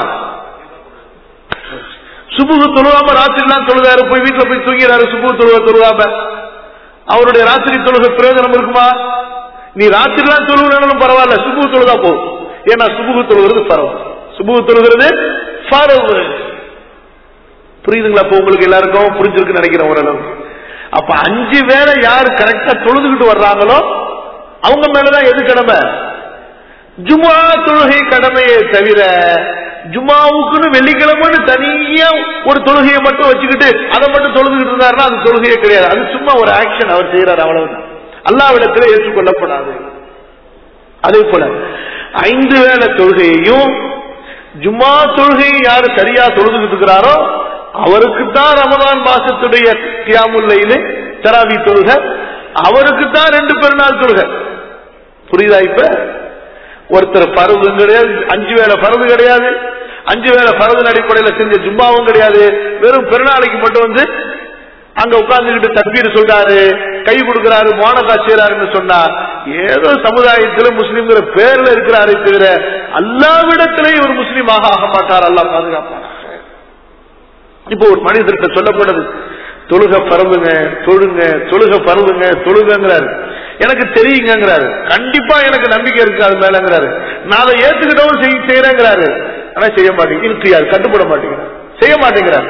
சுபுகு தொழுவாம ராத்திரிலாம் தொழுதாரு போய் வீட்டுல போய் தூங்கிறாரு சுபு தொழுவ தொழுவாம அவருடைய ராத்திரி தொழுகை பிரயோஜனம் இருக்குமா நீ ராத்திரிலாம் தொழுகிறாலும் பரவாயில்ல சுபு தொழுதா போதும் ஏன்னா சுபுகு தொழுகிறது பரவ சுபுகு தொழுகிறது பரவு புரியுதுங்களா அப்ப உங்களுக்கு எல்லாருக்கும் புரிஞ்சிருக்குன்னு நினைக்கிறேன் ஓரளவு அப்ப அஞ்சு வேளை யாரு கரெக்டா தொழுதுகிட்டு வர்றாங்களோ அவங்க மேலதான் எது கடமை ஜுமா தொழுகை கடமையை தவிர ஜுமாவுக்குன்னு வெள்ளிக்கிழமைன்னு தனியா ஒரு தொழுகையை மட்டும் வச்சுக்கிட்டு அதை மட்டும் தொழுதுகிட்டு இருந்தாருன்னா அது தொழுகையே கிடையாது அது சும்மா ஒரு ஆக்ஷன் அவர் செய்யறாரு அவ்வளவுதான் அல்லாவிடத்தில் ஏற்றுக்கொள்ளப்படாது அதே போல ஐந்து வேளை தொழுகையையும் ஜும்மா தொழுகையை யாரு சரியா தொழுதுகிட்டு இருக்கிறாரோ அவருக்கு தான் ரமதான் மாசத்துடைய கியாமுல்லையிலே தராவி தொழுக அவருக்கு தான் ரெண்டு பெருநாள் தொழுக புரியுதா இப்ப ஒருத்தர் பருவு கிடையாது அஞ்சு வேளை பருவு கிடையாது அஞ்சு வேளை பருவின் அடிப்படையில் செஞ்ச ஜும்மாவும் கிடையாது வெறும் பெருநாளைக்கு மட்டும் வந்து அங்க உட்கார்ந்துகிட்டு தப்பீர் சொல்றாரு கை கொடுக்கிறாரு மோனகா செய்யறாருன்னு சொன்னா ஏதோ சமுதாயத்துல முஸ்லீம்ங்கிற பேர்ல இருக்கிறாரே தவிர அல்லாவிடத்திலே ஒரு முஸ்லீமாக ஆக மாட்டார் அல்லா பாதுகாப்பார் இப்போ ஒரு மனிதர்கிட்ட சொல்லப்படுது தொழுக பரவுங்க தொழுங்க தொழுக பரவுங்க தொழுங்கிறாரு எனக்கு தெரியுங்கிறாரு கண்டிப்பா எனக்கு நம்பிக்கை இருக்கு அது மேலங்கிறாரு நான் அதை ஏத்துக்கிட்டவும் செய்யறேங்கிறாரு ஆனா செய்ய மாட்டேங்க இருக்கிறார் கட்டுப்பட மாட்டேங்கிறார் செய்ய மாட்டேங்கிறார்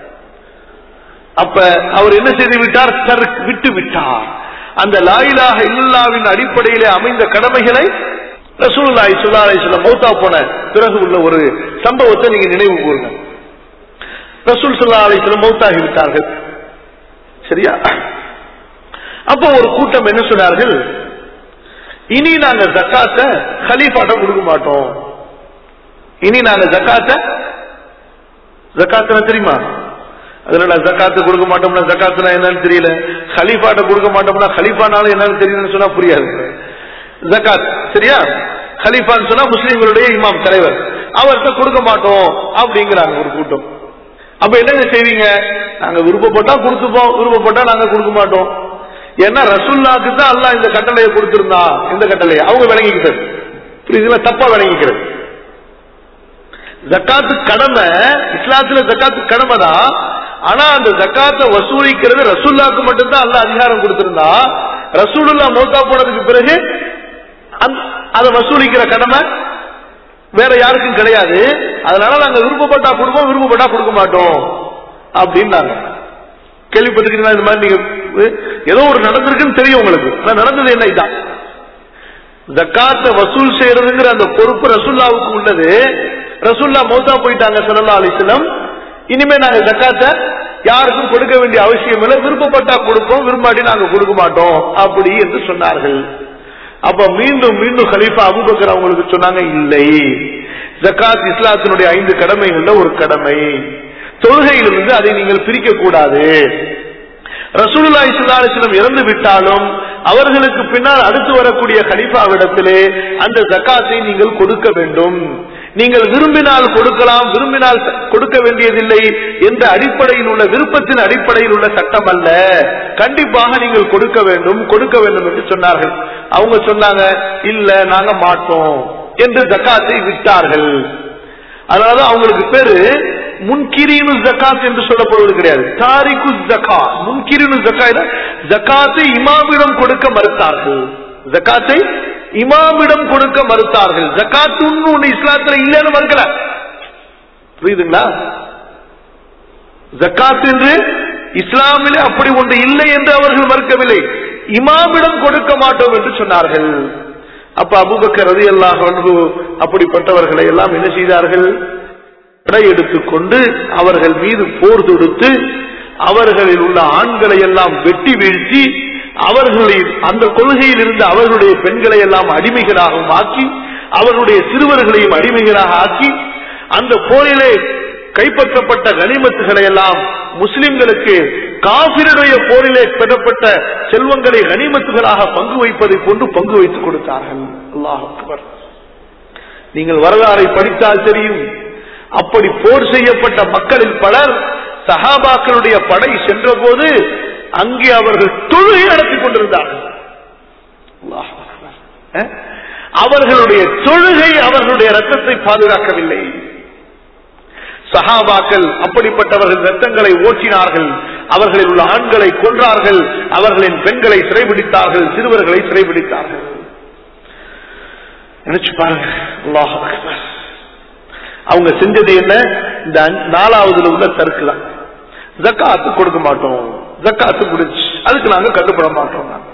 அப்ப அவர் என்ன செய்து விட்டார் தர்க் விட்டு விட்டார் அந்த லாயிலாக இல்லல்லாவின் அடிப்படையிலே அமைந்த கடமைகளை ரசூல்லாய் சுல்லாலை சொல்ல மௌத்தா போன பிறகு உள்ள ஒரு சம்பவத்தை நீங்க நினைவு கூறுங்க ரசூல் சுல்லா அலிஸ்லம் மௌத்தாகி விட்டார்கள் சரியா அப்போ ஒரு கூட்டம் என்ன சொன்னார்கள் இனி நாங்க ஜக்காத்த ஹலீஃபாட்ட கொடுக்க மாட்டோம் இனி நாங்க ஜக்காத்த ஜக்காத்து தெரியுமா அதனால ஜக்காத்து கொடுக்க மாட்டோம்னா ஜக்காத்துனா என்னன்னு தெரியல ஹலீஃபாட்ட கொடுக்க மாட்டோம்னா ஹலீஃபானாலும் என்னன்னு தெரியலன்னு சொன்னா புரியாது ஜக்காத் சரியா ஹலீஃபான்னு சொன்னா முஸ்லீம்களுடைய இமாம் தலைவர் அவர்கிட்ட கொடுக்க மாட்டோம் அப்படிங்கிறாங்க ஒரு கூட்டம் அப்ப என்னங்க செய்வீங்க நாங்க விருப்பப்பட்டா கொடுத்துப்போம் விருப்பப்பட்டா நாங்க கொடுக்க மாட்டோம் ஏன்னா ரசுல்லாக்கு தான் அல்லா இந்த கட்டளையை கொடுத்திருந்தா இந்த கட்டளையை அவங்க விளங்கிக்கிட்டது புரியுதுல தப்பா விளங்கிக்கிறது ஜக்காத்து கடமை இஸ்லாத்துல ஜக்காத்து கடமை தான் ஆனா அந்த ஜக்காத்தை வசூலிக்கிறது ரசூல்லாக்கு மட்டும்தான் அல்ல அதிகாரம் கொடுத்திருந்தா ரசூலுல்லா மௌத்தா போனதுக்கு பிறகு அதை வசூலிக்கிற கடமை வேற யாருக்கும் கிடையாது அதனால நாங்க விருப்பப்பட்டா கொடுப்போம் விருப்பப்பட்டா கொடுக்க மாட்டோம் அப்படின்னாங்க கேள்விப்பட்டிருக்கீங்களா இந்த மாதிரி நீங்க ஏதோ ஒரு நடந்திருக்குன்னு தெரியும் உங்களுக்கு ஆனா நடந்தது என்ன இதான் ஜக்காத்த வசூல் செய்யறதுங்கிற அந்த பொறுப்பு ரசுல்லாவுக்கு உள்ளது ரசுல்லா மௌத்தா போயிட்டாங்க சல்லா அலிஸ்லம் இனிமே நாங்க ஜக்காத்த யாருக்கும் கொடுக்க வேண்டிய அவசியம் இல்லை விருப்பப்பட்டா கொடுப்போம் விரும்பாட்டி நாங்க கொடுக்க மாட்டோம் அப்படி என்று சொன்னார்கள் அப்ப மீண்டும் மீண்டும் கலீஃபா அபுபக்கர் அவங்களுக்கு சொன்னாங்க இல்லை ஜக்காத் இஸ்லாத்தினுடைய ஐந்து கடமைகள்ல ஒரு கடமை தொழுகையிலிருந்து அதை நீங்கள் பிரிக்க கூடாது ரசூலுல்லா இஸ்லாலிஸ்லம் இறந்து விட்டாலும் அவர்களுக்கு பின்னால் அடுத்து வரக்கூடிய கலிஃபாவிடத்திலே அந்த ஜக்காத்தை நீங்கள் கொடுக்க வேண்டும் நீங்கள் விரும்பினால் கொடுக்கலாம் விரும்பினால் கொடுக்க வேண்டியதில்லை என்ற அடிப்படையில் உள்ள விருப்பத்தின் அடிப்படையில் உள்ள சட்டம் அல்ல கண்டிப்பாக நீங்கள் கொடுக்க வேண்டும் கொடுக்க வேண்டும் என்று சொன்னார்கள் அவங்க சொன்னாங்க இல்ல நாங்க மாட்டோம் என்று ஜக்காத்தை விட்டார்கள் அதனாலதான் அவங்களுக்கு பேரு முன்கிரீனு ஜக்காத் என்று சொல்லப்படுவது கிடையாது தாரிக்கு ஜக்கா முன்கிரீனு ஜக்கா ஜக்காத்தை இமாமிடம் கொடுக்க மறுத்தார்கள் ஜக்காத்தை இமாமிடம் கொடுக்க மறுத்தார்கள் ஜக்காத்து ஒண்ணு இஸ்லாத்துல இல்லைன்னு மறுக்கல புரியுதுங்களா ஜக்காத் என்று இஸ்லாமிலே அப்படி ஒன்று இல்லை என்று அவர்கள் மறுக்கவில்லை இமாமிடம் கொடுக்க மாட்டோம் என்று சொன்னார்கள் அப்ப அபுபக்கர் ரதி அல்லாஹ் அப்படிப்பட்டவர்களை எல்லாம் என்ன செய்தார்கள் படையெடுத்துக் கொண்டு அவர்கள் மீது போர் தொடுத்து அவர்களில் உள்ள ஆண்களை எல்லாம் வெட்டி வீழ்த்தி அவர்களை அந்த கொள்கையில் இருந்த அவர்களுடைய பெண்களை எல்லாம் அடிமைகளாகவும் ஆக்கி அவர்களுடைய சிறுவர்களையும் அடிமைகளாக ஆக்கி அந்த போரிலே கைப்பற்றப்பட்ட கனிமத்துகளை எல்லாம் முஸ்லிம்களுக்கு காபிருடைய போரிலே பெறப்பட்ட செல்வங்களை கனிமத்துகளாக பங்கு வைப்பதை கொண்டு பங்கு வைத்துக் கொடுத்தார்கள் அல்லாஹ் அக்பர் நீங்கள் வரலாறை படித்தால் தெரியும் அப்படி போர் செய்யப்பட்ட மக்களில் பலர் சஹாபாக்களுடைய படை சென்ற போது அங்கே அவர்கள் தொழுகை நடத்தி கொண்டிருந்தார்கள் அல்லாஹ் அக்பர். அஹ்? அவர்களுடைய தொழுகை அவர்களுடைய ரத்தத்தை பாதுகாக்கவில்லை சஹாபாக்கள் அப்படிப்பட்டவர்கள் ரத்தங்களை ஓட்டினார்கள் அவர்களில் உள்ள ஆண்களை கொன்றார்கள் அவர்களின் பெண்களை சிறைபிடித்தார்கள் சிறுவர்களை சிறைபிடித்தார்கள் நினைச்சு பாருங்க அல்லாஹ் அக்பர். அவங்க செஞ்சது என்ன இந்த அஞ்சு- நாலாவதுல உள்ள தருக்கு தான் ஜக்காத்து கொடுக்க மாட்டோம் ஜக்காத்து முடிச்சு அதுக்கு நாங்க கட்டுப்பட மாட்டோம் நாங்க.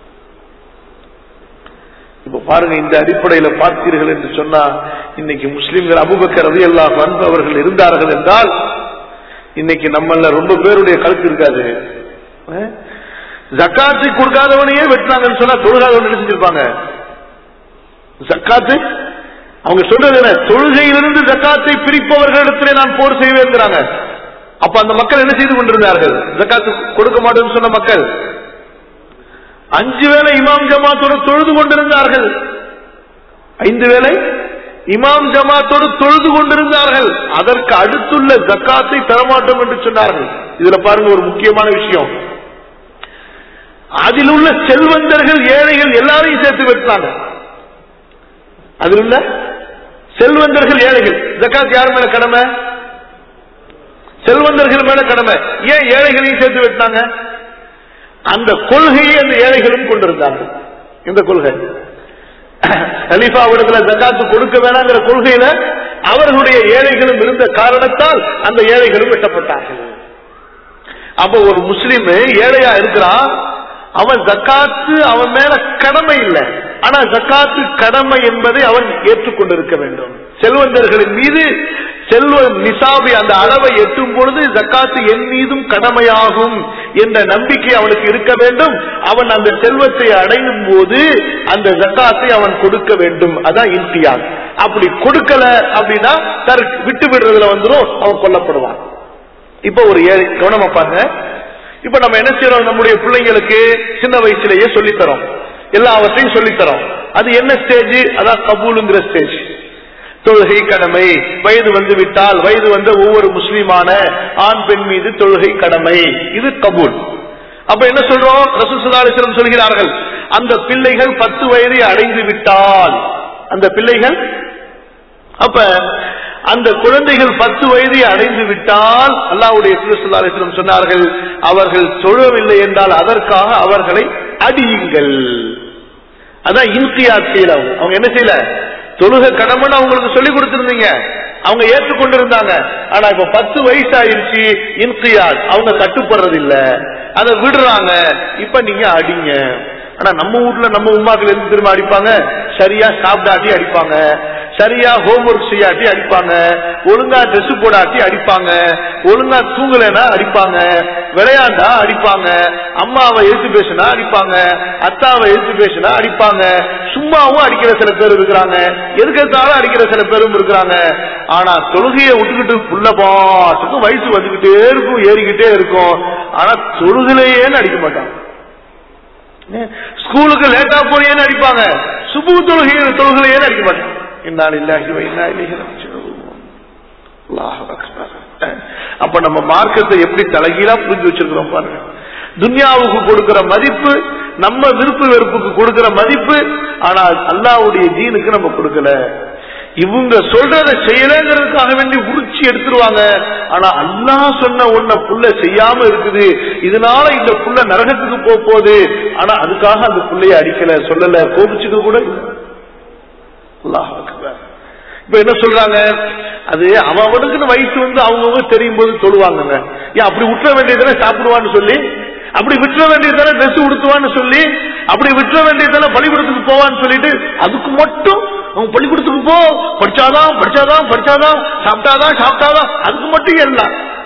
இப்ப பாருங்க இந்த அடிப்படையில பார்த்தீர்கள் என்று சொன்னா இன்னைக்கு முஸ்லிம்கள் அபுபக்கர் ரதி அல்லா அவர்கள் இருந்தார்கள் என்றால் இன்னைக்கு நம்மள ரொம்ப பேருடைய கருத்து இருக்காது அஹ்? ஜக்காத்து கொடுக்காதவனையே வெட்டினாங்கன்னு சொன்னா தொழுகாதவன் என்ன செஞ்சிருப்பாங்க ஜக்காத்து அவங்க சொல்றது என்ன தொழுகையிலிருந்து ஜக்காத்தை பிரிப்பவர்களிடத்திலே நான் போர் செய்வேங்கிறாங்க அப்ப அந்த மக்கள் என்ன செய்து கொண்டிருந்தார்கள் ஜக்காத்து கொடுக்க மாட்டேன்னு சொன்ன மக்கள் அஞ்சு வேளை இமாம் ஜமாத்தோடு தொழுது கொண்டிருந்தார்கள் ஐந்து வேளை இமாம் ஜமாத்தோடு தொழுது கொண்டிருந்தார்கள் அதற்கு அடுத்துள்ள ஜக்காத்தை தரமாட்டோம் என்று சொன்னார்கள் இதுல பாருங்க ஒரு முக்கியமான விஷயம் அதில் உள்ள செல்வந்தர்கள் ஏழைகள் எல்லாரையும் சேர்த்து வெட்டினாங்க அதில் உள்ள செல்வந்தர்கள் ஏழைகள் ஜக்காத் யார் மேல கடமை செல்வந்தர்கள் மேல கடமை ஏன் ஏழைகளையும் சேர்த்து வெட்டினாங்க அந்த கொள்கையை அந்த ஏழைகளும் கொண்டிருந்தார்கள் இந்த கொள்கை கலீஃபாவிடத்துல ஜக்காத்து கொடுக்க வேணாங்கிற கொள்கையில அவர்களுடைய ஏழைகளும் இருந்த காரணத்தால் அந்த ஏழைகளும் வெட்டப்பட்டார்கள் அப்ப ஒரு முஸ்லீம் ஏழையா இருக்கிறான் அவன் ஜக்காத்து அவன் மேல கடமை இல்லை ஆனா ஜக்காத்து கடமை என்பதை அவன் ஏற்றுக்கொண்டிருக்க வேண்டும் செல்வந்தர்களின் மீது செல்வ நிசாபி அந்த அளவை எட்டும் பொழுது ஜக்காத்து என் மீதும் கடமையாகும் என்ற நம்பிக்கை அவனுக்கு இருக்க வேண்டும் அவன் அந்த செல்வத்தை அடையும் போது அந்த ஜக்காத்தை அவன் கொடுக்க வேண்டும் அதான் இன்சியான் அப்படி கொடுக்கல அப்படின்னா தர் விட்டு விடுறதுல வந்துடும் அவன் கொல்லப்படுவான் இப்ப ஒரு ஏழை கவனமா பாருங்க இப்ப நம்ம என்ன செய்யறோம் நம்முடைய பிள்ளைங்களுக்கு சின்ன வயசுலயே சொல்லித்தரோம் எல்லாவற்றையும் சொல்லித்தரோம் அது என்ன ஸ்டேஜ் அதான் கபூலுங்கிற ஸ்டேஜ் தொழுகை கடமை வயது வந்து விட்டால் வயது வந்த ஒவ்வொரு முஸ்லீமான ஆண் பெண் மீது தொழுகை கடமை இது கபூல் அப்ப என்ன சொல்றோம் ரசூசுல்லாஸ்லம் சொல்கிறார்கள் அந்த பிள்ளைகள் பத்து வயதை அடைந்து விட்டால் அந்த பிள்ளைகள் அப்ப அந்த குழந்தைகள் பத்து வயதை அடைந்து விட்டால் அல்லாவுடைய திருசுல்லாஸ்லம் சொன்னார்கள் அவர்கள் தொழவில்லை என்றால் அதற்காக அவர்களை அடியுங்கள் அதான் இன்சியாத் செய்யலாம் அவங்க என்ன செய்யல தொழுக கடமைன்னு அவங்களுக்கு சொல்லி கொடுத்திருந்தீங்க அவங்க ஏற்றுக்கொண்டிருந்தாங்க ஆனா இப்ப பத்து வயசு ஆயிருச்சு இன்சியாத் அவங்க கட்டுப்படுறது இல்ல அதை விடுறாங்க இப்ப நீங்க அடிங்க ஆனா நம்ம வீட்ல நம்ம உமாக்கள் எந்த திரும்ப அடிப்பாங்க சரியா சாப்பிடாட்டி அடிப்பாங்க சரியா ஹோம்ஒர்க் செய்யாட்டி அடிப்பாங்க ஒழுங்கா ட்ரெஸ் போடாட்டி அடிப்பாங்க ஒழுங்கா தூங்கலைன்னா அடிப்பாங்க விளையாண்டா அடிப்பாங்க அம்மாவை எழுத்து பேசினா அடிப்பாங்க அத்தாவை எழுத்து பேசினா அடிப்பாங்க சும்மாவும் அடிக்கிற சில பேர் இருக்கிறாங்க எதுக்கத்தாலும் அடிக்கிற சில பேரும் இருக்கிறாங்க ஆனா தொழுகையை விட்டுக்கிட்டு புள்ள பாட்டுக்கும் வயசு வந்துகிட்டே இருக்கும் ஏறிக்கிட்டே இருக்கும் ஆனா தொழுகையிலேயே அடிக்க மாட்டாங்க ஸ்கூலுக்கு லேட்டா போறியேன்னு அடிப்பாங்க சுபு தொழுகை தொழுகையே அடிக்க மாட்டாங்க இன்னால் இல்லாஹி இன்னா இலைஹி ராஜிஊன். அல்லாஹ் அக்பர். அப்ப நம்ம மார்க்கத்தை எப்படி தலைகீழா புரிஞ்சு வச்சிருக்கிறோம் பாருங்க துன்யாவுக்கு கொடுக்கிற மதிப்பு நம்ம விருப்பு வெறுப்புக்கு கொடுக்கிற மதிப்பு ஆனால் அல்லாவுடைய ஜீனுக்கு நம்ம கொடுக்கல இவங்க சொல்றத செய்யலங்கிறதுக்காக வேண்டி உரிச்சி எடுத்துருவாங்க ஆனா அல்லாஹ் சொன்ன ஒன்ன புள்ள செய்யாம இருக்குது இதனால இந்த புள்ள நரகத்துக்கு போக போகுது ஆனா அதுக்காக அந்த புள்ளைய அடிக்கல சொல்லல கோபிச்சுக்க கூட இல்ல. அல்லாஹ் அக்பர். இப்ப என்ன சொல்றாங்க அது அவனுக்குன்னு வயசு வந்து அவங்கவுங்க தெரியும் போது சொல்லுவாங்க ஏன் அப்படி விட்டுற வேண்டியதானே சாப்பிடுவான்னு சொல்லி அப்படி விட்டுற வேண்டியதானே ட்ரெஸ் உடுத்துவான்னு சொல்லி அப்படி விட்டுற வேண்டியதானே பள்ளிக்கூடத்துக்கு போவான்னு சொல்லிட்டு அதுக்கு மட்டும் அவன் பள்ளிக்கூடத்துக்கு போ படிச்சாதான் படிச்சாதான் படிச்சாதான் சாப்பிட்டாதான் சாப்பிட்டாதான் அதுக்கு மட்டும் எல்லாம்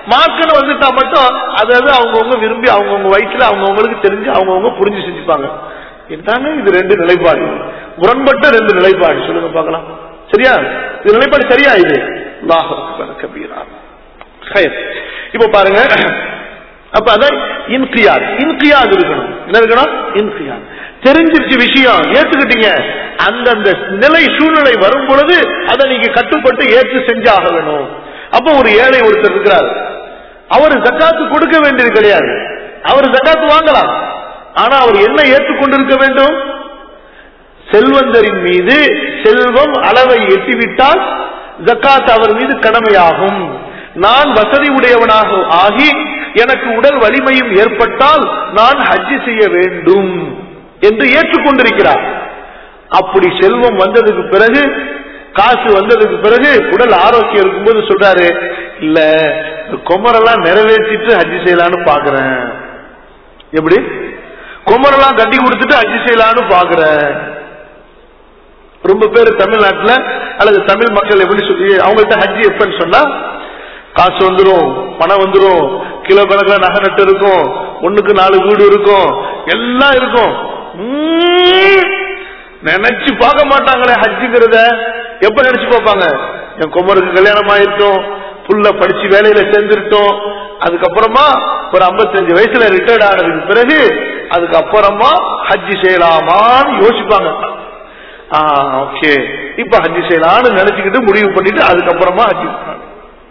மார்க்குன்னு வந்துட்டா மட்டும் அதாவது அவங்கவுங்க விரும்பி அவங்கவுங்க வயசுல அவங்கவுங்களுக்கு தெரிஞ்சு அவங்கவுங்க புரிஞ்சு செஞ்சுப்பாங்க என்னங்க இது ரெண்டு நிலைப்பாடு முரண்பட்ட ரெண்டு நிலைப்பாடு சொல்லுங்க பார்க்கலாம் சரியா இது நிலைப்பாடு சரியா இது அல்லாஹ் அக்பர் கபீரா ஹைர். இப்ப பாருங்க அப்ப அதான் இன்கியார் இன்கியார் இருக்கணும் என்ன இருக்கணும் இன்கியார் தெரிஞ்சிருச்சு விஷயம் ஏத்துக்கிட்டீங்க அந்தந்த நிலை சூழ்நிலை வரும் பொழுது அதை நீங்க கட்டுப்பட்டு ஏற்று செஞ்சாக வேணும் அப்ப ஒரு ஏழை ஒருத்தர் இருக்கிறார் அவர் ஜக்காத்து கொடுக்க வேண்டியது கிடையாது அவர் ஜக்காத்து வாங்கலாம் ஆனா அவர் என்ன ஏற்றுக்கொண்டிருக்க வேண்டும் செல்வந்தரின் மீது செல்வம் அளவை எட்டிவிட்டால் ஜக்காத் அவர் மீது கடமையாகும் நான் வசதி உடையவனாக ஆகி எனக்கு உடல் வலிமையும் ஏற்பட்டால் நான் ஹஜ்ஜி செய்ய வேண்டும் என்று ஏற்றுக்கொண்டிருக்கிறார் அப்படி செல்வம் வந்ததுக்கு பிறகு காசு வந்ததுக்கு பிறகு உடல் ஆரோக்கியம் இருக்கும்போது சொல்றாரு இல்ல இந்த குமரெல்லாம் நிறைவேற்றிட்டு ஹஜ்ஜி செய்யலான்னு பாக்குறேன் எப்படி குமரெல்லாம் கட்டி கொடுத்துட்டு ஹஜ்ஜி செய்யலான்னு பாக்குறேன் ரொம்ப பேர் தமிழ்நாட்டுல அல்லது தமிழ் மக்கள் எப்படி சொல்லி அவங்கள்ட்ட ஹஜ்ஜி எப்பன்னு சொன்னா காசு வந்துரும் பணம் வந்துரும் கிலோ கணக்கில் நகை நட்டு இருக்கும் ஒண்ணுக்கு நாலு வீடு இருக்கும் எல்லாம் இருக்கும் உம், நினைச்சு பார்க்க மாட்டாங்களே ஹஜ்ஜுங்கிறத எப்ப நினைச்சு பார்ப்பாங்க என் குமருக்கு கல்யாணம் ஆயிட்டோம் புள்ள படிச்சு வேலையில சேர்ந்துருட்டோம் அதுக்கப்புறமா ஒரு 55 வயசுல ரிட்டையர்ட் ஆனதுக்கு பிறகு அதுக்கப்புறமா ஹஜ்ஜி செய்யலாமான்னு யோசிப்பாங்க ஓகே இப்ப ஹஜ்ஜி செய்யலாம்னு நினைச்சுக்கிட்டு முடிவு பண்ணிட்டு அதுக்கப்புறமா ஹஜ்ஜி பண்ணணும்.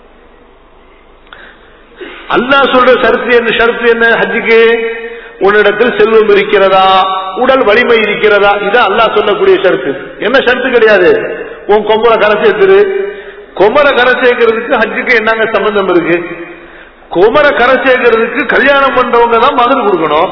அல்லாஹ் சொல்ற ஷரத்து என்ன ஷரத்து என்ன ஹஜ்ஜுக்கு உன்னிடத்தில் செல்வம் இருக்கிறதா உடல் வலிமை இருக்கிறதா இதான் அல்லாஹ் சொல்லக்கூடிய ஷரத்து என்ன ஷரத்து கிடையாது உன் கொம்பரை கரை சேர்த்துரு கொமரை கரை சேர்க்கறதுக்கு ஹஜ்ஜுக்கு என்னங்க சம்பந்தம் இருக்கு குமரை கரை சேர்க்கறதுக்கு கல்யாணம் பண்றவங்க தான் மகன் கொடுக்கணும்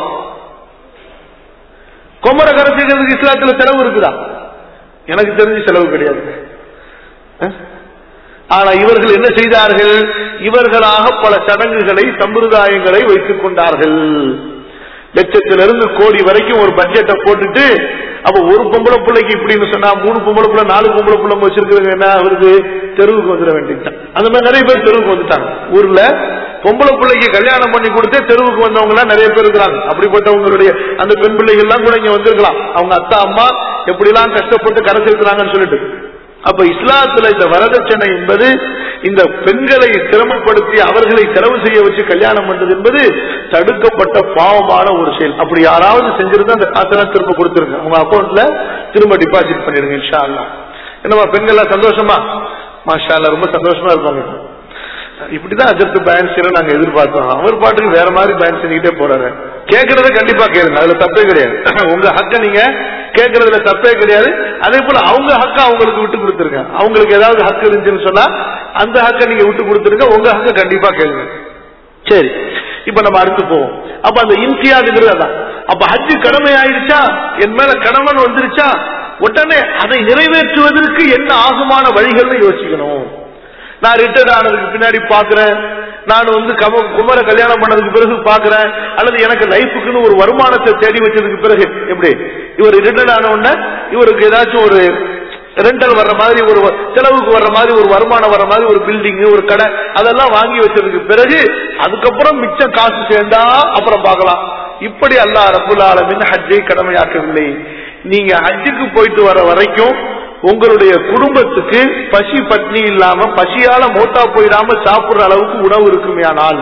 குமரை கரை சேர்க்கறதுக்கு இஸ்லாத்துல செலவு இருக்குதா எனக்கு தெரிஞ்சு செலவு கிடையாது அஹ்? ஆனா இவர்கள் என்ன செய்தார்கள் இவர்களாக பல சடங்குகளை சம்பிரதாயங்களை வைத்துக் கொண்டார்கள் லட்சத்திலிருந்து கோடி வரைக்கும் ஒரு பட்ஜெட்டை போட்டுட்டு அப்ப ஒரு பொம்பளை பிள்ளைக்கு இப்படின்னு சொன்னா மூணு பொம்பளை பிள்ளை நாலு பொம்பளை பிள்ளை வச்சிருக்கிறது என்ன அவருக்கு தெருவுக்கு வந்துட வேண்டியதுதான் அந்த மாதிரி நிறைய பேர் தெருவுக்கு வந்துட்டாங்க ஊர்ல பொம்பளை பிள்ளைக்கு கல்யாணம் பண்ணி கொடுத்து தெருவுக்கு வந்தவங்க எல்லாம் நிறைய பேர் இருக்கிறாங்க அப்படிப்பட்டவங்களுடைய அந்த பெண் பிள்ளைகள் எல்லாம் கூட இங்க வந்திருக்கலாம் அவங்க அத்தா அம்மா எப்படி எல்லாம் கஷ்டப்பட்டு கரை சேர்க்கிறாங்கன்னு சொல்லிட்டு அப்ப இஸ்லாத்துல இந்த வரதட்சணை என்பது இந்த பெண்களை சிரமப்படுத்தி அவர்களை செலவு செய்ய வச்சு கல்யாணம் பண்றது என்பது தடுக்கப்பட்ட பாவமான ஒரு செயல் அப்படி யாராவது செஞ்சிருந்தா அந்த காசெல்லாம் திரும்ப கொடுத்துருங்க உங்க அக்கௌண்ட்ல திரும்ப டிபாசிட் பண்ணிடுங்க இன்ஷா அல்லாஹ் என்னமா பெண்கள் சந்தோஷமா மாஷா அல்லாஹ் ரொம்ப சந்தோஷமா இருப்பாங்க இப்படிதான் அஜர்த்து பேன்ஸ் எல்லாம் நாங்க எதிர்பார்த்தோம் அவர் பாட்டுக்கு வேற மாதிரி பேன்ஸ் செஞ்சுக்கிட்டே போறாரு கேட்கறத கண்டிப்பா கேளுங்க அதுல தப்பே கிடையாது உங்க ஹக்க நீங்க கேட்கறதுல தப்பே கிடையாது அதே போல அவங்க ஹக்க அவங்களுக்கு விட்டு கொடுத்துருங்க அவங்களுக்கு ஏதாவது ஹக்கு இருந்துச்சுன்னு சொன்னா அந்த ஹக்க நீங்க விட்டு கொடுத்துருங்க உங்க ஹக்க கண்டிப்பா கேளுங்க சரி இப்ப நம்ம அடுத்து போவோம் அப்ப அந்த இம்தியாதுங்கிறது அதான் அப்ப ஹஜ்ஜு கடமை ஆயிருச்சா என் மேல கடமன் வந்துருச்சா உடனே அதை நிறைவேற்றுவதற்கு என்ன ஆகுமான வழிகள்னு யோசிக்கணும் நான் ரிட்டையர்ட் ஆனதுக்கு பின்னாடி பாக்குறேன் நான் வந்து கம குமர கல்யாணம் பண்ணதுக்கு பிறகு பாக்குறேன் அல்லது எனக்கு லைஃபுக்குன்னு ஒரு வருமானத்தை தேடி வச்சதுக்கு பிறகு எப்படி இவர் ரிட்டையர்ட் ஆன உடனே இவருக்கு ஏதாச்சும் ஒரு ரெண்டல் வர்ற மாதிரி ஒரு வ- செலவுக்கு வர்ற மாதிரி ஒரு வருமானம் வர்ற மாதிரி ஒரு பில்டிங் ஒரு கடை அதெல்லாம் வாங்கி வச்சதுக்கு பிறகு அதுக்கப்புறம் மிச்சம் காசு சேர்ந்தா அப்புறம் பார்க்கலாம் இப்படி அல்லாஹ் ரப்புல் ஆலமின் ஹஜ்ஜை கடமையாக்கவில்லை நீங்க ஹஜ்ஜுக்கு போயிட்டு வர வரைக்கும் உங்களுடைய குடும்பத்துக்கு பசி பட்னி இல்லாம பசியால மூத்தா போயிடாம சாப்பிடுற அளவுக்கு உணவு இருக்குமேயானால்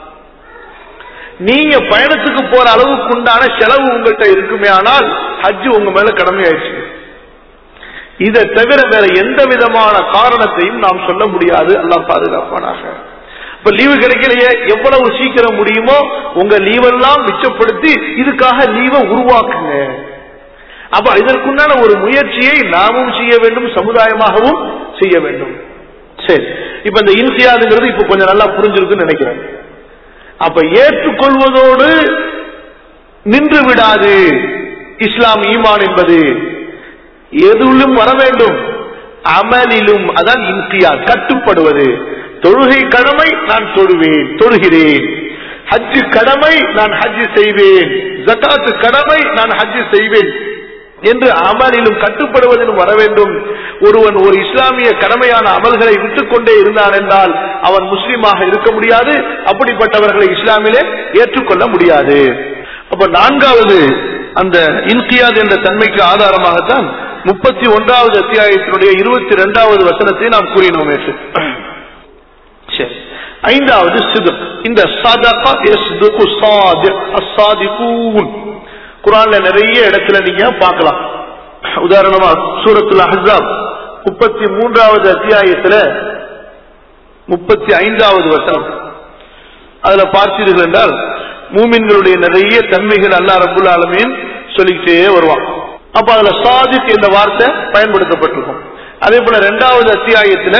நீங்க பயணத்துக்கு போற அளவுக்கு உண்டான செலவு உங்கள்கிட்ட இருக்குமே ஆனால் ஹஜ் உங்க மேல கடமையாயிடுச்சு இதை தவிர வேற எந்த விதமான காரணத்தையும் நாம் சொல்ல முடியாது அல்லாஹ் பாதுகாப்பானாக இப்ப லீவு கிடைக்கலையே எவ்வளவு சீக்கிரம் முடியுமோ உங்க லீவெல்லாம் மிச்சப்படுத்தி இதுக்காக லீவை உருவாக்குங்க அப்ப இதற்குண்டான ஒரு முயற்சியை நாமும் செய்ய வேண்டும் சமுதாயமாகவும் செய்ய வேண்டும் சரி இப்ப இந்த இன்சியாதுங்கிறது இப்ப கொஞ்சம் நல்லா புரிஞ்சிருக்குன்னு நினைக்கிறேன் அப்ப ஏற்றுக்கொள்வதோடு நின்று விடாது இஸ்லாம் ஈமான் என்பது எதிலும் வர வேண்டும் அமலிலும் அதான் இன்சியா கட்டுப்படுவது தொழுகை கடமை நான் தொழுவேன் தொழுகிறேன் ஹஜ்ஜு கடமை நான் ஹஜ்ஜு செய்வேன் ஜகாத்து கடமை நான் ஹஜ்ஜு செய்வேன் என்று அமலிலும் கட்டுப்படுவதிலும் வர வேண்டும் ஒருவன் ஒரு இஸ்லாமிய கடமையான அமல்களை விட்டுக் கொண்டே இருந்தான் என்றால் அவன் முஸ்லீமாக இருக்க முடியாது அப்படிப்பட்டவர்களை இஸ்லாமிலே ஏற்றுக்கொள்ள முடியாது அப்ப நான்காவது அந்த இன்கியாத் என்ற தன்மைக்கு ஆதாரமாகத்தான் முப்பத்தி ஒன்றாவது அத்தியாயத்தினுடைய இருபத்தி இரண்டாவது வசனத்தை நாம் கூறினோம் நேற்று சரி ஐந்தாவது சிதுக் இந்த சதகா யஸ்துகு சாதிக் அஸ்ஸாதிகூன் குரான்ல நிறைய இடத்துல நீங்க பார்க்கலாம் உதாரணமா சூரத்துல் அஹ்ஸாப் முப்பத்தி மூன்றாவது அத்தியாயத்துல முப்பத்தி ஐந்தாவது வசனம் அதுல பார்த்தீர்கள் என்றால் மூமின்களுடைய நிறைய தன்மைகள் அல்லா ரபுல் ஆலமீன் சொல்லிக்கிட்டே வருவான் அப்ப அதுல சாதிக் என்ற வார்த்தை பயன்படுத்தப்பட்டிருக்கும் அதே போல இரண்டாவது அத்தியாயத்துல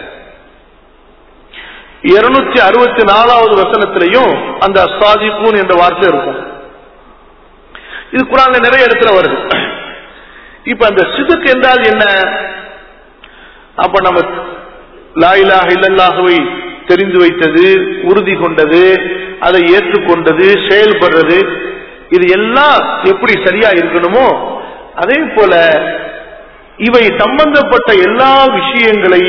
இருநூத்தி அறுபத்தி நாலாவது வசனத்திலையும் அந்த சாதிப்பூன் என்ற வார்த்தை இருக்கும் இது குரான்ல நிறைய இடத்துல வருது இப்ப அந்த சிதுக் என்றால் என்ன அப்ப நம்ம லாயிலாக இல்லல்லாகவை தெரிந்து வைத்தது உறுதி கொண்டது அதை ஏற்றுக்கொண்டது செயல்படுறது இது எல்லாம் எப்படி சரியா இருக்கணுமோ அதே போல இவை சம்பந்தப்பட்ட எல்லா விஷயங்களை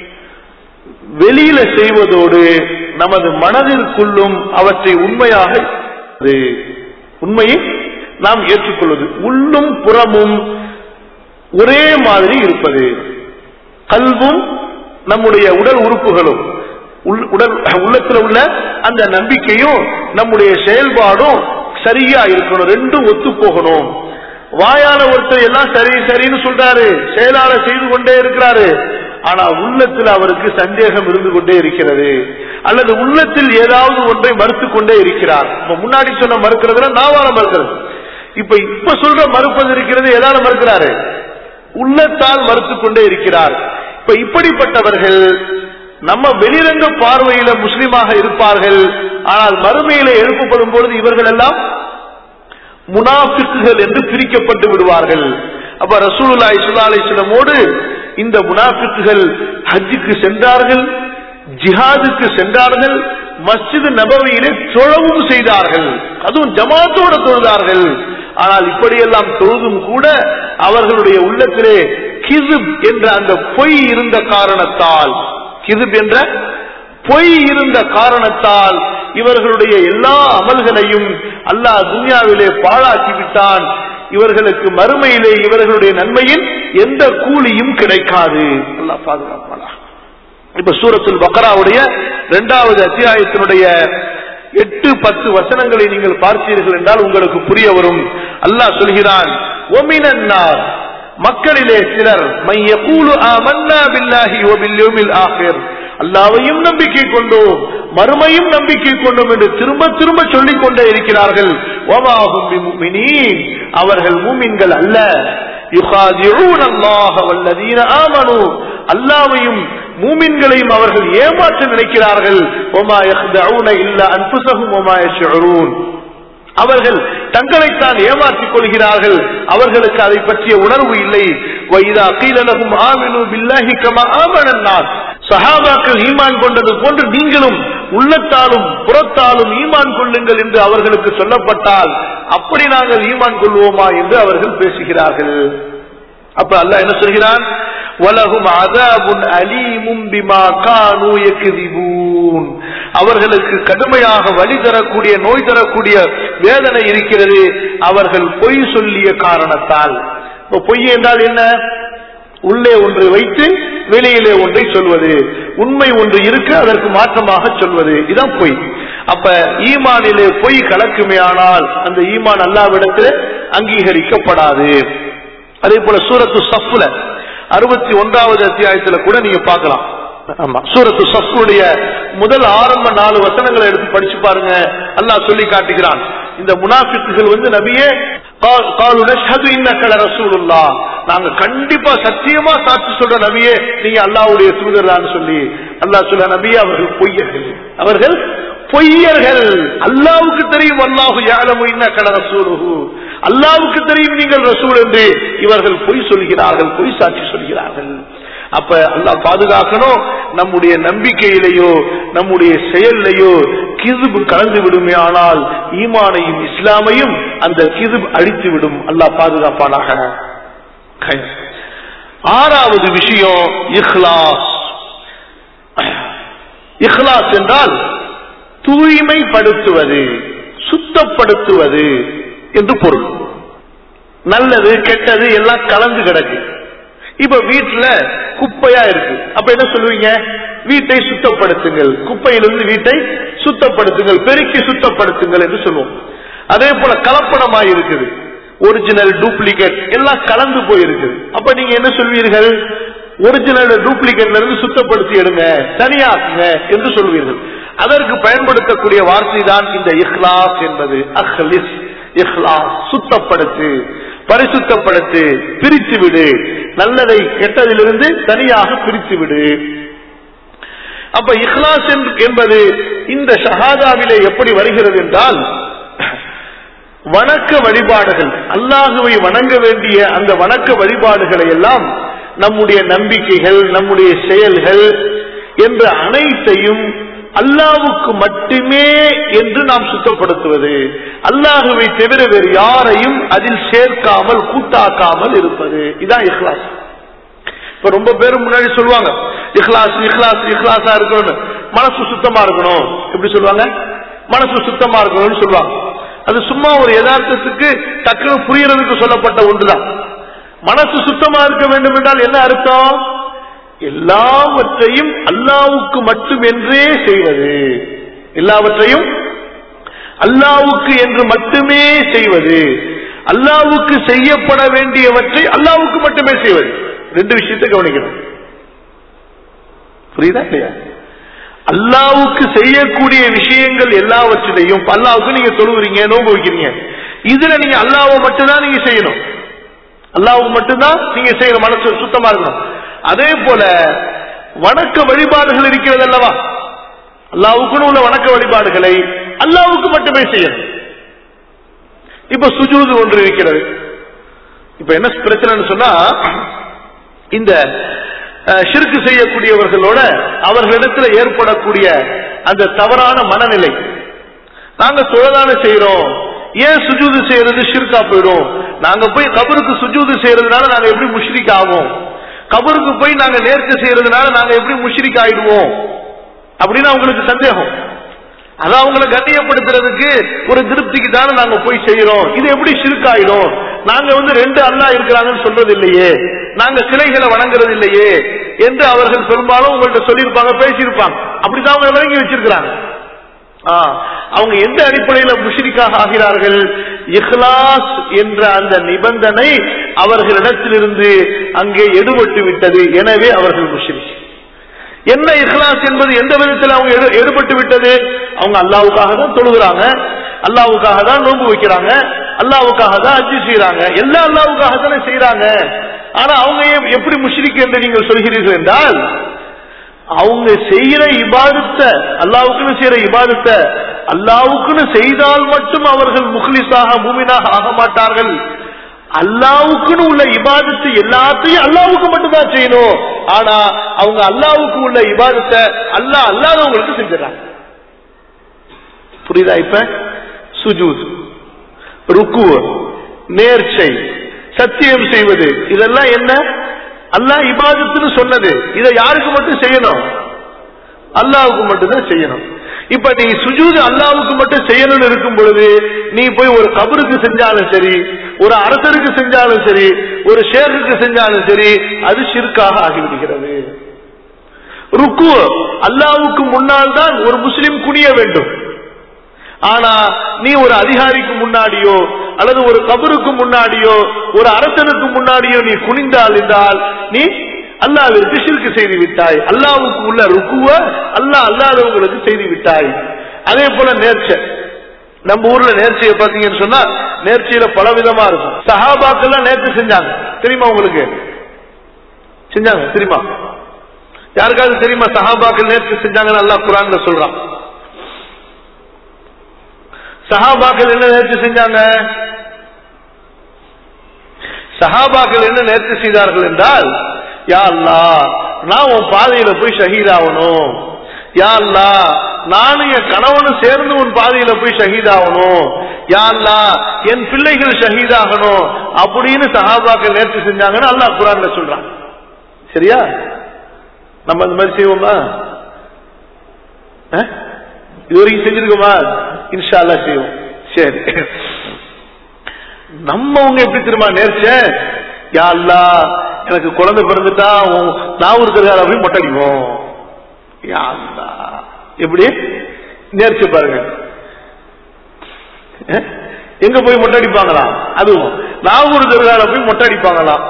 வெளியில செய்வதோடு நமது மனதிற்குள்ளும் அவற்றை உண்மையாக உண்மையை நாம் ஏற்றுக்கொள்வது உள்ளும் புறமும் ஒரே மாதிரி இருப்பது கல்வும் நம்முடைய உடல் உறுப்புகளும் உடல் உள்ளத்தில் உள்ள அந்த நம்பிக்கையும் நம்முடைய செயல்பாடும் சரியா இருக்கணும் ரெண்டும் ஒத்து போகணும் வாயால ஒருத்தர் எல்லாம் சரி சரின்னு சொல்றாரு செயலால செய்து கொண்டே இருக்கிறாரு ஆனா உள்ளத்தில் அவருக்கு சந்தேகம் இருந்து கொண்டே இருக்கிறது அல்லது உள்ளத்தில் ஏதாவது ஒன்றை மறுத்து கொண்டே இருக்கிறார் முன்னாடி சொன்ன மறுக்கிறதுல நாவால மறுக்கிறது இப்ப இப்ப சொல்ற மறுப்பது இருக்கிறது எதால மறுக்கிறாரு உள்ளத்தால் மறுத்து கொண்டே இருக்கிறார் இப்ப இப்படிப்பட்டவர்கள் நம்ம வெளிரங்க பார்வையில முஸ்லீமாக இருப்பார்கள் ஆனால் மறுமையில எழுப்பப்படும் பொழுது இவர்கள் எல்லாம் முனாபிக்குகள் என்று பிரிக்கப்பட்டு விடுவார்கள் அப்ப ரசூலுல்லா இஸ்லா அலிஸ்லமோடு இந்த முனாபிக்குகள் ஹஜ்ஜுக்கு சென்றார்கள் ஜிஹாதுக்கு சென்றார்கள் மஸ்ஜிது நபவியிலே தொழவும் செய்தார்கள் அதுவும் ஜமாத்தோடு தொழுதார்கள் ஆனால் இப்படியெல்லாம் தொழுதும் கூட அவர்களுடைய உள்ளத்திலே கிசுப் என்ற அந்த பொய் இருந்த காரணத்தால் கிசுப் என்ற பொய் இருந்த காரணத்தால் இவர்களுடைய எல்லா அமல்களையும் அல்லாஹ் துன்யாவிலே பாழாக்கி விட்டான் இவர்களுக்கு மறுமையிலே இவர்களுடைய நன்மையின் எந்த கூலியும் கிடைக்காது அல்லாஹ் பாதுகாப்பாளா இப்ப சூரத்துல் பக்ராவுடைய இரண்டாவது அத்தியாயத்தினுடைய எட்டு பத்து வசனங்களை நீங்கள் பார்த்தீர்கள் என்றால் உங்களுக்கு புரிய வரும் அல்லாஹ் சொல்கிறான் ஒமினன்னார் மக்களிலே சிலர் மைய கூலு ஆமன்னா பில்லாஹி ஒபில்யோமில் ஆகிர் அல்லாவையும் நம்பிக்கை கொண்டோம் மறுமையும் நம்பிக்கை கொண்டோம் என்று திரும்ப திரும்ப சொல்லிக் கொண்டே இருக்கிறார்கள் அவர்கள் மூமின்கள் அல்ல அல்லாவையும் மூமின்களையும் அவர்கள் ஏமாற்ற நினைக்கிறார்கள் அவர்கள் தங்களைத்தான் ஏமாற்றிக் கொள்கிறார்கள் அவர்களுக்கு அதை பற்றிய உணர்வு இல்லை வைதா கீழலகும் ஆமினு பில்லாஹி கமா ஆமனன்னார் சஹாபாக்கள் ஈமான் கொண்டது போன்று நீங்களும் உள்ளத்தாலும் புறத்தாலும் ஈமான் கொள்ளுங்கள் என்று அவர்களுக்கு சொல்லப்பட்டால் அப்படி நாங்கள் ஈமான் கொள்வோமா என்று அவர்கள் பேசுகிறார்கள் அப்ப அல்லாஹ் என்ன சொல்கிறான் வலகும் அதாபுன் அலீமும் பிமா கானு யக்திபூன் அவர்களுக்கு கடுமையாக வழி தரக்கூடிய நோய் தரக்கூடிய வேதனை இருக்கிறது அவர்கள் பொய் சொல்லிய காரணத்தால் இப்ப பொய் என்றால் என்ன உள்ளே ஒன்று வைத்து வெளியிலே ஒன்றை சொல்வது உண்மை ஒன்று இருக்கு அதற்கு மாற்றமாக சொல்வது இதான் பொய் அப்ப ஈமானிலே பொய் கலக்குமே ஆனால் அந்த ஈமான் அல்லாவிடத்தில் அங்கீகரிக்கப்படாது அதே போல சூரத்து சஃப்ல அறுபத்தி ஒன்றாவது அத்தியாயத்துல கூட நீங்க பார்க்கலாம் ஆமா சூரத்து சஃப்னுடைய முதல் ஆரம்ப நாலு வசனங்களை எடுத்து படிச்சு பாருங்க அல்லாஹ் சொல்லி காட்டுகிறான் இந்த முனாஃபிக்குகள் வந்து நபியே காலு நஷ்ஹது இன்னக்கல ரசூலுல்லா நாங்க கண்டிப்பா சத்தியமா சாட்சி சொல்ற நபியே நீங்க அல்லாஹ்வுடைய தூதர்தான் சொல்லி அல்லாஹ் சொல்ல நபியே அவர்கள் பொய்யர்கள் அவர்கள் பொய்யர்கள் அல்லாவுக்கு தெரியும் அல்லாஹு யாழமு இன்னக்கல ரசூலுஹு அல்லாவுக்கு தெரியும் நீங்கள் ரசூல் என்று இவர்கள் பொய் சொல்கிறார்கள் பொய் சாட்சி சொல்கிறார்கள் அப்ப அல்லாஹ் பாதுகாக்கணும் நம்முடைய நம்பிக்கையிலேயோ நம்முடைய செயல்லையோ கிதுபு கலந்து விடுமே ஆனால் ஈமானையும் இஸ்லாமையும் அந்த கிதுப் அழித்து விடும் அல்லாஹ் பாதுகாப்பானாக ஆறாவது விஷயம் இஹ்லாஸ் இஹ்லாஸ் என்றால் தூய்மைப்படுத்துவது சுத்தப்படுத்துவது என்று பொருள் நல்லது கெட்டது எல்லாம் கலந்து கிடக்கு இப்ப வீட்டுல குப்பையா இருக்கு அப்ப என்ன சொல்லுவீங்க வீட்டை சுத்தப்படுத்துங்கள் குப்பையிலிருந்து வீட்டை சுத்தப்படுத்துங்கள் பெருக்கி சுத்தப்படுத்துங்கள் என்று சொல்லுவோம் அதே போல கலப்படமாய் இருக்குது ஒரிஜினல் டூப்ளிகேட் எல்லாம் கலந்து போயிருக்குது அப்ப நீங்க என்ன சொல்வீர்கள் ஒரிஜினல் டூப்ளிகேட்ல இருந்து சுத்தப்படுத்தி எடுங்க தனியாக்குங்க என்று சொல்வீர்கள் அதற்கு பயன்படுத்தக்கூடிய வார்த்தை தான் இந்த இஹ்லாஸ் என்பது அஹ்லிஸ் இஹ்லாஸ் சுத்தப்படுத்து பரிசுத்தப்படுத்து பிரித்து விடு நல்லதை கெட்டதிலிருந்து தனியாக பிரித்து விடு அப்ப இஹ்லாஸ் என்பது இந்த ஷஹாதாவிலே எப்படி வருகிறது என்றால் வணக்க வழிபாடுகள் அல்லாஹுவை வணங்க வேண்டிய அந்த வணக்க வழிபாடுகளை எல்லாம் நம்முடைய நம்பிக்கைகள் நம்முடைய செயல்கள் என்ற அனைத்தையும் அல்லாவுக்கு மட்டுமே என்று நாம் சுத்தப்படுத்துவது அல்லாஹுவை தவிர வேறு யாரையும் அதில் சேர்க்காமல் கூட்டாக்காமல் இருப்பது இதான் இஹ்லாஸ் இப்ப ரொம்ப பேரும் முன்னாடி சொல்லுவாங்க இஹ்லாஸ் இஹ்லாஸ் இஹ்லாஸா இருக்கணும் மனசு சுத்தமா இருக்கணும் எப்படி சொல்லுவாங்க மனசு சுத்தமா இருக்கணும்னு சொல்லுவாங்க அது சும்மா ஒரு யதார்த்தத்துக்கு டக்குனு புரியறதுக்கு சொல்லப்பட்ட ஒன்றுதான் மனசு சுத்தமா இருக்க வேண்டும் என்றால் என்ன அர்த்தம் எல்லாவற்றையும் அல்லாவுக்கு மட்டும் என்றே செய்வது எல்லாவற்றையும் அல்லாவுக்கு என்று மட்டுமே செய்வது அல்லாவுக்கு செய்யப்பட வேண்டியவற்றை அல்லாவுக்கு மட்டுமே செய்வது ரெண்டு விஷயத்தை கவனிக்கணும் புரியுதா இல்லையா அல்லாவுக்கு செய்யக்கூடிய விஷயங்கள் எல்லாவற்றிலையும் அல்லாவுக்கு நீங்க தொழுகிறீங்க நோம்பு வைக்கிறீங்க இதுல நீங்க அல்லாவை மட்டும்தான் நீங்க செய்யணும் அல்லாவுக்கு மட்டும்தான் நீங்க செய்யணும் மனசு சுத்தமா இருக்கணும் அதே போல வணக்க வழிபாடுகள் இருக்கிறது அல்லவா அல்லாவுக்குன்னு உள்ள வணக்க வழிபாடுகளை அல்லாவுக்கு மட்டுமே செய்யணும் இப்ப சுஜூது ஒன்று இருக்கிறது இப்ப என்ன பிரச்சனைன்னு சொன்னா இந்த ஷிருக்கு செய்யக்கூடியவர்களோட அவர்களிடத்தில் ஏற்படக்கூடிய அந்த தவறான மனநிலை நாங்க தொழதான செய்யறோம் ஏன் சுஜூது செய்யறது ஷிர்கா போயிடும் நாங்க போய் கபருக்கு சுஜூது செய்யறதுனால நாங்க எப்படி முஷ்ரிக் ஆகும் கபருக்கு போய் நாங்க நேர்க்க செய்யறதுனால நாங்க எப்படி முஷ்ரிக் ஆயிடுவோம் அப்படின்னு அவங்களுக்கு சந்தேகம் அதை அவங்களை கண்ணியப்படுத்துறதுக்கு ஒரு திருப்திக்கு தானே நாங்க போய் செய்யறோம் இது எப்படி ஷிர்காயிடும் நாங்க வந்து ரெண்டு அல்லா இருக்கிறாங்கன்னு சொல்றது இல்லையே நாங்க சிலைகளை வணங்குறது இல்லையே என்று அவர்கள் பெரும்பாலும் உங்கள்ட்ட சொல்லியிருப்பாங்க பேசியிருப்பாங்க அப்படிதான் அவங்க விளங்கி வச்சிருக்கிறாங்க அவங்க எந்த அடிப்படையில முஷிரிக்காக ஆகிறார்கள் இஹ்லாஸ் என்ற அந்த நிபந்தனை அவர்களிடத்திலிருந்து அங்கே எடுபட்டு விட்டது எனவே அவர்கள் முஷிரிக் என்ன இஹ்லாஸ் என்பது எந்த விதத்தில் அவங்க எடுபட்டு விட்டது அவங்க அல்லாவுக்காக தான் தொழுகிறாங்க அல்லாவுக்காக தான் நோன்பு வைக்கிறாங்க அல்லாவுக்காக தான் அஜி செய்யறாங்க எல்லா அல்லாவுக்காக தானே செய்யறாங்க ஆனா அவங்க எப்படி முஷ்ரிக் என்று நீங்கள் சொல்கிறீர்கள் என்றால் அவங்க செய்யற இபாதத்த அல்லாவுக்குன்னு செய்யற இபாதத்த அல்லாவுக்குன்னு செய்தால் மட்டும் அவர்கள் முஹ்லிஸாக மூமினாக ஆக மாட்டார்கள் அல்லாவுக்குன்னு உள்ள இபாதத்து எல்லாத்தையும் அல்லாவுக்கு மட்டும்தான் செய்யணும் ஆனா அவங்க அல்லாவுக்கு உள்ள இபாதத்தை அல்லா அல்லாதவங்களுக்கு செஞ்சிடறாங்க புரியுதா இப்ப சுஜூத் ருக்கு நேர்ச்சை சத்தியம் செய்வது இதெல்லாம் என்ன அல்லாஹ் இபாதத்துன்னு சொன்னது இதை யாருக்கு மட்டும் செய்யணும் அல்லாவுக்கு மட்டும்தான் செய்யணும் இப்ப நீ சுஜூது அல்லாவுக்கு மட்டும் செய்யணும்னு இருக்கும் பொழுது நீ போய் ஒரு கபருக்கு செஞ்சாலும் சரி ஒரு அரசருக்கு செஞ்சாலும் சரி ஒரு ஷேருக்கு செஞ்சாலும் சரி அது ஷிர்காக ஆகிவிடுகிறது ருக்கு அல்லாவுக்கு முன்னால் தான் ஒரு முஸ்லிம் குனிய வேண்டும் ஆனா நீ ஒரு அதிகாரிக்கு முன்னாடியோ அல்லது ஒரு கபருக்கு முன்னாடியோ ஒரு அரசனுக்கு முன்னாடியோ நீ குனிந்தால் என்றால் நீ அல்லாவிற்கு ஷிர்கு செய்து விட்டாய் அல்லாவுக்கு உள்ள ருக்குவ அல்லாஹ் அல்லாதவங்களுக்கு செய்து விட்டாய் அதே போல நேர்ச்சை நம்ம ஊர்ல நேர்ச்சியை பாத்தீங்கன்னு சொன்னா நேர்ச்சியில பல விதமா இருக்கும் சஹாபாக்கெல்லாம் நேர்ச்சி செஞ்சாங்க தெரியுமா உங்களுக்கு செஞ்சாங்க தெரியுமா யாருக்காவது தெரியுமா சஹாபாக்கள் நேர்ச்சி செஞ்சாங்கன்னு அல்லாஹ் குரான்ல சொல்றான் சஹாபாக்கள் என்ன நேர்ச்சி செஞ்சாங்க சஹாபாக்கள் என்ன நேர்ச்சி செய்தார்கள் என்றால் யா அல்லா நான் உன் பாதையில போய் ஷஹீத் ஆகணும் யா அல்லாஹ் நானும் என் கணவனும் சேர்ந்து உன் பாதையில போய் ஷஹீதாகணும் யா அல்லாஹ் என் பிள்ளைகள் ஷஹீதாகணும் அப்படின்னு சஹாபாக்கள் நேர்ச்சி செஞ்சாங்கன்னு அல்லாஹ் குரான்ல சொல்றான் சரியா நம்ம அந்த மாதிரி செய்வோமா அஹ்? இதுவரைக்கும் செஞ்சிருக்கோமா இன்ஷா அல்லாஹ் செய்வோம் சரி நம்மவங்க எப்படி திரும்ப நேர்ச்ச யா அல்லாஹ் எனக்கு குழந்தை பிறந்துட்டா உன் நாவூர் தருகால போய் மொட்டடிப்போம் யா அல்லாஹ். எப்படி நேர்ச்சி பாருங்க அஹ்? எங்க போய் மொட்டை அடிப்பாங்களாம் அதுவும் நாகூர் தர்கால போய் மொட்டை அடிப்பாங்களாம்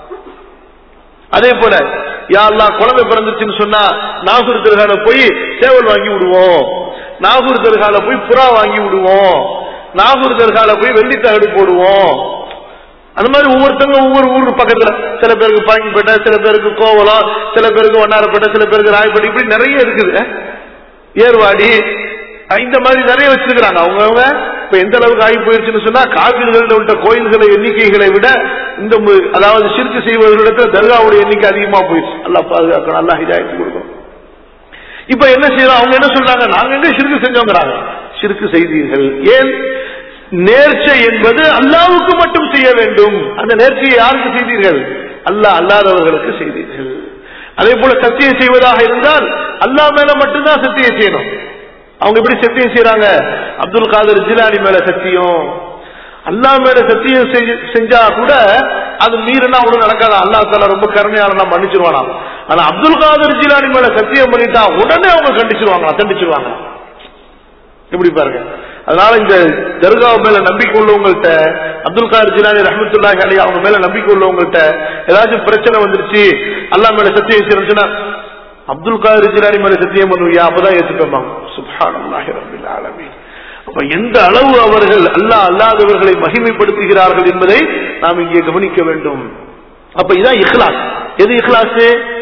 அதே போல யா அல்லாஹ் குழந்தை பிறந்துச்சுன்னு சொன்னா நாகூர் தர்கால போய் சேவல் வாங்கி விடுவோம் நாகூர் தர்கால போய் புறா வாங்கி விடுவோம் நாகூர் தர்கால போய் வெள்ளித்தகடு போடுவோம் அந்த மாதிரி ஒவ்வொருத்தங்க ஒவ்வொரு ஊர் பக்கத்துல சில பேருக்கு பாங்கிப்பேட்டை சில பேருக்கு கோவலம் சில பேருக்கு வண்ணாரப்பேட்டை சில பேருக்கு ராயப்பேட்டை இப்படி நிறைய இருக்குது ஏர்வாடி அஹ் இந்த மாதிரி நிறைய வச்சிருக்கிறாங்க அவங்கவுங்க இப்ப எந்த அளவுக்கு ஆகி போயிருச்சுன்னு சொன்னா காவிரிகள் உள்ள கோயில்களை எண்ணிக்கைகளை விட இந்த மு- அதாவது சிறுக்கு செய்வர்களிடத்துல தர்காவுடைய எண்ணிக்கை அதிகமா போயிடுச்சு நல்லா பாதுகாக்கணும் நல்லா ஹிதாயத்து கொடுக்கணும் இப்ப என்ன செய்யறோம் அவங்க என்ன சொல்றாங்க நாங்க எங்க சிறுக்கு செஞ்சோங்கிறாங்க சிறுக்கு செய்தீர்கள் ஏன் நேர்ச்சை என்பது அல்லாவுக்கு மட்டும் செய்ய வேண்டும் அந்த நேர்ச்சையை யாருக்கு செய்தீர்கள் அல்லாஹ் அல்லாதவர்களுக்கு செய்தீர்கள் அதே போல சத்தியம் செய்வதாக இருந்தால் அல்லாஹ் மேல மட்டும்தான் சத்தியம் செய்யணும் அவங்க எப்படி சத்தியம் செய்யறாங்க அப்துல் காதர் ஜிலானி மேல சத்தியம் அல்லாஹ் மேல சத்தியம் செஞ்சு- செஞ்சா கூட அது மீறினா ஒண்ணும் நடக்காது அல்லாஹ் தாலா ரொம்ப கருணையாளனா மன்னிச்சிருவானா ஆனா அப்துல் காதர் ஜிலானி மேல சத்தியம் பண்ணிட்டா உடனே அவங்க கண்டிச்சிருவாங்க தண்டிச்சிருவாங்க எப்படி பாருங்க அதனால இந்த தர்கா மேல நம்பிக்கை உள்ளவங்கள்ட்ட அப்துல் காதர் ஜிலானி ரஹமத்துல்லாஹி அலி அவங்க மேல நம்பிக்கை உள்ளவங்கள்ட்ட ஏதாச்சும் பிரச்சனை வந்துருச்சு அல்லாஹ் மேல சத்தியம் செய்யணும்னா அப்துல் காதர் ஜிலானி மேல சத்தியம் பண்ணுவியா அப்பதான் ஏத்துக்கம்பாங்க சுப்ஹானல்லாஹி ரப்பில் ஆலமீன் அப்ப எந்த அளவு அவர்கள் அல்லாஹ் அல்லாதவர்களை மகிமைப்படுத்துகிறார்கள் என்பதை நாம் இங்கே கவனிக்க வேண்டும் அப்ப இதான் இஹ்லாஸ் எது இஹ்லாஸ்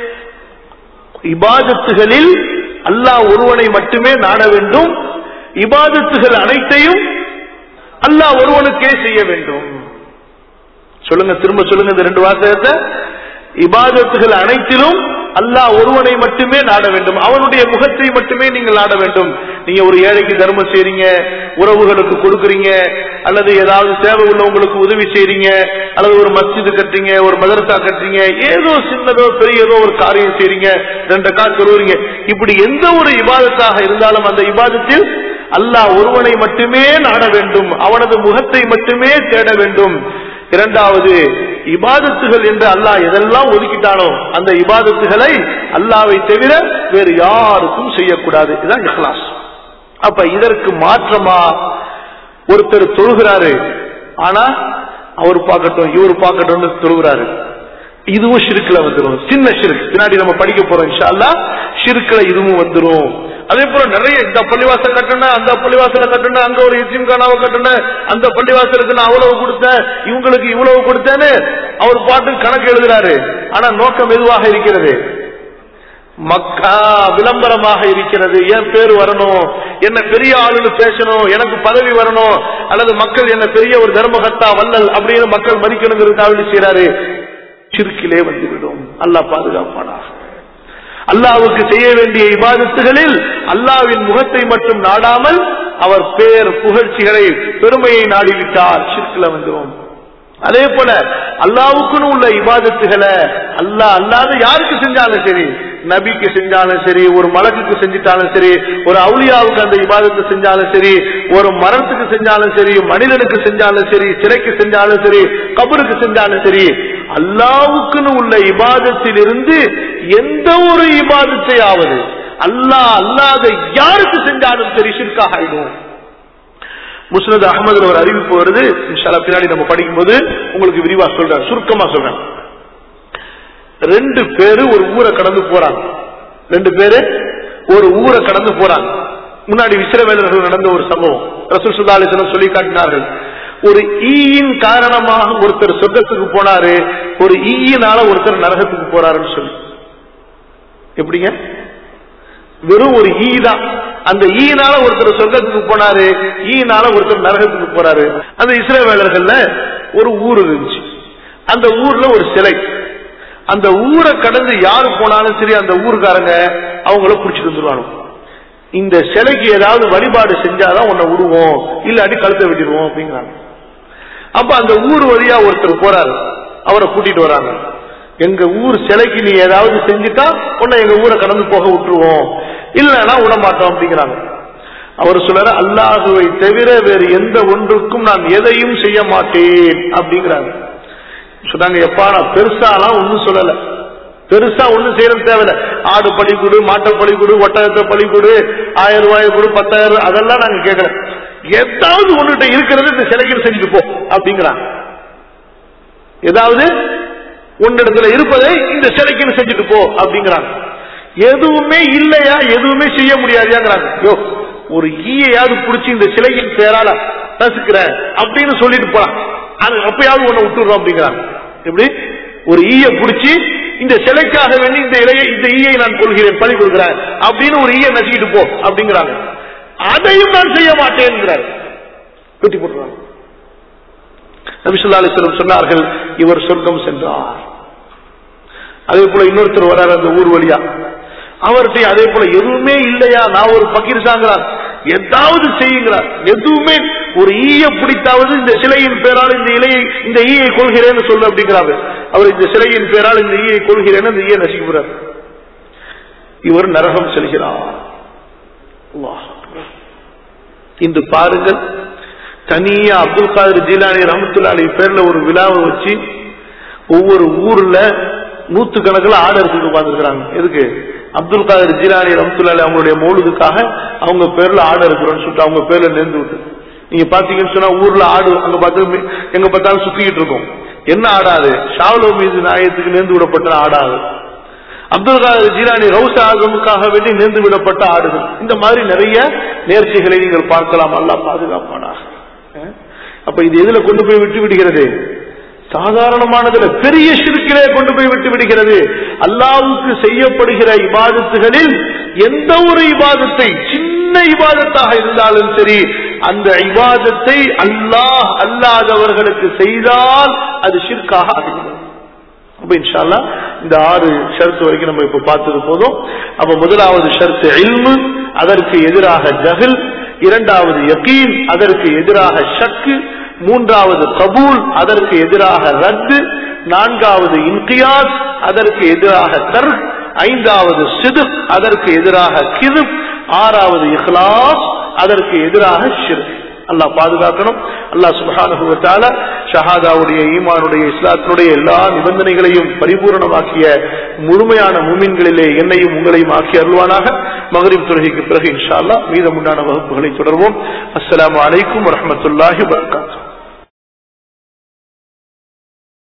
இபாதத்துகளில் அல்லாஹ் ஒருவனை மட்டுமே நாட வேண்டும் இபாதத்துகள் அனைத்தையும் அல்லாஹ் ஒருவனுக்கே செய்ய வேண்டும் சொல்லுங்க திரும்ப சொல்லுங்க இந்த ரெண்டு வாசகத்தை இபாதத்துகள் அனைத்திலும் அல்லாஹ் ஒருவனை மட்டுமே நாட வேண்டும் அவனுடைய முகத்தை மட்டுமே நீங்கள் நாட வேண்டும் நீங்க ஒரு ஏழைக்கு தர்மம் செய்றீங்க உறவுகளுக்கு கொடுக்கறீங்க அல்லது ஏதாவது சேவை உள்ளவங்களுக்கு உதவி செய்றீங்க அல்லது ஒரு மஸ்ஜிது கட்டுறீங்க ஒரு மதரசா கட்டுறீங்க ஏதோ சின்னதோ பெரியதோ ஒரு காரியம் செய்றீங்க ரெண்டு கால் சொல்லுவீங்க இப்படி எந்த ஒரு இபாதத்தாக இருந்தாலும் அந்த இபாதத்தில் அல்லாஹ் ஒருவனை மட்டுமே நாட வேண்டும் அவனது முகத்தை மட்டுமே தேட வேண்டும் இரண்டாவது இபாதத்துகள் என்று அல்லாஹ் எதெல்லாம் ஒதுக்கிட்டானோ அந்த இபாதத்துகளை அல்லாவை தவிர வேறு யாருக்கும் செய்யக்கூடாது இதுதான் இஹ்லாஸ் அப்ப இதற்கு மாற்றமா ஒருத்தர் தொழுகிறாரு ஆனா அவர் பார்க்கட்டும் இவர் பார்க்கட்டும்னு தொழுகிறாரு இதுவும் ஷிருக்குல வந்துரும் சின்ன ஷிருக்கு பின்னாடி நம்ம படிக்க போறோம் இன்ஷா அல்லாஹ் ஷிருக்குல இதுவும் வந்துரும் அதே போல நிறைய இந்த பள்ளிவாசல் கட்டணும் அந்த பள்ளிவாசல கட்டணும் அங்க ஒரு இஸ்லிம் கானாவை கட்டணும் அந்த பள்ளிவாசலுக்கு நான் அவ்வளவு கொடுத்தேன் இவங்களுக்கு இவ்வளவு கொடுத்தேன்னு அவர் பாட்டு கணக்கு எழுதுறாரு ஆனா நோக்கம் எதுவாக இருக்கிறது மக்கா விளம்பரமாக இருக்கிறது என் பேர் வரணும் என்ன பெரிய ஆளுன்னு பேசணும் எனக்கு பதவி வரணும் அல்லது மக்கள் என்ன பெரிய ஒரு தர்மகர்த்தா வல்லல் அப்படின்னு மக்கள் மதிக்கணுங்கிறதுக்காக செய்யறாரு சிறுக்கிலே வந்துவிடும் அல்லாஹ் பாதுகாப்பானாக அல்லாவுக்கு செய்ய வேண்டிய இபாதத்துகளில் அல்லாவின் முகத்தை மட்டும் நாடாமல் அவர் பேர் புகழ்ச்சிகளை பெருமையை நாடிவிட்டார் சிற்குல வந்துடும் அதே போல அல்லாவுக்குன்னு உள்ள இபாதத்துகளை அல்லாஹ் அல்லாத யாருக்கு செஞ்சாலும் சரி நபிக்கு செஞ்சாலும் சரி ஒரு மலக்குக்கு செஞ்சிட்டாலும் சரி ஒரு அவுளியாவுக்கு அந்த இபாதத்தை செஞ்சாலும் சரி ஒரு மரத்துக்கு செஞ்சாலும் சரி மனிதனுக்கு செஞ்சாலும் சரி சிலைக்கு செஞ்சாலும் சரி கபருக்கு செஞ்சாலும் சரி அல்லாவுக்குன்னு உள்ள இபாதத்தில் இருந்து எந்த ஒரு இபாதத்தையாவது அல்லாஹ் அல்லாத யாருக்கு செஞ்சாலும் சரி ஷிர்காக ஆயிடும் முஸ்னத் அகமதுல ஒரு அறிவிப்பு வருது இன்ஷால்லா பின்னாடி நம்ம படிக்கும்போது உங்களுக்கு விரிவா சொல்றேன் சுருக்கமா சொல்றேன் ரெண்டு பேரு ஒரு ஊரை கடந்து போறாங்க ரெண்டு பேரு ஒரு ஊரை கடந்து போறாங்க முன்னாடி விசிறவேலர்கள் நடந்த ஒரு சம்பவம் ரசூல் சுல்லாலிசனம் சொல்லி காட்டினார்கள் ஒரு ஈயின் காரணமாக ஒருத்தர் சொர்க்கத்துக்கு போனாரு ஒரு ஈயினால ஒருத்தர் நரகத்துக்கு போறாருன்னு சொல்லி எப்படிங்க வெறும் ஒரு ஈ தான் அந்த ஈனால ஒருத்தர் சொர்க்கத்துக்கு போனாரு ஈனால ஒருத்தர் நரகத்துக்கு போறாரு அந்த இஸ்ரேவேலர்கள்ல ஒரு ஊர் இருந்துச்சு அந்த ஊர்ல ஒரு சிலை அந்த ஊரை கடந்து யாரு போனாலும் சரி அந்த ஊருக்காரங்க அவங்கள புடிச்சிட்டு வந்துருவாங்க இந்த சிலைக்கு ஏதாவது வழிபாடு செஞ்சாதான் உன்னை விடுவோம் இல்லாட்டி கழுத்தை வெட்டிடுவோம் அப்படிங்கிறாங்க அப்ப அந்த ஊர் வழியா ஒருத்தர் போறாரு அவரை கூட்டிட்டு வராங்க எங்க ஊர் சிலைக்கு நீ ஏதாவது செஞ்சுட்டா உன்னை எங்க ஊரை கடந்து போக விட்டுருவோம் இல்லைன்னா விட மாட்டோம் அப்படிங்கிறாங்க அவர் சொல்ற அல்லாஹுவை தவிர வேறு எந்த ஒன்றுக்கும் நான் எதையும் செய்ய மாட்டேன் அப்படிங்கிறாங்க சொன்னாங்க எப்பா நான் பெருசாலாம் ஒன்னும் சொல்லல பெருசா ஒண்ணும் செய்யறது தேவையில்ல ஆடு பழி கொடு மாட்டை பழி கொடு ஒட்டகத்தை பழி கொடு ஆயிரம் ரூபாய் கொடு பத்தாயிரம் ரூபாய், அதெல்லாம் நாங்க கேட்கல ஏதாவது ஒண்ணுகிட்ட இருக்கிறது இந்த சிலைக்கு செஞ்சுட்டு போ அப்படிங்கிறாங்க ஏதாவது உன்னிடத்துல இருப்பதை இந்த சிலைக்கு செஞ்சுட்டு போ அப்படிங்கிறாங்க எதுவுமே இல்லையா எதுவுமே செய்ய முடியாதியாங்கிறாங்க யோ ஒரு ஈயையாவது புடிச்சு இந்த சிலையின் பேரால நசுக்கிறேன் அப்படின்னு சொல்லிட்டு போலாம் அது அப்பயாவது உன்னை விட்டுடுறோம் அப்படிங்கிறாங்க எப்படி ஒரு ஈய புடிச்சு இந்த சிலைக்காக வேண்டி இந்த இலையை இந்த ஈயை நான் கொள்கிறேன் பழி கொள்கிறேன் அப்படின்னு ஒரு ஈய நசுக்கிட்டு போ அப்படிங்கிறாங்க அதையும் நான் செய்ய மாட்டேன்ங்கிறார் வெட்டி போட்டுறாங்க நபிசுல்லா அலிஸ்லம் சொன்னார்கள் இவர் சொர்க்கம் சென்றார் அதே போல இன்னொருத்தர் வராரு அந்த ஊர் வழியா அவர்கிட்ட அதே போல எதுவுமே இல்லையா நான் ஒரு பக்கீர் சாங்கிறார் ஏதாவது செய்யுங்கிறார் எதுவுமே ஒரு ஈய பிடித்தாவது இந்த சிலையின் பேரால் இந்த இலையை இந்த ஈயை கொள்கிறேன்னு சொல்லு அப்படிங்கிறாரு அவர் இந்த சிலையின் பேரால் இந்த ஈயை கொள்கிறேன்னு இந்த ஈயை நசிக்கிறார் இவர் நரகம் செல்கிறார் அல்லாஹ் அக்பர். இன்று பாருங்கள் தனியா அப்துல் காதர் ஜீலானி ரஹமத்துல்லாலி பேர்ல ஒரு விழாவை வச்சு ஒவ்வொரு ஊர்ல நூத்து கணக்கில் ஆடு எடுத்துட்டு உட்காந்துருக்காங்க எதுக்கு அப்துல் காதர் ஜீலானி ரஹமத்துல்லாலி அவங்களுடைய மௌலுதுக்காக அவங்க பேர்ல ஆடு இருக்கிறோம்னு சொல்லிட்டு அவங்க பேர்ல நேர்ந்து விட்டு நீங்க பாத்தீங்கன்னு சொன்னா ஊர்ல ஆடு அங்க பார்த்து எங்க பார்த்தாலும் சுத்திக்கிட்டு இருக்கும் என்ன ஆடாது ஷாவலோ மீது நாயத்துக்கு நேர்ந்து விடப்பட்ட ஆடாது அப்துல் காதர் ஜீலானி ரவுஸ் ஆசமுக்காக வேண்டி நேர்ந்து விடப்பட்ட ஆடுகள் இந்த மாதிரி நிறைய நேர்ச்சிகளை நீங்கள் பார்க்கலாம் அல்லாஹ் பாதுகாப்பானாக அஹ்? அப்ப இது எதுல கொண்டு போய் விட்டு விடுகிறது சாதாரணமானதுல பெரிய சிறுக்கிலே கொண்டு போய் விட்டு விடுகிறது அல்லாவுக்கு செய்யப்படுகிற இபாதத்துகளில் எந்த ஒரு இபாதத்தை சின்ன இபாதத்தாக இருந்தாலும் சரி அந்த இபாதத்தை அல்லாஹ் அல்லாதவர்களுக்கு செய்தால் அது ஷிர்காக ஆகிறது அப்ப இன்ஷால்லா இந்த ஆறு ஷர்த்து வரைக்கும் நம்ம இப்ப பார்த்தது போதும் அப்ப முதலாவது ஷர்த்து இல்மு அதற்கு எதிராக ஜஹில் இரண்டாவது யகீன் அதற்கு எதிராக ஷக்கு மூன்றாவது கபூல் அதற்கு எதிராக ரத்து நான்காவது இன்கியாஸ் அதற்கு எதிராக தர் ஐந்தாவது சிது அதற்கு எதிராக கிது ஆறாவது இஹ்லாஸ் அதற்கு எதிராக ஷிர் அல்லாஹ் பாதுகாக்கணும் அல்லாஹ் சுப்ஹானஹு வ தஆலா ஷஹாதாவுடைய ஈமானுடைய இஸ்லாத்தினுடைய எல்லா நிபந்தனைகளையும் பரிபூரணமாக்கிய முழுமையான மூமின்களிலே என்னையும் உங்களையும் ஆக்கி அருள்வானாக மகரிப் தொழுகைக்கு பிறகு இன்ஷா அல்லாஹ் மீதமுண்டான வகுப்புகளை தொடர்வோம் அஸ்ஸலாமு அலைக்கும் வரஹ்மத்துல்லாஹி வபரகாத்துஹு